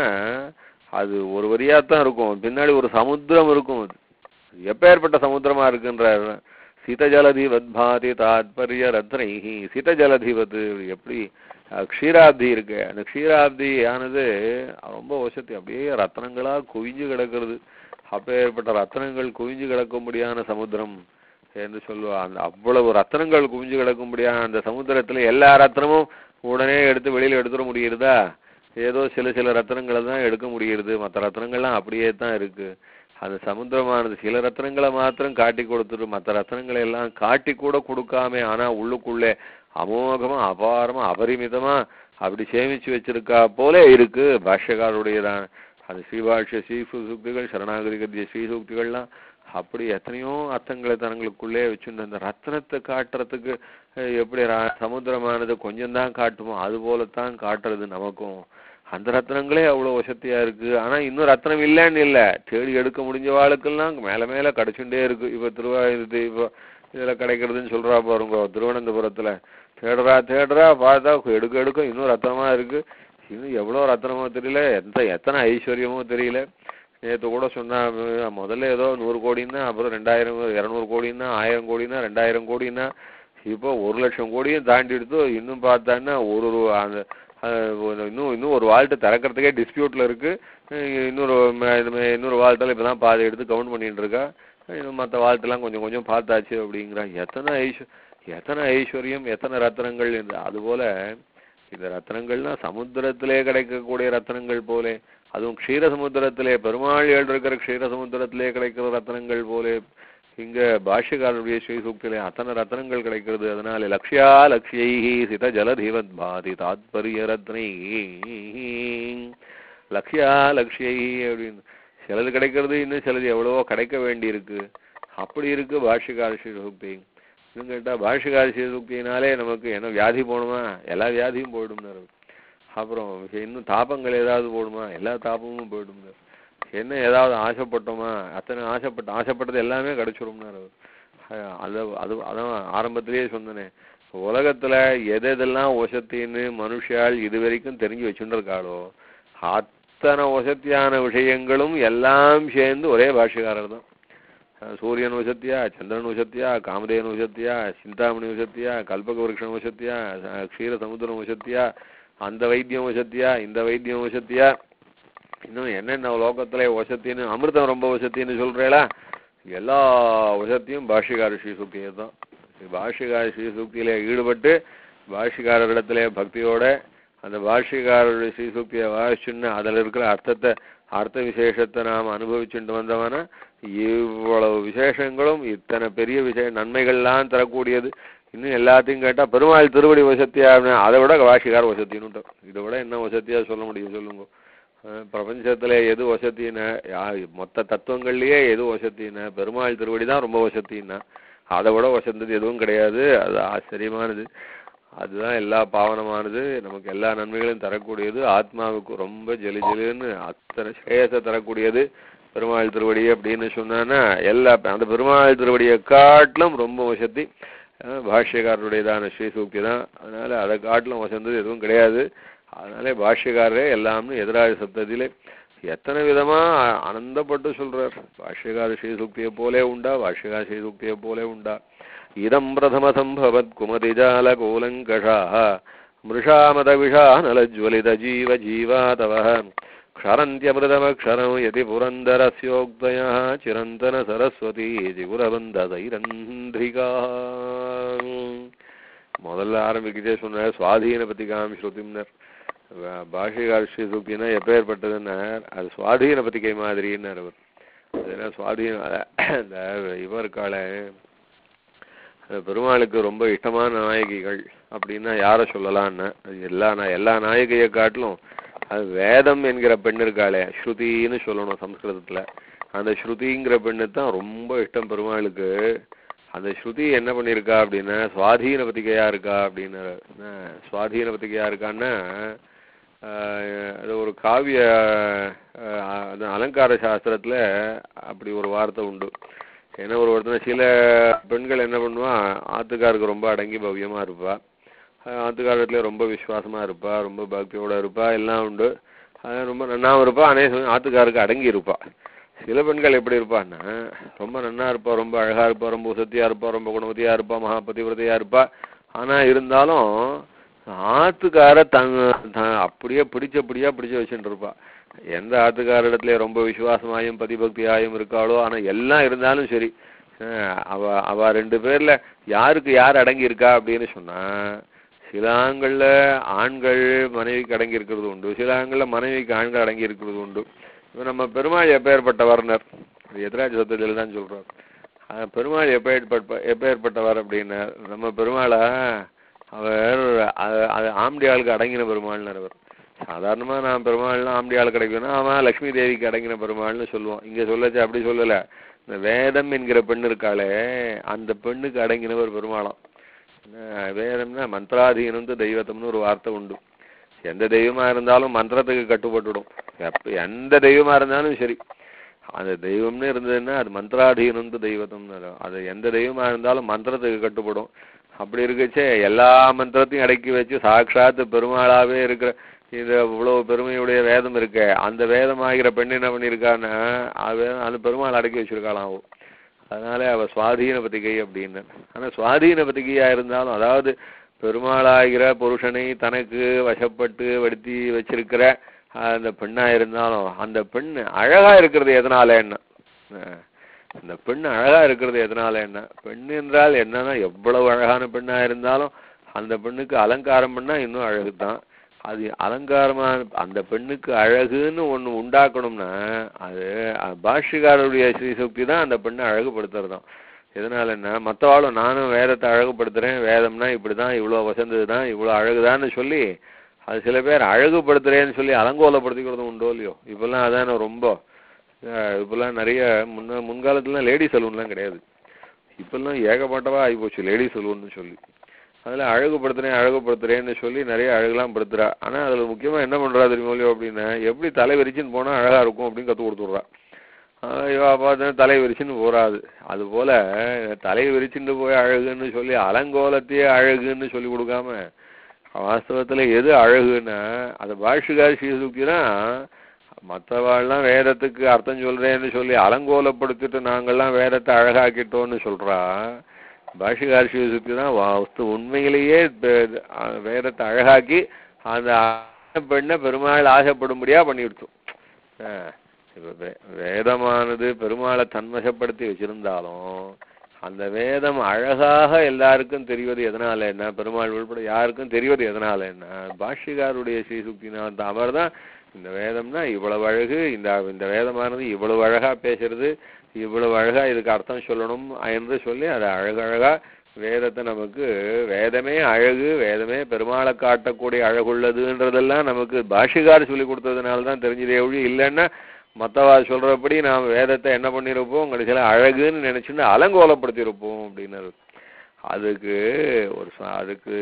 அது ஒரு வரியா தான் இருக்கும் பின்னாடி ஒரு சமுத்திரம் இருக்கும் அது எப்பேற்பட்ட சமுத்திரமா இருக்குன்றார் சிதஜலதிவத் பாதி தாத்பரிய ரத்னைஹி சிதஜலதிவத் எப்படி அஹ், க்ஷீராப்தி இருக்கு அந்த க்ஷீராப்தி ஆனது ரொம்ப வசதி அப்படியே ரத்னங்களா குவிஞ்சு கிடக்கிறது அப்பேற்பட்ட ரத்னங்கள் குவிஞ்சு கிடக்கும்படியான சமுத்திரம் என்று சொல்லுவா அந்த அவ்வளவு ரத்னங்கள் குவிஞ்சு கிடக்கும்படியான அந்த சமுத்திரத்துல எல்லா ரத்னமும் உடனே எடுத்து வெளியில எடுத்துட முடியுறதா ஏதோ சில சில ரத்னங்களை தான் எடுக்க முடியுது மற்ற ரத்னங்கள்லாம் அப்படியே தான் இருக்கு அந்த சமுத்திரமானது சில ரத்னங்களை மாத்திரம் காட்டி கொடுத்துட்டு மற்ற ரத்னங்களை எல்லாம் காட்டி கூட கொடுக்காம ஆனா உள்ளுக்குள்ளே அமோகமா அபாரமா அபரிமிதமா அப்படி சேமிச்சு வச்சிருக்கா போல இருக்கு பாஷ்யக்காருடையதான் அந்த ஸ்ரீபாஷ்ய ஸ்ரீசூக்திகள் சரணாகதி கத்திய ஸ்ரீசூக்திகள்லாம் அப்படி எத்தனையோ அர்த்தங்களை தனங்களுக்குள்ளே வச்சுட்டு அந்த ரத்னத்தை காட்டுறதுக்கு அஹ், எப்படி ர- சமுத்திரமானது கொஞ்சம் தான் காட்டுமோ அது போலத்தான் காட்டுறது நமக்கும் அந்த ரத்னங்களே அவ்வளவு வசதியா இருக்கு ஆனா இன்னும் ரத்னம் இல்லைன்னு இல்ல தேடி எடுக்க முடிஞ்ச வாழ்க்கெல்லாம் மேல மேல கிடைச்சுட்டே இருக்கு இப்ப திருவாயூர் இப்ப இதுல கிடைக்கிறதுன்னு சொல்றா பாருங்க திருவனந்தபுரத்துல தேடுறா தேடுறா பார்த்தா எடுக்க எடுக்க இன்னும் ரத்னமா இருக்கு இன்னும் எவ்வளவு ரத்னமோ தெரியல எந்த எத்தனை ஐஸ்வர்யமோ தெரியல நேத்து கூட சொன்னா அஹ், முதல்ல ஏதோ நூறு கோடின்னா அப்புறம் ரெண்டாயிரம் இருநூறு கோடின்னா ஆயிரம் கோடின்னா ரெண்டாயிரம் கோடின்னா இப்போ ஒரு லட்சம் கோடியும் தாண்டி எடுத்து இன்னும் பார்த்தான்னா ஒரு ஒரு அந்த அஹ், ஒரு- இன்னும் இன்னும் ஒரு வால்ட்டு திறக்கிறதுக்கே டிஸ்பியூட்ல இருக்கு அஹ், இன்னொரு ம- இது மே- இன்னொரு வால்ட்டில் இப்போ தான் பாதி எடுத்து கவுண்ட் பண்ணிட்டு இருக்கா இன்னும் மற்ற வால்ட்டெல்லாம் கொஞ்சம் கொஞ்சம் பார்த்தாச்சு அப்படிங்கிறா எத்தனை ஐஸ்வ எத்தனை ஐஸ்வர்யம் எத்தனை ரத்னங்கள் இந்த அதுபோல இந்த ரத்னங்கள்னா சமுத்திரத்திலே கிடைக்கக்கூடிய ரத்னங்கள் போலே அதுவும் க்ஷீரசமுத்திரத்திலே பெருமாள் ஏழு இருக்கிற க்ஷீரசமுத்திரத்திலே கிடைக்கிற ரத்னங்கள் போலே இங்க பாஷ்யக்காரருடைய ஸ்ரீசூக்திலே அத்தனை ரத்னங்கள் கிடைக்கிறது அதனால லக்ஷ்யா லக்ஷ்யைஹி சித ஜலதிவத் பாதி தாத்பரிய ரத்னை லக்ஷ்யா லக்ஷ்யைஹி அப்படின்னு சிலது கிடைக்கிறது இன்னும் சிலது எவ்வளவோ கிடைக்க வேண்டி இருக்கு அப்படி இருக்கு பாஷ்யக்கார ஸ்ரீசூக்தி இன்னும் கேட்டா பாஷ்யக்கார ஸ்ரீசூக்தினாலே நமக்கு என்ன வியாதி போகணுமா எல்லா வியாதியும் போயிடும்னாரு அப்புறம் இன்னும் தாபங்கள் ஏதாவது போடுமா எல்லா தாபமும் போயிடும்னாரு என்ன ஏதாவது ஆசைப்பட்டோமா அத்தனை ஆசைப்பட்ட ஆசைப்பட்டது எல்லாமே கிடைச்சிரும்னாரு அவர். அஹ் அது அது அதான் ஆரம்பத்திலேயே சொன்னனே உலகத்துல எது எதெல்லாம் வசத்தின்னு மனுஷால் இது வரைக்கும் தெரிஞ்சு வச்சுட்டு இருக்காளோ அத்தனை வசத்தியான விஷயங்களும் எல்லாம் சேர்ந்து ஒரே பாஷ்யக்காரர் தான் அஹ் சூரியன் வசத்தியா சந்திரன் வசத்தியா காமதேவன் வசத்தியா சிந்தாமணி வசத்தியா கல்பக விருஷம் வசத்தியா அஹ் க்ஷீர சமுத்திரம் வசத்தியா அந்த வைத்தியம் வசத்தியா இந்த வைத்தியம் வசத்தியா இன்னும் என்னென்ன லோகத்துல வசத்தின்னு அமிர்தம் ரொம்ப வசத்தின்னு சொல்றேளா எல்லா வசத்தியும் பாஷ்யகார ஸ்ரீசுக்தியை தான் பாஷ்யகார ஸ்ரீசுக்தியில ஈடுபட்டு பாஷ்யக்காரரிடத்திலே பக்தியோட அந்த பாஷ்யக்காரருடைய ஸ்ரீசுக்தியை வாசிச்சுன்னு அதுல இருக்கிற அர்த்தத்தை அர்த்த விசேஷத்தை நாம் அனுபவிச்சுட்டு வந்தவன இவ்வளவு விசேஷங்களும் இத்தனை பெரிய விசேஷ நன்மைகள்லாம் தரக்கூடியது இன்னும் எல்லாத்தையும் கேட்டா பெருமாள் திருவடி வசத்தியா அப்படின்னா அதை விட வாஷிகார வசத்தின்னு இதை விட என்ன வசதியா சொல்ல முடியும் சொல்லுங்க அஹ் பிரபஞ்சத்துல எது வசத்தின்னு யா- மொத்த தத்துவங்கள்லயே எது வசத்தின்னு பெருமாள் திருவடி தான் ரொம்ப வசத்தின்னா அதை விட வசந்தது எதுவும் கிடையாது அது ஆச்சரியமானது அதுதான் எல்லா பாவனமானது நமக்கு எல்லா நன்மைகளையும் தரக்கூடியது ஆத்மாவுக்கு ரொம்ப ஜெலி ஜெலின்னு அத்தனை ஸ்ரேயத்தை தரக்கூடியது பெருமாள் திருவடி அப்படின்னு சொன்னான்னா எல்லா அந்த பெருமாள் திருவடியை காட்டிலும் ரொம்ப வசதி அஹ் பாஷ்யக்காரருடையதான ஸ்ரீசூக்தி தான் அதனால அதை காட்டிலும் வசந்தது எதுவும் கிடையாது அதனாலே பாஷ்யக்காரரே எல்லாம்னு எதிராக சப்தத்திலே எத்தனை விதமா ஆ- ஆனந்தப்பட்டு சொல்றார் பாஷ்யக்கார ஸ்ரீசூக்தியை போலே உண்டா பாஷ்யக்கார ஸ்ரீசூக்தியை போலே உண்டா இதம் பிரதம சம்பவத் குமதிஜால கோலங்கஷா மிருஷாமத விஷானலஜ்வலித ஜீவ ஜீவாதவ க்ஷரந்தியமிருதமக்ஷரம் யதி புரந்தரஸ்யோக்தயா சிரந்தன சரஸ்வதி ஜிகுரபந்ததைரந்திரிகா முதல்ல ஆரம்பிக்கிட்டே சொன்னார் சுவாதீன பத்திகாம் ஸ்ருதிம்னர் வ- பாஷ்யகார ஸ்ரீசூக்தினா எப்பேற்பட்டதுன்னார் அது சுவாதீன பத்திகை மாதிரின்னார் அவர் அது என்ன சுவாதீன இந்த இவர் இருக்காளே அந்த பெருமாளுக்கு ரொம்ப இஷ்டமான நாயகிகள் அப்படின்னா யாரை சொல்லலாம்னா அது எல்லா நா- எல்லா நாயகியை காட்டிலும் அது வேதம் என்கிற பெண் இருக்காளே ஸ்ருதின்னு சொல்லணும் சம்ஸ்கிருதத்துல அந்த ஸ்ருதிங்கிற பெண்ணு தான் ரொம்ப இஷ்டம் பெருமாளுக்கு அந்த ஸ்ருதி என்ன பண்ணியிருக்கா அப்படின்னா சுவாதீன பத்திகையா இருக்கா அப்படின்னு என்ன, சுவாதீன பத்திகையா இருக்கான்னா ஆஹ், அது ஒரு காவிய ஆஹ், அது அலங்கார சாஸ்திரத்துல அப்படி ஒரு வார்த்தை உண்டு ஏன்னா ஒரு ஒருத்தர் சில பெண்கள் என்ன பண்ணுவா ஆத்துக்காருக்கு ரொம்ப அடங்கி பவ்யமா இருப்பா ஆஹ் ஆத்துக்காரத்துல ரொம்ப விசுவாசமா இருப்பா ரொம்ப பக்தியோட இருப்பா எல்லாம் உண்டு அது ரொம்ப நன்னாவும் இருப்பா அநேக சமயம் ஆத்துக்காருக்கு அடங்கி இருப்பா சில பெண்கள் எப்படி இருப்பான்னா ரொம்ப நன்னா இருப்பா ரொம்ப அழகா இருப்பா ரொம்ப உசத்தியா இருப்பா ரொம்ப குணவதியா இருப்பா மகாபதிவிரதையா இருப்பா ஆனா இருந்தாலும் ஆத்துக்கார தங்க த- அப்படியே பிடிச்சபடியா பிடிச்சு வச்சுட்டு இருப்பா எந்த ஆத்துக்கார இடத்துல ரொம்ப விசுவாசமாயும் பதிபக்தியாயும் இருக்காளோ ஆனா எல்லாம் இருந்தாலும் சரி அஹ் அவ அவ ரெண்டு பேர்ல யாருக்கு யார் அடங்கி இருக்கா அப்படின்னு சொன்னா சில ஆண்கள்ல ஆண்கள் மனைவிக்கு அடங்கி இருக்கிறது உண்டு சில ஆண்கள்ல மனைவிக்கு ஆண்கள் அடங்கி இருக்கிறது உண்டு இப்ப நம்ம பெருமாள் எப்பேற்பட்ட வர்ணர் எதிராஜ சத்தத்தில் தான் சொல்றோம் அஹ் பெருமாள் எப்பேற்பட்ட எப்பேற்பட்டவர் அப்படின்னார் நம்ம பெருமாளா அவர் அ- அது ஆம்படியாளுக்கு அடங்கின பெருமாள்னார் அவர் சாதாரணமா நான் பெருமாள்னா ஆம்படியாள் கிடைக்கும்னா அவன் லக்ஷ்மி தேவிக்கு அடங்கின பெருமாள்னு சொல்லுவோம் இங்க சொல்லச்சு அப்படி சொல்லல இந்த வேதம் என்கிற பெண் இருக்காளே அந்த பெண்ணுக்கு அடங்கினவர் பெருமாளாம் என்ன, வேதம்னா மந்திராதீனம் தெய்வத்தம்னு ஒரு வார்த்தை உண்டு எந்த தெய்வமா இருந்தாலும் மந்திரத்துக்கு கட்டுப்பட்டுடும் எப்ப எந்த தெய்வமா இருந்தாலும் சரி அந்த தெய்வம்னு இருந்ததுன்னா அது மந்திராதீனம் தெய்வத்தம்னு அர்த்தம். அது எந்த தெய்வமா இருந்தாலும் மந்திரத்துக்கு கட்டுப்படும் அப்படி இருக்கச்சே எல்லா மந்திரத்தையும் அடக்கி வச்சு சாட்சாத்து பெருமாளாவே இருக்கிற இது இவ்வளவு பெருமையுடைய வேதம் இருக்கே அந்த வேதம் ஆகிற பெண் என்ன பண்ணியிருக்கான்னா அது அந்த பெருமாள் அடக்கி வச்சிருக்காளாம் அவ அதனால அவ சுவாதீன பத்திகை அப்படின்னு ஆனா சுவாதீன பத்திகையா இருந்தாலும் அதாவது பெருமாளாகிற புருஷனை தனக்கு வசப்பட்டு வடுத்தி வச்சிருக்கிற அந்த பெண்ணா இருந்தாலும் அந்த பெண் அழகா இருக்கிறது எதனால என்ன அஹ் அந்த பெண் அழகா இருக்கிறது எதனால என்ன பெண் என்றால் என்னன்னா எவ்வளவு அழகான பெண்ணா இருந்தாலும் அந்த பெண்ணுக்கு அலங்காரம் பண்ணா இன்னும் அழகுதான் அது அலங்காரமா அந்த பெண்ணுக்கு அழகுன்னு ஒண்ணு உண்டாக்கணும்னா அது அஹ், பாஷ்யக்காரருடைய ஸ்ரீசக்தி தான் அந்த பெண்ணை அழகுபடுத்துறதாம் எதனாலன்னா மற்றவாளும் நானும் வேதத்தை அழகுபடுத்துறேன் வேதம்னா இப்படிதான் இவ்வளவு வசந்தது தான் இவ்வளவு அழகுதான்னு சொல்லி அது சில பேர் அழகுபடுத்துறேன்னு சொல்லி அலங்கோலப்படுத்திக்கிறதும் உண்டோ இல்லையோ இப்பெல்லாம் அதான ரொம்ப அஹ், இப்பெல்லாம் நிறைய முன்ன முன்காலத்துலாம் லேடி சலூன்லாம் கிடையாது இப்பெல்லாம் ஏகப்பட்டவா ஆகிப்போச்சு லேடி சலூன்னு சொல்லி அதில் அழகுபடுத்துறேன் அழகுபடுத்துறேன்னு சொல்லி நிறைய அழகுலாம் படுத்துறா ஆனா அதுல முக்கியமா என்ன பண்றா தெரியுமோ இல்லையோ அப்படின்னா எப்படி தலை விரிச்சுன்னு போனா அழகா இருக்கும் அப்படின்னு கத்து கொடுத்துட்றா இவா பார்த்து தலை விரிச்சுன்னு போறாது அது போல தலை விரிச்சுட்டு போய் அழகுன்னு சொல்லி அலங்கோலத்தையே அழகுன்னு சொல்லி கொடுக்காம வாஸ்தவத்துல எது அழகுன்னா அது பாஷிகார் ஸ்ரீசுக்தினா மற்றவாள்லாம் வேதத்துக்கு அர்த்தம் சொல்றேன்னு சொல்லி அலங்கோலப்படுத்திட்டு நாங்கெல்லாம் வேதத்தை அழகாக்கிட்டோம்னு சொல்றா பாஷிகார் ஸ்ரீசுக்தி தான் வாஸ்து உண்மையிலேயே பே- அஹ் வேதத்தை அழகாக்கி அந்த அழகான பெண்ணை பெருமாள் ஆசைப்படும்படியா பண்ணிவிடுத்தோம் அஹ் இப்ப வே- வேதமானது பெருமாளை தன்வசப்படுத்தி வச்சிருந்தாலும் அந்த வேதம் அழகாக எல்லாருக்கும் தெரிவது எதனால என்ன பெருமாள் உள்பட யாருக்கும் தெரிவது எதனால என்ன பாஷ்யக்காருடைய ஸ்ரீசுக்தினால அவர் தான் இந்த வேதம்னா இவ்வளவு அழகு இந்த இந்த வேதமானது இவ்வளவு அழகா பேசுறது இவ்வளவு அழகா இதுக்கு அர்த்தம் சொல்லணும் என்று சொல்லி அது அழகழகா வேதத்தை நமக்கு வேதமே அழகு வேதமே பெருமாளை காட்டக்கூடிய அழகுள்ளதுன்றதெல்லாம் நமக்கு பாஷிகார் சொல்லி கொடுத்ததுனால தான் தெரிஞ்சதே ஒழி இல்லைன்னா மற்றவா சொல்றபடி நாம் வேதத்தை என்ன பண்ணியிருப்போம் கடைசியில் அழகுன்னு நினைச்சுன்னு அலங்கோலப்படுத்தியிருப்போம் அப்படின்னாரு அதுக்கு ஒரு ச- அதுக்கு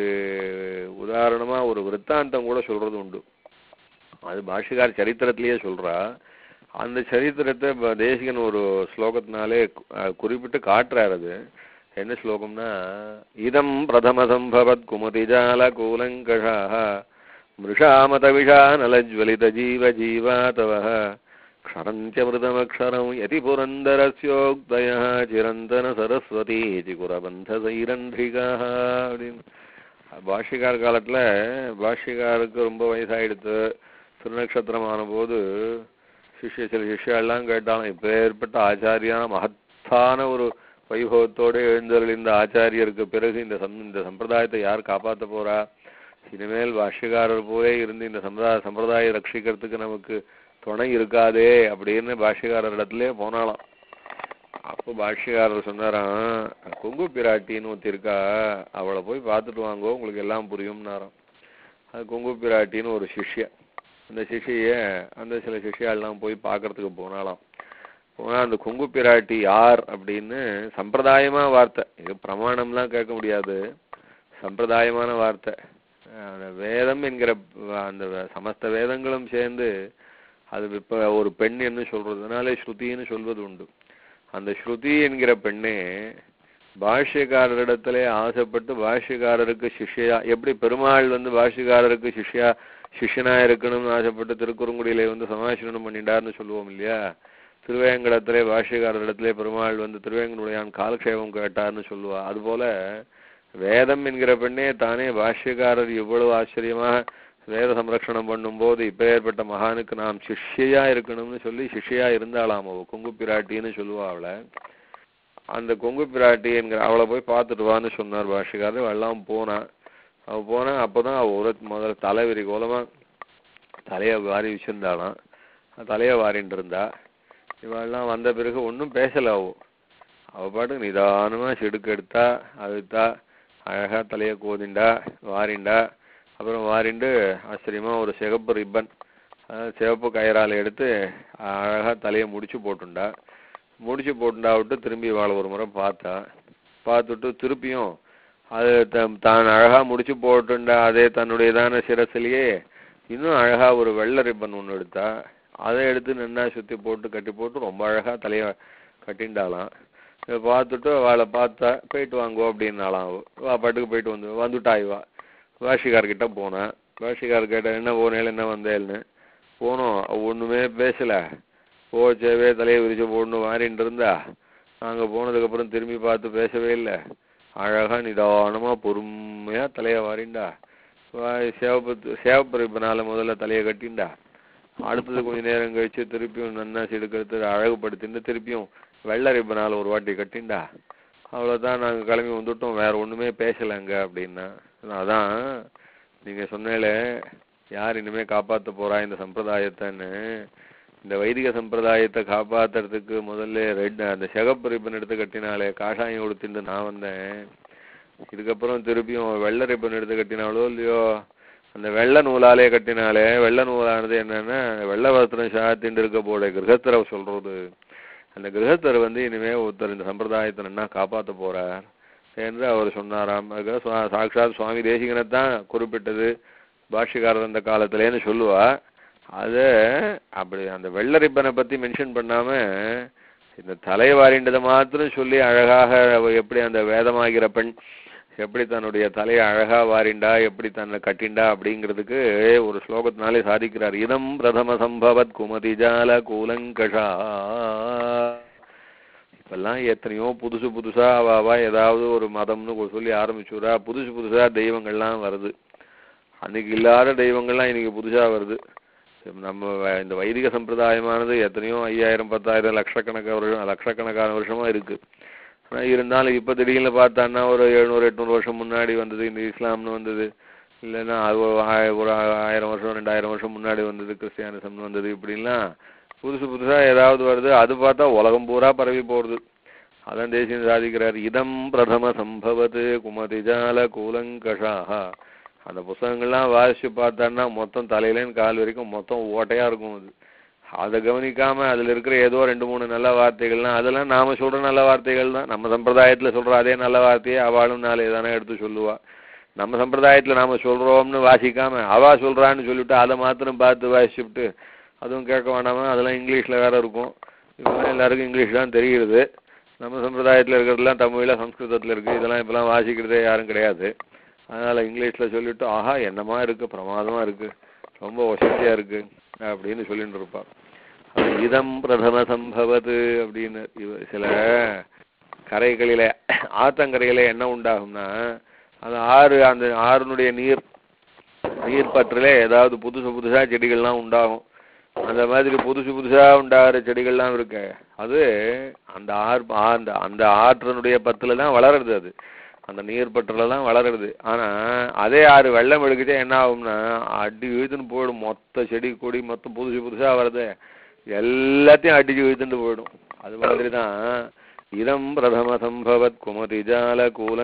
உதாரணமா ஒரு விற்த்தாந்தம் கூட சொல்றது உண்டு அது பாஷிகார் சரித்திரத்திலேயே சொல்றா அந்த சரித்திரத்தை ப- தேசிகன் ஒரு ஸ்லோகத்தினாலே கு- அஹ் குறிப்பிட்டு காட்டுறாரு அது என்ன ஸ்லோகம்னா இதம் பிரதம சம்பவத் குமதிஜால கூலங்கஷாக மிருஷாமத விஷானலஜ்வலித ஜீவ ஜீவாதவः क्षरन्त्यमृतमक्षरं यति पुरन्दरस्योक्तयः चिरन्तन சரஸ்வதி குரபந்தசைரன்றிகாக அப்படின்னு பாஷ்யக்கார காலத்துல பாஷ்யக்காருக்கு ரொம்ப வயசாயிடுத்து திருநக்ஷத்திரமான போது சிஷ்ய சில சிஷ்யாலாம் கேட்டாலும் இப்ப ஏற்பட்ட ஆச்சாரியா மகத்தான ஒரு வைபவத்தோட எழுந்தருள் இந்த ஆச்சாரியருக்கு பிறகு இந்த சம் இந்த சம்பிரதாயத்தை யார் காப்பாத்த போறா இனிமேல் பாஷ்யக்காரர் போலே இருந்து இந்த சம்பிரதாய சம்பிரதாயம் ரட்சிக்கிறதுக்கு நமக்கு துணை இருக்காதே அப்படின்னு பாஷ்யக்காரர் இடத்துல போனாலாம் அப்போ பாஷ்யக்காரர் சொன்னாராம் கொங்கு பிராட்டின்னு ஒருத்தி இருக்கா அவளை போய் பார்த்துட்டு வாங்கோ உங்களுக்கு எல்லாம் புரியும்னாராம் அது கொங்கு பிராட்டின்னு ஒரு சிஷ்ய அந்த சிஷிய அந்த சில சிஷியாள்லாம் போய் பார்க்கறதுக்கு போனாலாம் போனா அந்த கொங்கு பிராட்டி யார் அப்படின்னு சம்பிரதாயமா வார்த்தை இது பிரமாணம்லாம் கேட்க முடியாது சம்பிரதாயமான வார்த்தை அஹ் அந்த வேதம் என்கிற வ- அந்த வ- சமஸ்த வேதங்களும் சேர்ந்து அது இப்ப ஒரு பெண் என்று சொல்றதுனாலே ஸ்ருதின்னு சொல்வது உண்டு அந்த ஸ்ருதி என்கிற பெண்ணே பாஷ்யக்காரரிடத்திலே ஆசைப்பட்டு பாஷ்யக்காரருக்கு சிஷ்யா எப்படி பெருமாள் வந்து பாஷ்யக்காரருக்கு சிஷ்யா சிஷ்யனா இருக்கணும்னு ஆசைப்பட்டு திருக்குறுங்குடியில வந்து சமாசனம் பண்ணிட்டார்னு சொல்லுவோம் இல்லையா திருவேங்கடத்திலே பாஷ்யக்காரரிடத்திலே பெருமாள் வந்து திருவேங்கனுடையான் காலக்ஷேபம் கேட்டார்னு சொல்லுவா அதுபோல வேதம் என்கிற பெண்ணே தானே பாஷ்யக்காரர் இவ்வளவு ஆச்சரியமாக வேத சம்ரக்ஷணம் பண்ணும்போது இப்ப ஏற்பட்ட மகானுக்கு நாம் சிஷ்யா இருக்கணும்னு சொல்லி சிஷ்யா இருந்தாளாம் அவ கொங்கு பிராட்டின்னு சொல்லுவா அவளை அந்த கொங்கு பிராட்டி என்கிற அவளை போய் பார்த்துட்டு வான்னு சொன்னார் பாஷ்யக்காரர் எல்லாம் போனா அவ போனா அப்பதான் அவ ஒரு முதல்ல தலைவிரி கோலமா தலைய வாரி வச்சிருந்தாளாம் தலைய வாரிட்டு இருந்தா இவெல்லாம் வந்த பிறகு ஒன்றும் பேசல அவ அவ பாட்டுக்கு நிதானமா செடுக்கு எடுத்தா அழுத்தா அழகா தலைய கோதிண்டா வாரிண்டா அப்புறம் வாரிண்டு ஆச்சரியமா ஒரு சிகப்பு ரிப்பன் அதாவது சிவப்பு கயிறால எடுத்து அழகா தலையை முடிச்சு போட்டுண்டா முடிச்சு போட்டுண்டா விட்டு திரும்பி வாழ ஒரு முறை பார்த்தா பார்த்துட்டு திருப்பியும் அது த- தான் அழகா முடிச்சு போட்டுண்டா அதே தன்னுடையதான சிரசிலேயே இன்னும் அழகா ஒரு வெள்ளை ரிப்பன் ஒன்று எடுத்தா அதை எடுத்து நின்னா சுத்தி போட்டு கட்டி போட்டு ரொம்ப அழகா தலைய கட்டிண்டாலாம் இதை பார்த்துட்டு அவளை பார்த்தா போயிட்டு வாங்கோ அப்படின்னாலாம் அவ வா பாட்டுக்கு போயிட்டு வந்து வந்துட்டா இவா வாஷிகார்கிட்ட போனேன் வாஷிகார் கேட்ட என்ன போனேன் என்ன வந்தேன்னு போனோம் அவ ஒண்ணுமே பேசல போச்சேவே தலையை விரிச்சு போடணும் வாரின்னு இருந்தா நாங்க போனதுக்கு அப்புறம் திரும்பி பார்த்து பேசவே இல்லை அழகா நிதானமா பொறுமையா தலைய வாரிண்டா வா- சிவப்பு சிவப்பு ரிப்பனால முதல்ல தலையை கட்டிண்டா அடுத்தது கொஞ்ச நேரம் கழிச்சு திருப்பியும் நன்னா செடுக்கிறது அழகுபடுத்திட்டு திருப்பியும் வெள்ளை ரிப்பனால ஒரு வாட்டி கட்டிண்டா அவ்வளவுதான் நாங்க கிளம்பி வந்துட்டோம் வேற ஒண்ணுமே பேசலைங்க அப்படின்னா அதான் நீங்க சொன்னேலே யார் இனிமே காப்பாத்த போறா இந்த சம்பிரதாயத்தைன்னு இந்த வைதிக சம்பிரதாயத்தை காப்பாத்துறதுக்கு முதல்ல ரெட் அந்த சிகப்பு ரிப்பன் எடுத்து கட்டினாலே காஷாயம் உடுத்திட்டு நான் வந்தேன் இதுக்கப்புறம் திருப்பியும் வெள்ளை ரிப்பன் எடுத்து கட்டினாலோ இல்லையோ அந்த வெள்ளை நூலாலே கட்டினாலே வெள்ளை நூலானது என்னன்னா வெள்ளை வஸ்திரம் சாத்தின்னு இருக்க போல கிரகஸ்தரை சொல்றது அந்த கிரகஸ்தர் வந்து இனிமே ஒருத்தர் இந்த சம்பிரதாயத்தை நன்னா காப்பாத்த போறார் என்று அவர் சொன்னாராம் அதுக்கு சுவா- சாக்ஷாத் சுவாமி தேசிகனைத்தான் குறிப்பிட்டது பாஷ்யக்காரர் அந்த காலத்துலேன்னு சொல்லுவா அது அப்படி அந்த வெள்ளை ரிப்பனை பத்தி மென்ஷன் பண்ணாம இந்த தலைவாரின்றதை மாத்திரம் சொல்லி அழகாக அவ எப்படி அந்த வேதமாகிற பெண் எப்படி தன்னுடைய தலையை அழகா வாரிண்டா எப்படி தன்னை கட்டிண்டா அப்படிங்கிறதுக்கு ஒரு ஸ்லோகத்தினாலே சாதிக்கிறார் இதம் பிரதம சம்பவத் குமதி ஜால கூலங்கஷா இப்பெல்லாம் எத்தனையோ புதுசு புதுசா அவ அவ ஏதாவது ஒரு மதம்னு ஒரு சொல்லி ஆரம்பிச்சுடா புதுசு புதுசா தெய்வங்கள்லாம் வருது அன்னைக்கு இல்லாத தெய்வங்கள்லாம் இன்னைக்கு புதுசா வருது நம்ம வ- இந்த வைதிக சம்பிரதாயமானது எத்தனையோ ஐயாயிரம் பத்தாயிரம் லட்சக்கணக்கான வருஷம் லட்சக்கணக்கான வருஷமா இருக்கு ஆனா இருந்தாலும் இப்ப திடீர்னு பார்த்தான்னா ஒரு எழுநூறு எட்நூறு வருஷம் முன்னாடி வந்தது இந்த இஸ்லாம்னு வந்தது இல்லைன்னா அது ஒரு ஆய- ஒரு ஆயிரம் வருஷம் ரெண்டாயிரம் வருஷம் முன்னாடி வந்தது கிறிஸ்டியானிசம்னு வந்தது இப்படிலாம் புதுசு புதுசா ஏதாவது வருது அது பார்த்தா உலகம் பூரா பரவி போறது அதான் தேசியம் சாதிக்கிறார் இதம் பிரதம சம்பவது குமதிஜால கூலங்கஷாக அந்த புஸ்தகங்கள்லாம் வாசிச்சு பார்த்தான்னா மொத்தம் தலையிலேன்னு கால் வரைக்கும் மொத்தம் ஓட்டையா இருக்கும் அது அதை கவனிக்காம அதுல இருக்கிற ஏதோ ரெண்டு மூணு நல்ல வார்த்தைகள்லாம் அதெல்லாம் நாம சொல்ற நல்ல வார்த்தைகள் தான் நம்ம சம்பிரதாயத்துல சொல்ற அதே நல்ல வார்த்தையே அவளும் நாளை தானே எடுத்து சொல்லுவா நம்ம சம்பிரதாயத்துல நாம சொல்றோம்னு வாசிக்காம அவா சொல்றான்னு சொல்லிட்டு அதை மாத்திரம் பார்த்து வாசிச்சுட்டு அதுவும் கேட்க வேண்டாமா அதெல்லாம் இங்கிலீஷ்ல வேற இருக்கும் இப்பெல்லாம் எல்லாருக்கும் இங்கிலீஷ் தான் தெரியுது நம்ம சம்பிரதாயத்துல இருக்கிறதெல்லாம் தமிழ்ல சம்ஸ்கிருதத்துல இருக்கு இதெல்லாம் இப்பெல்லாம் வாசிக்கிறதே யாரும் கிடையாது அதனால இங்கிலீஷ்ல சொல்லிட்டு ஆஹா என்னமா இருக்கு பிரமாதமா இருக்கு ரொம்ப வசதியா இருக்கு அப்படின்னு சொல்லிட்டு இருப்பா அது இதம் பிரதம சம்பவது அப்படின்னு இவ சில கரைகளில ஆத்தங்கரையில என்ன உண்டாகும்னா அந்த ஆறு அந்த ஆறுனுடைய நீர் நீர் பற்றிலே ஏதாவது புதுசு புதுசா செடிகள்லாம் உண்டாகும் அந்த மாதிரி புதுசு புதுசா உண்டாகிற செடிகள்லாம் இருக்கு அது அந்த ஆறு அந்த அந்த ஆற்றினுடைய பத்துல தான் வளருது அது அந்த நீர் பற்றுல தான் வளருது ஆனா அதே ஆறு வெள்ளம் எடுக்கிட்டே என்ன ஆகும்னா அடி இழுத்துன்னு போயிடும் மொத்த செடி கொடி மொத்தம் புதுசு புதுசா வருது எல்லாத்தையும் அடிச்சு இழுத்துட்டு போயிடும் அது மாதிரி தான் இதம் பிரதம சம்பவத் குமதிஜால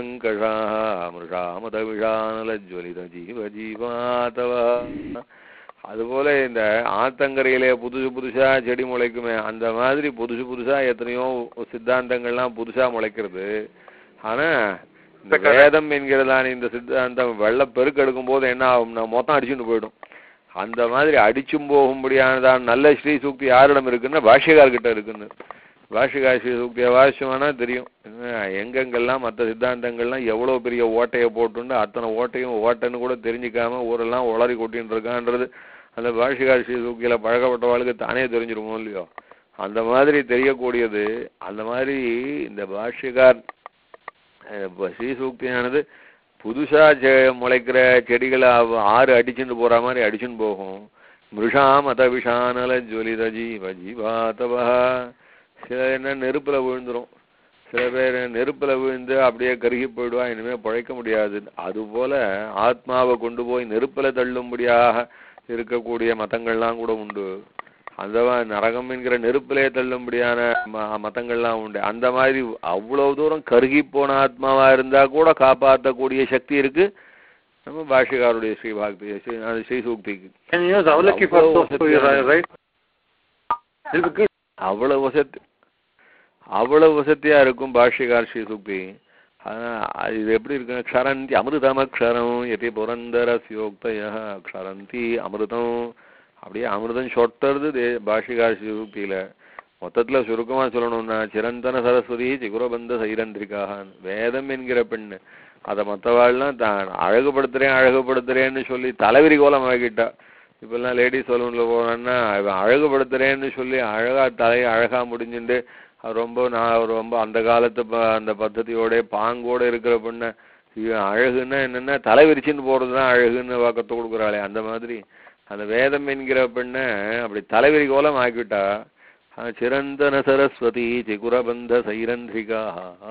கூலங்கஷா மிருஷாமத விஷானல ஜுவலித ஜீவ ஜீவாதவ அதுபோல இந்த ஆத்தங்கரையிலே புதுசு புதுசா செடி முளைக்குமே அந்த மாதிரி புதுசு புதுசா எத்தனையோ சித்தாந்தங்கள்லாம் புதுசா முளைக்கிறது ஆனா இந்த வேதம் என்கிறதான இந்த சித்தாந்தம் வெள்ள பெருக்கெடுக்கும் போது என்ன ஆகும்னா மொத்தம் அடிச்சுட்டு போயிடும் அந்த மாதிரி அடிச்சும் போகும்படியானதான் நல்ல ஸ்ரீ சூக்தி யாரிடம் இருக்குன்னா பாஷ்யகார்கிட்ட இருக்குன்னு பாஷ்யகார் ஸ்ரீ சூக்தியை வாசிச்சோம்னா தெரியும் என்ன, எங்கெங்கெல்லாம் மற்ற சித்தாந்தங்கள்லாம் எவ்வளவு பெரிய ஓட்டையை போட்டுண்டு அத்தனை ஓட்டையும் ஓட்டைன்னு கூட தெரிஞ்சுக்காம ஊரெல்லாம் உளறி கொட்டின்னு இருக்கான்றது அந்த பாஷ்யகார் ஸ்ரீ சூக்தியில பழக்கப்பட்டவாளுக்கு தானே தெரிஞ்சிருமோ இல்லையோ அந்த மாதிரி தெரியக்கூடியது அந்த மாதிரி இந்த பாஷ்யகார் அஹ், இப்ப ஸ்ரீ சூக்தியானது புதுசா செ- முளைக்கிற செடிகளை அவ- ஆறு அடிச்சுட்டு போற மாதிரி அடிச்சுன்னு போகும் மிருஷா மத விஷானல ஜொலித ஜீவ ஜீவாதவா சில என்ன நெருப்புல விழுந்துரும் சில பேர் நெருப்புல விழுந்து அப்படியே கருகி போயிடுவா இனிமே பிழைக்க முடியாது அதுபோல ஆத்மாவை கொண்டு போய் நெருப்புல தள்ளும்படியாக இருக்கக்கூடிய மதங்கள்லாம் கூட உண்டு அந்த மா- நரகம் என்கிற நெருப்பிலே தள்ளும்படியான ம- மதங்கள்லாம் உண்டு அந்த மாதிரி அவ்வளவு தூரம் கருகி போன ஆத்மாவா இருந்தா கூட காப்பாற்றக்கூடிய சக்தி இருக்கு நம்ம பாஷ்யக்காருடைய ஸ்ரீ பாக்தி ஸ்ரீ- அது Sri சூக்திக்கு Can you use Avalaki for அவ்வளவு soap, வசதியான- right? It'll be good. அவ்வளவு வசதி அவ்வளவு வசதியா இருக்கும் பாஷ்யகார் ஸ்ரீ சூக்தி ஆனா அது இது எப்படி இருக்கு க்ஷரந்தி அமிர்தமக்ஷரம் எதி புரந்தர சியோக்தய க்ஷரந்தி அமிர்தம் அப்படியே அமிர்தம் சொட்டுறது தே- பாஷ்யகார் ஸ்ரீ சூக்தியில மொத்தத்துல சுருக்கமா சொல்லணும்னா சிரந்தன சரஸ்வதி சிகுரபந்த சைரந்திரிக்காக வேதம் என்கிற பெண்ணு அதை மற்றவாள்லாம் தான் அழகுபடுத்துறேன் அழகுபடுத்துறேன்னு சொல்லி தலைவிரி கோலம் ஆகிட்டா இப்பெல்லாம் லேடி சலூன்ல போனோன்னா இவன் அழகுபடுத்துறேன்னு சொல்லி அழகா தலையை அழகா முடிஞ்சுட்டு அது ரொம்ப நான் ரொம்ப அந்த காலத்து ப- அந்த பద్ధதியோட பாங்கோட இருக்கிற பொண்ணை இவன் அழகுன்னா என்னன்னா தலை விரிச்சுன்னு போறதுதான் அழகுன்னு கத்து கொடுக்குறாளே அந்த மாதிரி அந்த வேதம் என்கிற பெண்ணை அப்படி தலைவிரி கோலம் ஆக்கிவிட்டா அஹ் சிரந்தன சரஸ்வதி சிகுரபந்த சைரந்திரிகா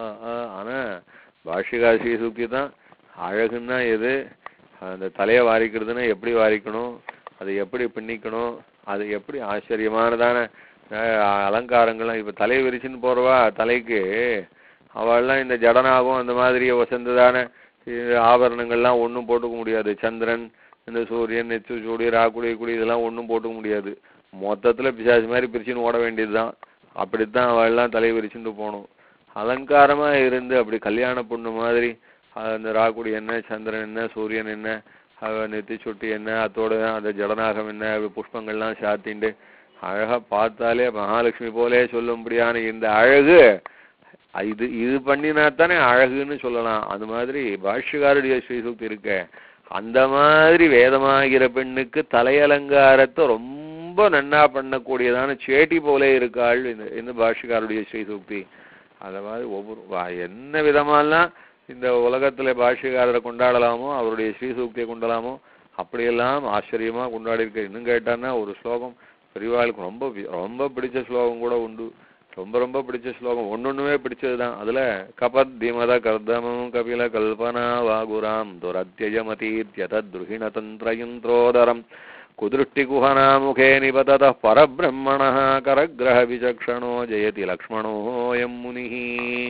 ஆனா பாஷ்யகா ஸ்ரீ சூக்தி தான் அழகுன்னா எது அந்த தலையை வாரிக்கிறதுன்னா எப்படி வாரிக்கணும் அதை எப்படி பின்னிக்கணும் அது எப்படி ஆச்சரியமானதான அஹ், அலங்காரங்கள்லாம் இப்ப தலையை விரிச்சுன்னு போறவா தலைக்கு அவள்லாம் இந்த ஜடனாகும் அந்த மாதிரி வசந்ததான இது ஆபரணங்கள்லாம் ஒண்ணும் போட்டுக்க முடியாது சந்திரன் இந்த சூரியன் நெச்சு சூடி ராக்குடி குடி இதெல்லாம் ஒண்ணும் போட்டுக்க முடியாது மொத்தத்துல பிசாசு மாதிரி பிரிச்சுன்னு ஓட வேண்டியதுதான் அப்படித்தான் அவள்லாம் தலையை விரிச்சுட்டு போகணும் அலங்காரமா இருந்து அப்படி கல்யாண பொண்ணு மாதிரி அஹ் அந்த ராக்குடி என்ன சந்திரன் என்ன சூரியன் என்ன அவ நெத்தி சுட்டி என்ன அத்தோட அந்த ஜடநாகம் என்ன அப்படி புஷ்பங்கள்லாம் சாத்திண்டு அழகா பார்த்தாலே மகாலட்சுமி போலே சொல்லும்படியான இந்த அழகு இது இது பண்ணினா தானே அழகுன்னு சொல்லலாம் அது மாதிரி பாஷ்யக்காருடைய ஸ்ரீசூக்தி இருக்க அந்த மாதிரி வேதமாகிற பெண்ணுக்கு தலையலங்காரத்தை ரொம்ப நன்னா பண்ணக்கூடியதான சேட்டி போலே இருக்காள் இந்த இந்த பாஷ்யக்காருடைய ஸ்ரீசூக்தி அந்த மாதிரி ஒவ்வொரு வா- என்ன விதமாலாம் இந்த உலகத்துல பாஷ்யக்காரரை கொண்டாடலாமோ அவருடைய ஸ்ரீசூக்தியை கொண்டாடலாமோ அப்படியெல்லாம் ஆச்சரியமா கொண்டாடி இருக்க இன்னும் கேட்டான்னா ஒரு ஸ்லோகம் பெரியவாளுக்கு ரொம்ப வி- ரொம்ப பிடிச்ச ஸ்லோகம் கூட உண்டு ரொம்ப ரொம்ப பிடிச்ச ஸ்லோகம் ஒன்னொண்ணுமே பிடிச்சதுதான் அதுல கபத் திமத கர்தமம் கபில கல்பனா வாகுராம் துரத்யஜமதீத்யத துருகிண தந்திரயந்திரோதரம் குதிருஷ்டி குஹனாமுகே நிபதத பரபிரம்மண கரகிரக விசக்ஷணோ ஜெயதி லக்ஷ்மணோ எம் முனிஹி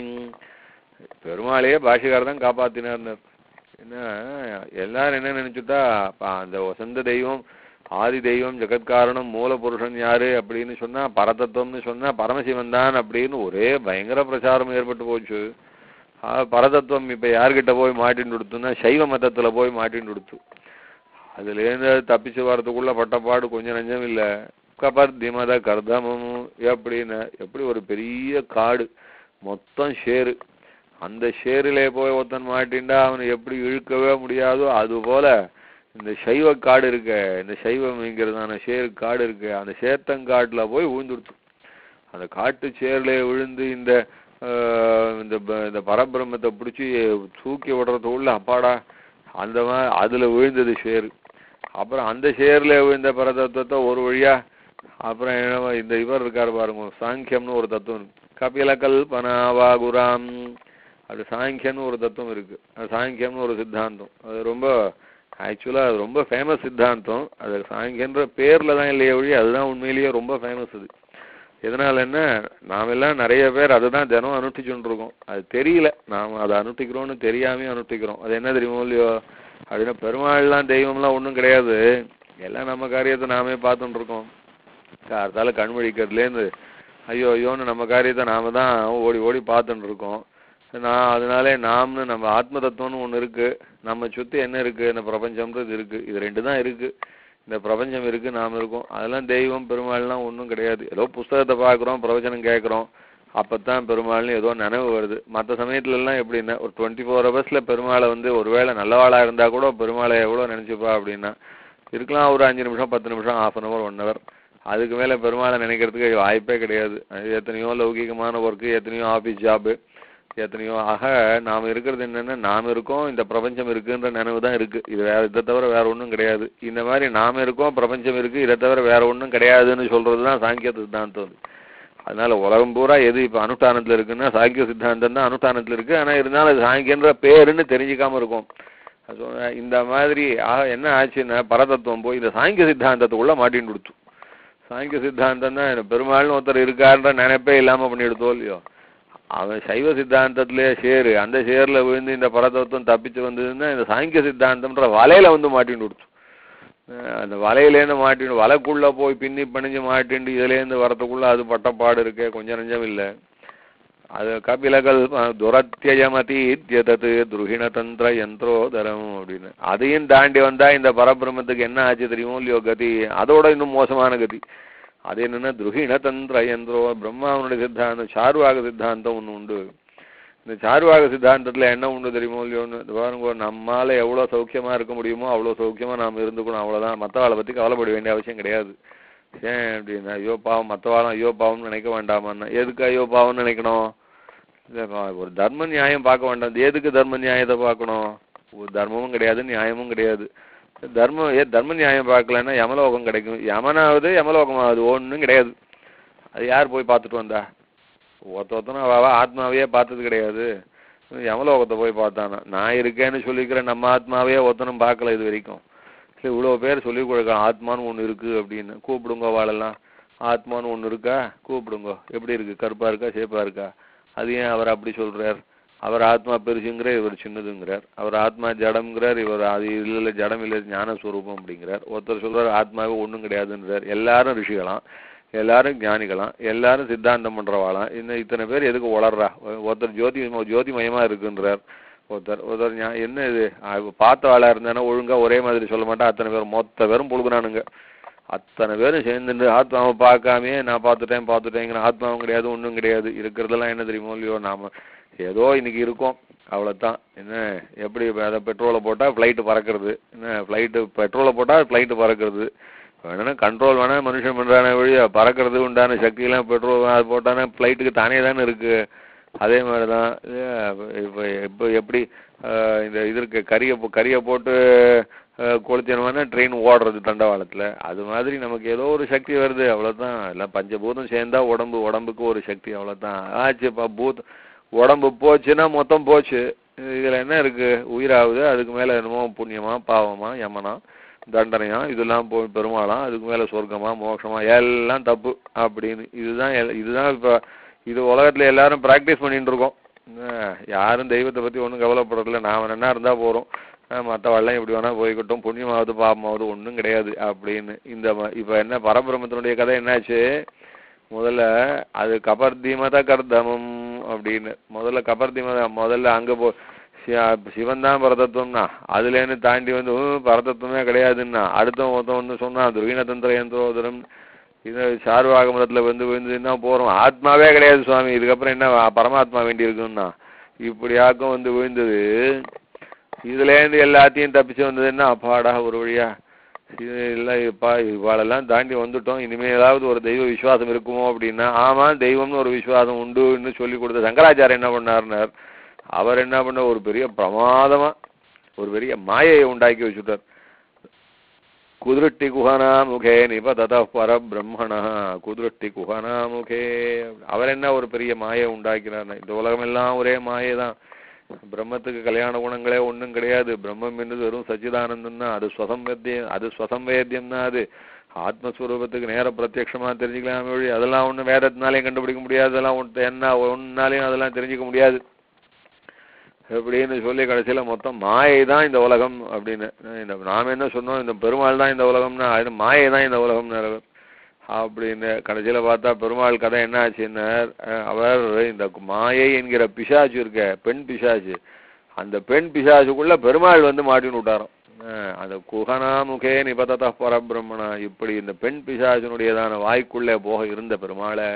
பெருமாளையே பாஷிகார் தான் காப்பாத்தினார் என்ன எல்லாரும் என்ன நினைச்சுட்டா பா- அந்த வசந்த தெய்வம் ஆதி தெய்வம் ஜெகத்காரணம் மூல புருஷன் யாரு அப்படின்னு சொன்னா பரதத்துவம்னு சொன்னா பரமசிவன் தான் அப்படின்னு ஒரே பயங்கர பிரச்சாரம் ஏற்பட்டு போச்சு ஆ, பரதத்துவம் இப்ப யார்கிட்ட போய் மாட்டின்னு கொடுத்துன்னா சைவ மதத்துல போய் மாட்டின்னு கொடுத்து அதுல இருந்து தப்பிச்சு வர்றதுக்குள்ள பட்டப்பாடு கொஞ்சம் நஞ்சம் இல்ல கபர்தி மத கர்தமம் எப்படின்னு எப்படி ஒரு பெரிய காடு மொத்தம் ஷேரு அந்த ஷேரிலே போய் ஒருத்தன் மாட்டின்டா அவனை எப்படி இழுக்கவே முடியாதோ அது போல இந்த சைவ காடு இருக்க இந்த சைவம்ங்கிறதான ஷேர் காடு இருக்கு அந்த சேத்தங்காட்டுல போய் விழுந்துடுத்து அந்த காட்டு சேர்ல விழுந்து இந்த ஆஹ், இந்த ப- இந்த பரபிரம்மத்தை பிடிச்சி தூக்கி விடுறதுக்குள்ள அப்பாடா அந்த மாதிரி அதுல விழுந்தது ஷேர் அப்புறம் அந்த ஷேர்ல விழுந்த பரதத்துவத்தை ஒரு வழியா அப்புறம் என்ன இந்த இவர் இருக்காரு பாருங்க சாங்கியம்னு ஒரு தத்துவம் இருக்கு கபில கல்பனாவா குராம் அது சாங்கியம்னு ஒரு தத்துவம் இருக்கு அது சாங்கியம்னு ஒரு சித்தாந்தம் அது ரொம்ப ஆக்சுவலா அது ரொம்ப ஃபேமஸ் சித்தாந்தம் அது சாங்கியன்ற பேர்ல தான் இல்லையே ஒழி அதுதான் உண்மையிலேயே ரொம்ப ஃபேமஸ் அது எதனால என்ன நாமெல்லாம் நிறைய பேர் அதுதான் தினம் அனுஷ்டிச்சுட்டு இருக்கோம் அது தெரியல நாம அதை அனுஷ்டிக்கிறோம்னு தெரியாமே அனுஷ்டிக்கிறோம் அது என்ன தெரியுமோ இல்லையோ அப்படின்னா பெருமாள்லாம் தெய்வம்லாம் ஒண்ணும் கிடையாது எல்லாம் நம்ம காரியத்தை நாமே பார்த்துட்டு இருக்கோம் கார்த்தால கண் விழிக்கிறதுலேருந்து ஐயோ ஐயோன்னு நம்ம காரியத்தை நாம தான் ஓடி ஓடி பார்த்துட்டு இருக்கோம் நான் அதனாலே நாம்னு நம்ம ஆத்ம தத்துவம்னு ஒன்று இருக்கு நம்ம சுத்தி என்ன இருக்கு இந்த பிரபஞ்சம்ன்றது இருக்கு இது ரெண்டு தான் இருக்கு இந்த பிரபஞ்சம் இருக்கு நாம் இருக்கோம் அதெல்லாம் தெய்வம் பெருமாள்லாம் ஒன்றும் கிடையாது ஏதோ புஸ்தகத்தை பார்க்குறோம் பிரவச்சனம் கேட்குறோம் அப்பதான் பெருமாள்னு ஏதோ நினைவு வருது மற்ற சமயத்துல எல்லாம் எப்படின்னா ஒரு டுவெண்ட்டி ஃபோர் ஹவர்ஸ்ல பெருமாளை வந்து ஒருவேளை நல்லவாளா இருந்தா கூட பெருமாளை எவ்வளவு நினைச்சுப்பா அப்படின்னா இருக்கலாம் ஒரு அஞ்சு நிமிஷம் பத்து நிமிஷம் half an hour one hour அதுக்கு மேல பெருமாளை நினைக்கிறதுக்கு வாய்ப்பே கிடையாது அது எத்தனையோ லௌகிகமான ஒர்க்கு எத்தனையோ ஆபீஸ் ஜாபு எத்தனையோ ஆக நாம இருக்கிறது என்னன்னா நாம இருக்கோம் இந்த பிரபஞ்சம் இருக்குன்ற நினைவு தான் இருக்கு இது வேற இதை தவிர வேற ஒண்ணும் கிடையாது இந்த மாதிரி நாம இருக்கோம் பிரபஞ்சம் இருக்கு இதை தவிர வேற ஒண்ணும் கிடையாதுன்னு சொல்றது தான் சாங்கிய சித்தாந்தம் அது. அதனால உலகம் பூரா எது இப்ப அனுஷ்டானத்துல இருக்குன்னா சாங்கிய சித்தாந்தம் தான் அனுஷ்டானத்துல இருக்கு ஆனா இருந்தாலும் அது சாங்கியன்ற பேருன்னு தெரிஞ்சுக்காம இருக்கும் அது சொன்ன- இந்த மாதிரி ஆக என்ன ஆச்சுன்னா பரதத்துவம் போய் இந்த சாங்கிய சித்தாந்தத்துக்குள்ள மாட்டின்னு கொடுத்து சாங்கிய சித்தாந்தம் தான் பெருமாள்னு ஒருத்தர் இருக்காருன்ற நினைப்பே இல்லாம பண்ணிடுதோ இல்லையோ அவன் சைவ சித்தாந்தத்திலே சேரு அந்த சேர்ல விழுந்து இந்த பரதத்துவம் தப்பிச்சு வந்ததுன்னா இந்த சாங்கிய சித்தாந்தம்ன்ற வலையில வந்து மாட்டின்னு கொடுத்து அஹ் அந்த வலையிலேருந்து மாட்டின்னு வலைக்குள்ள போய் பின்னி பணிஞ்சு மாட்டிண்டு இதுலேருந்து வரத்துக்குள்ள அது பட்டப்பாடு இருக்கே கொஞ்சம் நஞ்சம் இல்லை அது கபிலகல் துரத்தியமதீத்யதத்து துருகிண தந்திர யந்திரோதரம் அப்படின்னு அதையும் தாண்டி வந்தா இந்த பரபிரமத்துக்கு என்ன ஆச்சு தெரியுமோ இல்லையோ கதி அதோட இன்னும் மோசமான கதி அது என்னன்னா துருகிண தந்திர யந்திரோ பிரம்மாவனுடைய சித்தாந்தம் சார்வாக சித்தாந்தம் ஒண்ணு உண்டு இந்த சார்வாக சித்தாந்தத்துல என்ன உண்டு தெரியுமோ இல்லையோன்னு இது பாருங்க நம்மால எவ்வளவு சௌக்கியமா இருக்க முடியுமோ அவ்வளவு சௌக்கியமா நாம இருந்துக்கணும் அவ்வளவுதான் மத்தவாளை பத்தி கவலைப்பட வேண்டிய அவசியம் கிடையாது ஏன் அப்படின்னா ஐயோ பாவம் மத்தவாளும் ஐயோ பாவம்னு நினைக்க வேண்டாமான்னா எதுக்கு ஐயோ பாவம்னு நினைக்கணும் இல்ல, பா- ஒரு தர்ம நியாயம் பார்க்க வேண்டாம் இது எதுக்கு தர்ம நியாயத்தை பார்க்கணும் ஒரு தர்மமும் கிடையாது நியாயமும் கிடையாது தர்மம் ஏ தர்ம நியாயம் பார்க்கலன்னா யமலோகம் கிடைக்கும் யமனாவது யமலோகமாவது ஒண்ணும் கிடையாது அது யார் போய் பார்த்துட்டு வந்தா ஒருத்த ஒருத்தனும் அவ அவ ஆத்மாவையே பார்த்தது கிடையாது யமலோகத்தை போய் பார்த்தானா நான் இருக்கேன்னு சொல்லிக்கிற நம்ம ஆத்மாவையே ஒருத்தனும் பார்க்கல இது வரைக்கும் சரி இவ்வளோ பேர் சொல்லி கொடுக்கலாம் ஆத்மான்னு ஒன்று இருக்கு அப்படின்னு கூப்பிடுங்க வாழலாம் ஆத்மான்னு ஒன்று இருக்கா கூப்பிடுங்க எப்படி இருக்கு கருப்பா இருக்கா சேப்பா இருக்கா அது ஏன் அவர் அப்படி சொல்றார் அவர் ஆத்மா பெருசுங்கிறார் இவர் சின்னதுங்கிறார் அவர் ஆத்மா ஜடம்ங்கிறார் இவர் அது இல்ல இல்ல ஜடம் இல்லை ஞானஸ்வரூபம் அப்படிங்கிறார் ஒருத்தர் சொல்றாரு ஆத்மாவே ஒண்ணும் கிடையாதுன்றார் எல்லாரும் ரிஷிகளாம் எல்லாரும் ஞானிகளாம் எல்லாரும் சித்தாந்தம் பண்றவாளாம் இன்னும் இத்தனை பேர் எதுக்கு உளர்றா ஒருத்தர் ஜோதி ஜோதிமயமா இருக்குன்றார் ஒருத்தர் ஒருத்தர் ஞா- என்ன இது அவ பார்த்த ஆளா இருந்தானா ஒழுங்கா ஒரே மாதிரி சொல்ல மாட்டா அத்தனை பேரும் மொத்த பேரும் புழுகுறானுங்க அத்தனை பேரும் சேர்ந்துட்டு ஆத்மாவை பார்க்காமயே நான் பார்த்துட்டேன் பார்த்துட்டேங்கிற ஆத்மாவும் கிடையாது ஒண்ணும் கிடையாது இருக்கிறதெல்லாம் என்ன தெரியுமோ இல்லையோ நாம ஏதோ இன்னைக்கு இருக்கோம் அவ்வளவுதான் என்ன எப்படி அதை பெட்ரோலை போட்டா ஃப்ளைட்டு பறக்கிறது என்ன ஃப்ளைட்டு பெட்ரோலை போட்டா ஃப்ளைட்டு பறக்கிறது வேணும்னா கண்ட்ரோல் வேணா மனுஷன் பண்றானே வழியா பறக்கிறது உண்டான சக்தியெல்லாம் பெட்ரோல் அது போட்டானே ஃப்ளைட்டுக்கு தானே தானே இருக்கு அதே மாதிரி தான் இப்போ இப்போ எப்படி ஆஹ் இந்த இது இருக்கு கரியை போ- கரியை போட்டு கொளுத்தினோம்னா ட்ரெயின் ஓடுறது தண்டவாளத்துல அது மாதிரி நமக்கு ஏதோ ஒரு சக்தி வருது அவ்வளவுதான் எல்லாம் பஞ்சபூதம் சேர்ந்தா உடம்பு உடம்புக்கு ஒரு சக்தி அவ்வளவுதான் ஆச்சுப்பா பூத் உடம்பு போச்சுன்னா மொத்தம் போச்சு இதுல என்ன இருக்கு உயிராகுது அதுக்கு மேல என்னமோ புண்ணியமா பாவமா யமனா தண்டனையா இதெல்லாம் போய் பெருமாளாம் அதுக்கு மேல சொர்க்கமா மோட்சமா எல்லாம் தப்பு அப்படின்னு இதுதான் எல்- இதுதான் இப்ப இது உலகத்துல எல்லாரும் பிராக்டிஸ் பண்ணிட்டு இருக்கோம் என்ன, யாரும் தெய்வத்தை பத்தி ஒண்ணும் கவலைப்படுறதில்ல நாம என்ன இருந்தா போறோம் மற்றவெல்லாம் இப்படி வேணா போய்க்கட்டும் புண்ணியமாவது பாவமாவது ஒண்ணும் கிடையாது அப்படின்னு இந்த ம- இப்ப என்ன பரபிரமத்தினுடைய கதை என்னாச்சு முதல்ல அது கபர்திமத கர்தமம் அப்படின்னு முதல்ல கபர்திமத முதல்ல அங்க போ சி- சிவன் தான் பரதத்துவம்னா அதுலேருந்து தாண்டி வந்து "ஹம், பரதத்துவமே கிடையாதுன்னா அடுத்த ஒருத்தன் வந்து சொன்னான் துர்வீன தந்திர யந்திரோதரம் இது சார்வாக மதத்துல வந்து விழுந்ததுன்னா போறோம் ஆத்மாவே கிடையாது சுவாமி இதுக்கப்புறம் என்ன பரமாத்மா வேண்டி இருக்குன்னா இப்படியாக்கும் வந்து விழுந்தது இதுல இருந்து எல்லாத்தையும் தப்பிச்சு வந்ததுன்னா அப்பாடா ஒரு வழியா இது இல்லை இப்பா இவாளெல்லாம் தாண்டி வந்துட்டோம் இனிமே ஏதாவது ஒரு தெய்வ விசுவாசம் இருக்குமோ அப்படின்னா ஆமா தெய்வம்னு ஒரு விசுவாசம் உண்டுன்னு சொல்லி கொடுத்த சங்கராச்சாரியர் என்ன பண்ணாருன்னார் அவர் என்ன பண்ண ஒரு பெரிய பிரமாதமா ஒரு பெரிய மாயையை உண்டாக்கி வச்சுட்டார் குதிருட்டி குஹனா முகே நிபதத பரபிரம்மணா குதிருட்டி குஹனா முகே அவர் என்ன ஒரு பெரிய மாயை உண்டாக்கினார் இந்த உலகம் எல்லாம் ஒரே மாயை தான் பிரம்மத்துக்கு கல்யாண குணங்களே ஒண்ணும் கிடையாது பிரம்மம் என்பது வெறும் சச்சிதானந்தம் தான் அது ஸ்வசம்வேத்தியம் அது ஸ்வசம்வேத்தியம் தான் அது ஆத்மஸ்வரூபத்துக்கு நேர பிரத்யட்சமா தெரிஞ்சுக்கலாம் வழி அதெல்லாம் ஒண்ணும் வேதத்தினாலையும் கண்டுபிடிக்க முடியாது அதெல்லாம் ஒன்று என்ன ஒன்னாலையும் அதெல்லாம் தெரிஞ்சுக்க முடியாது அப்படின்னு சொல்லி கடைசியில மொத்தம் மாயை தான் இந்த உலகம் அப்படின்னு இந்த நாம என்ன சொன்னோம் இந்த பெருமாள் தான் இந்த உலகம்னா அது மாயை தான் இந்த உலகம்னு அப்படின்னு கடைசியில பார்த்தா பெருமாள் கதை என்ன ஆச்சுன்னா அஹ் அவர் இந்த மாயை என்கிற பிசாசு இருக்க பெண் பிசாசு அந்த பெண் பிசாசுக்குள்ள பெருமாள் வந்து மாட்டின்னு விட்டாராம் அஹ் அந்த குகனாமுகே நிபதத பரபிரம்மணா இப்படி இந்த பெண் பிசாசினுடையதான வாய்க்குள்ளே போக இருந்த பெருமாளை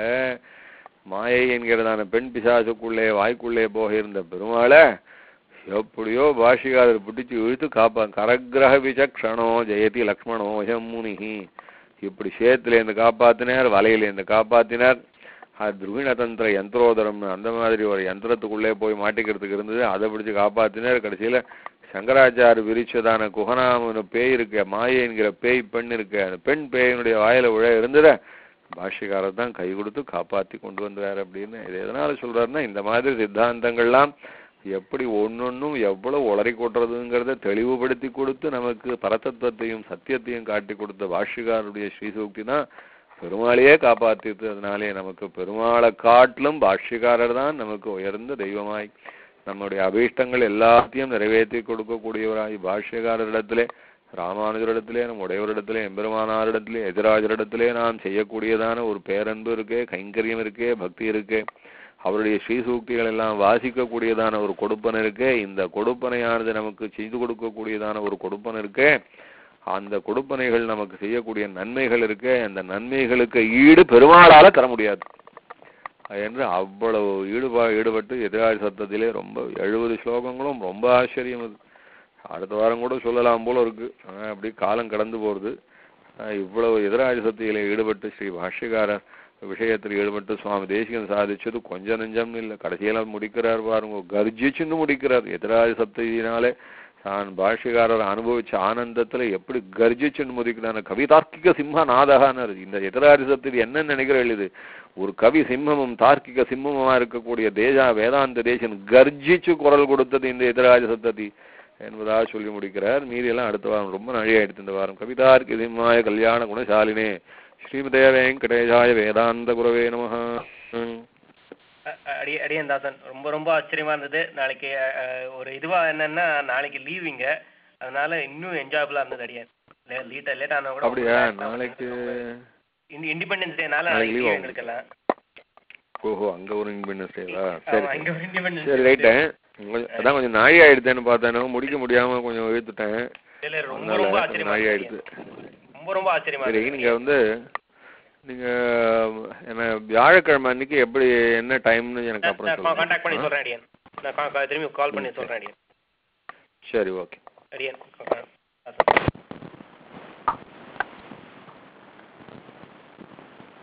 மாயை என்கிறதான பெண் பிசாசுக்குள்ளே வாய்க்குள்ளே போக இருந்த பெருமாளை எப்படியோ பாஷிகாரர் பிடிச்சு இழுத்து காப்பா கரகிரக விசக்ஷணோ ஜெயதி லக்ஷ்மணோ முனிஹி இப்படி சேத்துலேருந்து காப்பாத்தினார் வலையிலேருந்து காப்பாத்தினார் அது துருவிண தந்திர யந்திரோதரம் அந்த மாதிரி ஒரு யந்திரத்துக்குள்ளே போய் மாட்டிக்கிறதுக்கு இருந்தது அதை பிடிச்சு காப்பாத்தினார் கடைசியில சங்கராச்சார் விரிச்சதான குகனாமனு பேய் இருக்க மாயை என்கிற பேய் பெண் இருக்கு அந்த பெண் பேயினுடைய வாயில விழ இருந்தத பாஷ்யக்காரர் தான் கை கொடுத்து காப்பாத்தி கொண்டு வந்தார் அப்படின்னு இது எதனால சொல்றாருன்னா இந்த மாதிரி சித்தாந்தங்கள்லாம் எப்படி ஒன்னொன்னும் எவ்வளவு உளறி கொட்டுறதுங்கிறத தெளிவுபடுத்தி கொடுத்து நமக்கு பரதத்துவத்தையும் சத்தியத்தையும் காட்டி கொடுத்த பாஷ்யக்காரருடைய ஸ்ரீசூக்தி தான் பெருமாளையே காப்பாத்திட்டு அதனாலே நமக்கு பெருமாளை காட்டிலும் பாஷ்யக்காரர் தான் நமக்கு உயர்ந்த தெய்வமாய் நம்முடைய அபீஷ்டங்கள் எல்லாத்தையும் நிறைவேற்றி கொடுக்கக்கூடியவராய் பாஷ்யக்காரரிடத்திலே ராமானுஜரிடத்திலே நம் உடையவரிடத்திலே எம்பெருமானாரிடத்திலே எதிராஜரிடத்திலே நாம் செய்யக்கூடியதான ஒரு பேரன்பு இருக்கே கைங்கரியம் இருக்கே பக்தி இருக்கே அவருடைய ஸ்ரீசூக்திகள் எல்லாம் வாசிக்கக்கூடியதான ஒரு கொடுப்பன் இருக்கே இந்த கொடுப்பனையானது நமக்கு செய்து கொடுக்கக்கூடியதான ஒரு கொடுப்பன் இருக்கே அந்த கொடுப்பனைகள் நமக்கு செய்யக்கூடிய நன்மைகள் இருக்கே அந்த நன்மைகளுக்கு ஈடு பெருமாளால தர முடியாது என்று அவ்வளவு ஈடுபா ஈடுபட்டு எதிராளி சத்தத்திலே ரொம்ப எழுபது ஸ்லோகங்களும் ரொம்ப ஆச்சரியம் அது அடுத்த வாரம் கூட சொல்லலாம் போல இருக்கு ஆனா அப்படி காலம் கடந்து போறது ஆஹ் இவ்வளவு எதிராளி சக்தியில ஈடுபட்டு ஸ்ரீ பாஷ்யக்காரர் விஷயத்தில் ஈடுபட்டு சுவாமி தேசிகன் சாதிச்சது கொஞ்சம் நெஞ்சம் இல்லை கடைசியில முடிக்கிறார் பாருங்க கர்ஜிச்சுன்னு முடிக்கிறார் எதிராளி சப்தியினாலே தான் பாஷ்யக்காரர் அனுபவிச்ச ஆனந்தத்துல எப்படி கர்ஜிச்சுன்னு முடிக்கிறார் கவிதார்க்கிக சிம்ம நாதகானர் இந்த எதிராளி சப்தி என்ன நினைக்கிறீர்கள் இது ஒரு கவி சிம்மமும் தார்க்கிக சிம்மமா இருக்கக்கூடிய தேஜா வேதாந்த தேசன் கர்ஜிச்சு குரல் கொடுத்தது இந்த எதிராஜ சத்ததி என்பதாக சொல்லி முடிக்கிறார் மீதி எல்லாம் அடுத்த வாரம் ரொம்ப நழியாயிடுத்து இந்த வாரம் கவிதார்க்கு சிம்மாய கல்யாண குணசாலினே ஸ்ரீமதே வெங்கடேஷாய வேதாந்த குரவே நமஹ ம். அ- அ- அடி அடியன் தாசன் ரொம்ப ரொம்ப ஆச்சரியமா இருந்தது நாளைக்கு அ, அ, ஒரு இதுவா என்னன்னா நாளைக்கு லீவிங்க அதனால இன்னும் என்ஜாயபிளா இருந்தது அடியன் லேட்டா லேட் ஆனா கூட அப்படியா நாளைக்கு இண்டிபெண்டன்ஸ் டேனால நாளைக்கு நாளைக்கு leave லீவ் ஆகும். எங்களுக்கு எல்லாம் ஓஹோ அங்க ஒரு இண்டிபெண்டன்ஸ் டேவா சரி ஆமா, இங்க ஒரு இண்டிபெண்டன்ஸ் சரி ரைட்டு கொஞ்சம் அதான் கொஞ்சம் நாழி ஆயிடுத்தேன்னு பார்த்தேன் முடிக்க முடியாம கொஞ்சம் இழுத்துட்டேன் ரொம்ப அதனால ரொம்ப கொஞ்சம் ஆச்சரியமா நாழி இருந்தது ஆயிடுது அடியேன். ரொம்ப ரொம்ப ஆச்சரியமா சரி இருந்தது நீங்க வந்து நீங்க என்ன வியாழக்கிழமை அன்னைக்கு எப்படி என்ன டைம்னு எனக்கு அப்புறம் நான் கான்டாக்ட் பண்ணி சொல்லுங்க சொல்றேன் அடியன் நான் கா- கா- திரும்பி கால் பண்ணி சொல்றேன் அடியன் சரி ஓகே அடியன்